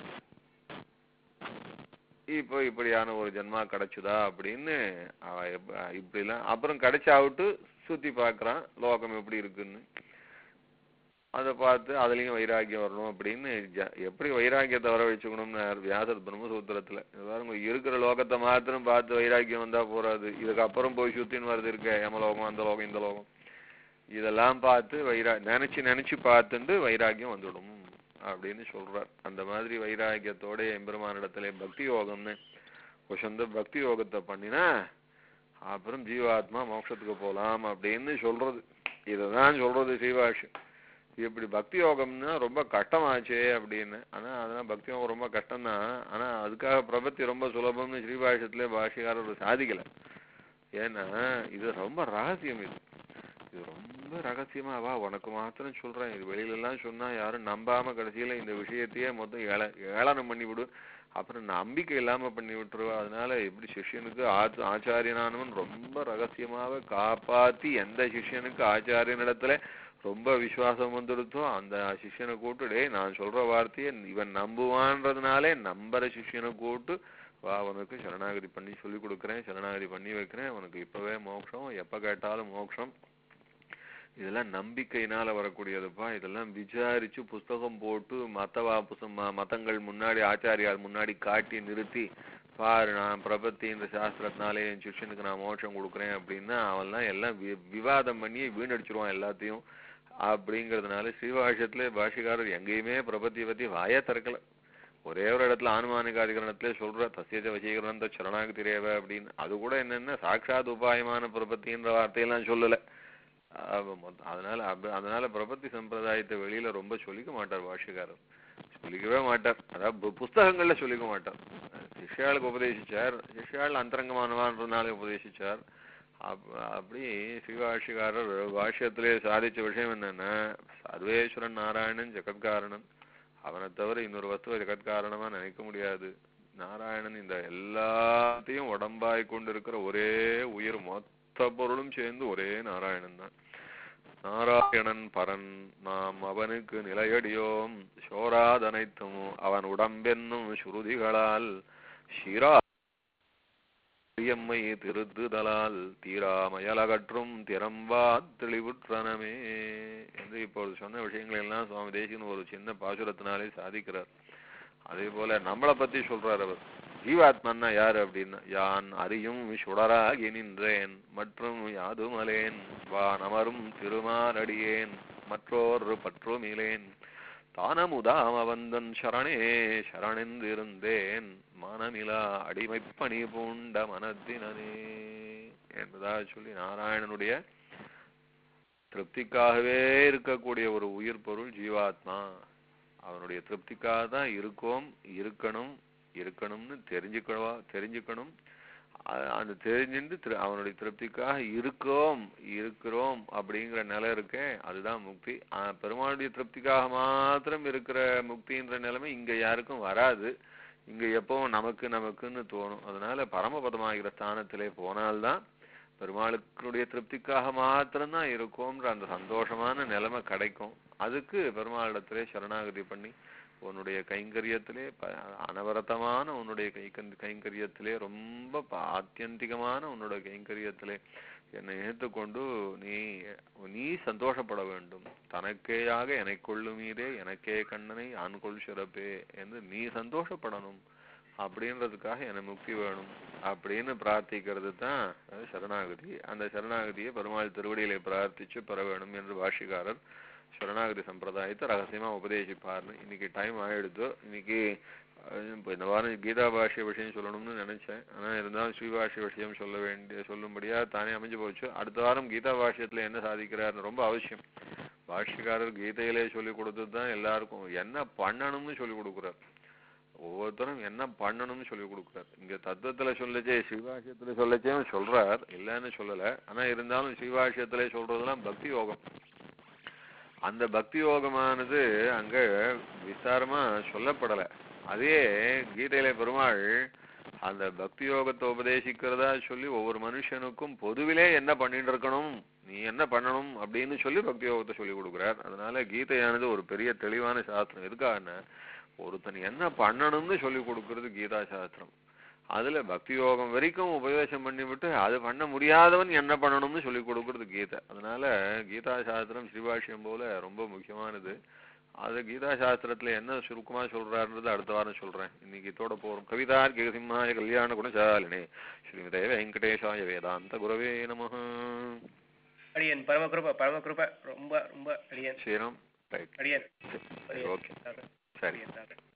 [SPEAKER 3] இப்போ இப்படியான ஒரு ஜென்மா கிடைச்சுதா அப்படின்னு அவ எப்ப- இப்படிலாம் அப்புறம் கிடைச்சாவிட்டு சுத்தி பார்க்கறான் லோகம் எப்படி இருக்குன்னு அதை பார்த்து அதுலயும் வைராக்கியம் வரணும் அப்படின்னு ஜ- எப்படி வைராக்கியத்தை வர வச்சுக்கணும்னு வியாசர் பிரம்மசூத்திரத்துல இது பாருங்க இருக்கிற லோகத்தை மாத்திரம் பார்த்து வைராக்கியம் வந்தா போறாது இதுக்கப்புறம் போய் சுத்தின்னு வருது இருக்க யமலோகம் அந்த லோகம் இந்த லோகம் இதெல்லாம் பார்த்து வைரா நினைச்சு நினைச்சு பார்த்துட்டு வைராக்கியம் வந்துடும் அப்படின்னு சொல்றார் அந்த மாதிரி வைராக்கியத்தோட எம்பெருமானிடத்துல பக்தி யோகம்னு சொந்த பக்தி யோகத்தை பண்ணினா அப்புறம் ஜீவாத்மா மோட்சத்துக்கு போலாம் அப்படின்னு சொல்றது இதுதான் சொல்றது ஸ்ரீவாஷம் இப்படி பக்தி யோகம்னா ரொம்ப கஷ்டமாச்சே அப்படின்னு ஆனா அதெல்லாம் பக்தி யோகம் ரொம்ப கஷ்டம்தான் ஆனா அதுக்காக பிரபத்தி ரொம்ப சுலபம்னு ஸ்ரீபாஷத்துல பாஷிகாரர் சாதிக்கல ஏன்னா இது ரொம்ப ரகசியம் இது இது ரொம்ப ரகசியமா வா உனக்கு மாத்திரம் சொல்றேன் இது வெளியில எல்லாம் சொன்னா யாரும் நம்பாம கடைசியில இந்த விஷயத்தையே மொத்தம் ஏள ஏளனம் பண்ணி விடு அப்புறம் நம்பிக்கை இல்லாம பண்ணி விட்டுருவா அதனால எப்படி சிஷ்யனுக்கு ஆச் ஆச்சாரியனானவன் ரொம்ப ரகசியமாக காப்பாத்தி எந்த சிஷ்யனுக்கு ஆச்சாரியனிடத்துல ரொம்ப விசுவாசம் வந்துடுத்தோ அந்த சிஷ்யனை கூட்டு டேய் நான் சொல்ற வார்த்தையை இவன் நம்புவான்றதுனாலே நம்புற சிஷ்யனை கூட்டு வா அவனுக்கு சரணாகதி பண்ணி சொல்லி கொடுக்குறேன் சரணாகதி பண்ணி வைக்கிறேன் அவனுக்கு இப்பவே மோட்சம் எப்ப கேட்டாலும் மோட்சம் இதெல்லாம் நம்பிக்கையினால வரக்கூடியதுப்பா இதெல்லாம் விசாரிச்சு புஸ்தகம் போட்டு மத்தவா புஸ்தம் ம- மதங்கள் முன்னாடி ஆச்சாரியார் முன்னாடி காட்டி நிறுத்தி பாரு நான் பிரபத்தி இந்த சாஸ்திரத்தினாலே என் சிஷ்யனுக்கு நான் மோட்சம் கொடுக்குறேன் அப்படின்னா அவன்லாம் எல்லாம் வி விவாதம் பண்ணி வீணடிச்சிருவான் எல்லாத்தையும் அப்படிங்கிறதுனால ஸ்ரீபாஷ்யத்துல பாஷிகாரர் எங்கேயுமே பிரபத்தியை பத்தி வாயே திறக்கல ஒரே ஒரு இடத்துல ஆனுமானிகாதிகரணத்திலே சொல்ற தசியஜ வசீகரணத்த சரணாகதி ரேவ அப்படின்னு அது கூட என்னன்னா சாட்சாத் உபாயமான பிரபத்தின்ற வார்த்தையெல்லாம் சொல்லல அவ மொத்த- அதனால அப்ப- அதனால பிரபத்தி சம்பிரதாயத்தை வெளியில ரொம்ப சொல்லிக்க மாட்டார் பாஷ்யக்காரர் சொல்லிக்கவே மாட்டார் அதாவது பு- புஸ்தகங்கள்ல சொல்லிக்க மாட்டார் சிஷ்யாளுக்கு உபதேசிச்சார் சிஷ்யாள் அந்தரங்கமானவான்றதுனால உபதேசிச்சார் அப்- அப்படி ஸ்ரீபாஷ்யக்காரர் பாஷ்யத்திலே சாதிச்ச விஷயம் என்னன்னா சர்வேஸ்வரன் நாராயணன் ஜெகத்காரணன் அவனை தவிர இன்னொரு வஸ்துவ ஜெகத்காரணமா நினைக்க முடியாது நாராயணன் இந்த எல்லாத்தையும் உடம்பாய் கொண்டிருக்கிற ஒரே உயிர் மொத்த பொருளும் சேர்ந்து ஒரே நாராயணன் தான் நாராயணன் பரன் நாம் அவனுக்கு நிலையடியோம் சோராதனைத்தும் அவன் உடம்பென்னும் சுருதிகளால் ஷிரா எம்மை திருத்துதலால் தீராமயலகற்றும் திறம்பா தெளிவுற்றனமே என்று இப்பொழுது சொன்ன விஷயங்களை எல்லாம் சுவாமி தேசிகன் ஒரு சின்ன பாசுரத்தினாலே சாதிக்கிறார் அதே போல நம்மளை பத்தி சொல்றார் அவர் ஜீவாத்மன்னா யாரு அப்படின்னா யான் அறியும் சுடராகி நின்றேன் மற்றும் யாதுமலேன் வான் அமரும் திருமாரடியேன் மற்றோர் பற்றுமிலேன் தானமுதாம் அவந்தன் சரணே சரணெந்திருந்தேன் மனமிலா அடிமைப்பணி பூண்ட மனத்தினனே என்பதாக சொல்லி நாராயணனுடைய திருப்திக்காகவே இருக்கக்கூடிய ஒரு உயிர் பொருள் ஜீவாத்மா அவனுடைய திருப்திக்காக தான் இருக்கோம் இருக்கணும் இருக்கணும்னு தெரிஞ்சுக்கவா தெரிஞ்சுக்கணும் அ- அந்த தெரிஞ்சுட்டு திரு அவனுடைய திருப்திக்காக இருக்கோம் இருக்கிறோம் அப்படிங்கிற நிலை இருக்கே அதுதான் முக்தி ஆ, பெருமாளுடைய திருப்திக்காக மாத்திரம் இருக்கிற முக்தின்ற நிலைமை இங்க யாருக்கும் வராது இங்க எப்பவும் நமக்கு நமக்குன்னு தோணும் அதனால பரமபதமாகிற ஸ்தானத்திலே போனால்தான் பெருமாளுக்குடைய திருப்திக்காக மாத்திரம்தான் இருக்கோம்ன்ற அந்த சந்தோஷமான நிலைமை கிடைக்கும் அதுக்கு பெருமாளிடத்திலே சரணாகதி பண்ணி உன்னுடைய கைங்கரியத்திலே ப- அனவரதமான உன்னுடைய கைக்கன் கைங்கரியத்திலே ரொம்ப ப- ஆத்தியந்திகமான உன்னுடைய கைங்கரியத்திலே என்னை ஏற்றுக்கொண்டு நீ நீ சந்தோஷப்பட வேண்டும் தனக்கேயாக எனக்கொள்ளுமீதே எனக்கே கண்ணனை ஆண்கொள் சிறப்பே என்று நீ சந்தோஷப்படணும் அப்படின்றதுக்காக எனக்கு முக்தி வேணும் அப்படின்னு பிரார்த்திக்கிறது தான் அது சரணாகதி அந்த சரணாகதியை பெருமாள் திருவடியிலே பிரார்த்திச்சு பெற வேணும் என்று பாஷிகாரர் சரணாகதி சம்பிரதாயத்தை ரகசியமா உபதேசிப்பார்னு இன்னைக்கு டைம் ஆயிடுது இன்னைக்கு அஹ், இப்ப இந்த வாரம் கீதா பாஷ்ய விஷயம் சொல்லணும்னு நினைச்சேன் ஆனா இருந்தாலும் ஸ்ரீபாஷ்ய விஷயம் சொல்ல வேண்டிய சொல்லும்படியா தானே அமைஞ்சு போச்சு அடுத்த வாரம் கீதா பாஷ்யத்துல என்ன சாதிக்கிறாருன்னு ரொம்ப அவசியம் பாஷ்யக்காரர் கீதையிலே சொல்லி கொடுத்தது தான் எல்லாருக்கும் என்ன பண்ணணும்னு சொல்லி கொடுக்குறார் ஒவ்வொருத்தரும் என்ன பண்ணணும்னு சொல்லி கொடுக்குறார் இங்க தத்துவத்துல சொல்லச்சே ஸ்ரீபாஷ்யத்துல சொல்லச்சே சொல்றார் இல்லைன்னு சொல்லல ஆனா இருந்தாலும் ஸ்ரீபாஷ்யத்துல சொல்றதெல்லாம் பக்தி யோகம் அந்த பக்தி யோகமானது அங்க விஸ்தாரமா சொல்லப்படல அதே கீதையில பெருமாள் அந்த பக்தி யோகத்தை உபதேசிக்கிறதா சொல்லி ஒவ்வொரு மனுஷனுக்கும் பொதுவிலே என்ன பண்ணிட்டு இருக்கணும் நீ என்ன பண்ணணும் அப்படின்னு சொல்லி பக்தி யோகத்தை சொல்லி கொடுக்குறார் அதனால கீதையானது ஒரு பெரிய தெளிவான சாஸ்திரம் எதுக்காகன்னா ஒருத்தன் என்ன பண்ணணும்னு சொல்லி கொடுக்கிறது கீதா சாஸ்திரம் அதுல பக்தி யோகம் வரைக்கும் உபதேசம் பண்ணிவிட்டு அது பண்ண முடியாதவன் என்ன பண்ணணும்னு சொல்லி கொடுக்கிறது கீதை அதனால கீதா சாஸ்திரம் ஸ்ரீபாஷ்யம் போல ரொம்ப முக்கியமானது அது கீதா சாஸ்திரத்துல என்ன சுருக்கமா சொல்றாருன்றது அடுத்த வாரம் சொல்றேன் இன்னைக்கு இதோட போறோம் கவிதார்க்கிக சிம்மாய கல்யாண குணசாலினே ஸ்ரீமதே வெங்கடேஷாய வேதாந்த குரவே நமஹ
[SPEAKER 4] அடியன் பரமகிருப பரமகிருப ரொம்ப ரொம்ப அடியன்
[SPEAKER 3] க்ஷீரம் ரைட்
[SPEAKER 4] அடியன்
[SPEAKER 3] ஓகே
[SPEAKER 4] தாத்தா
[SPEAKER 3] சரி
[SPEAKER 4] அடியன் தாத்தா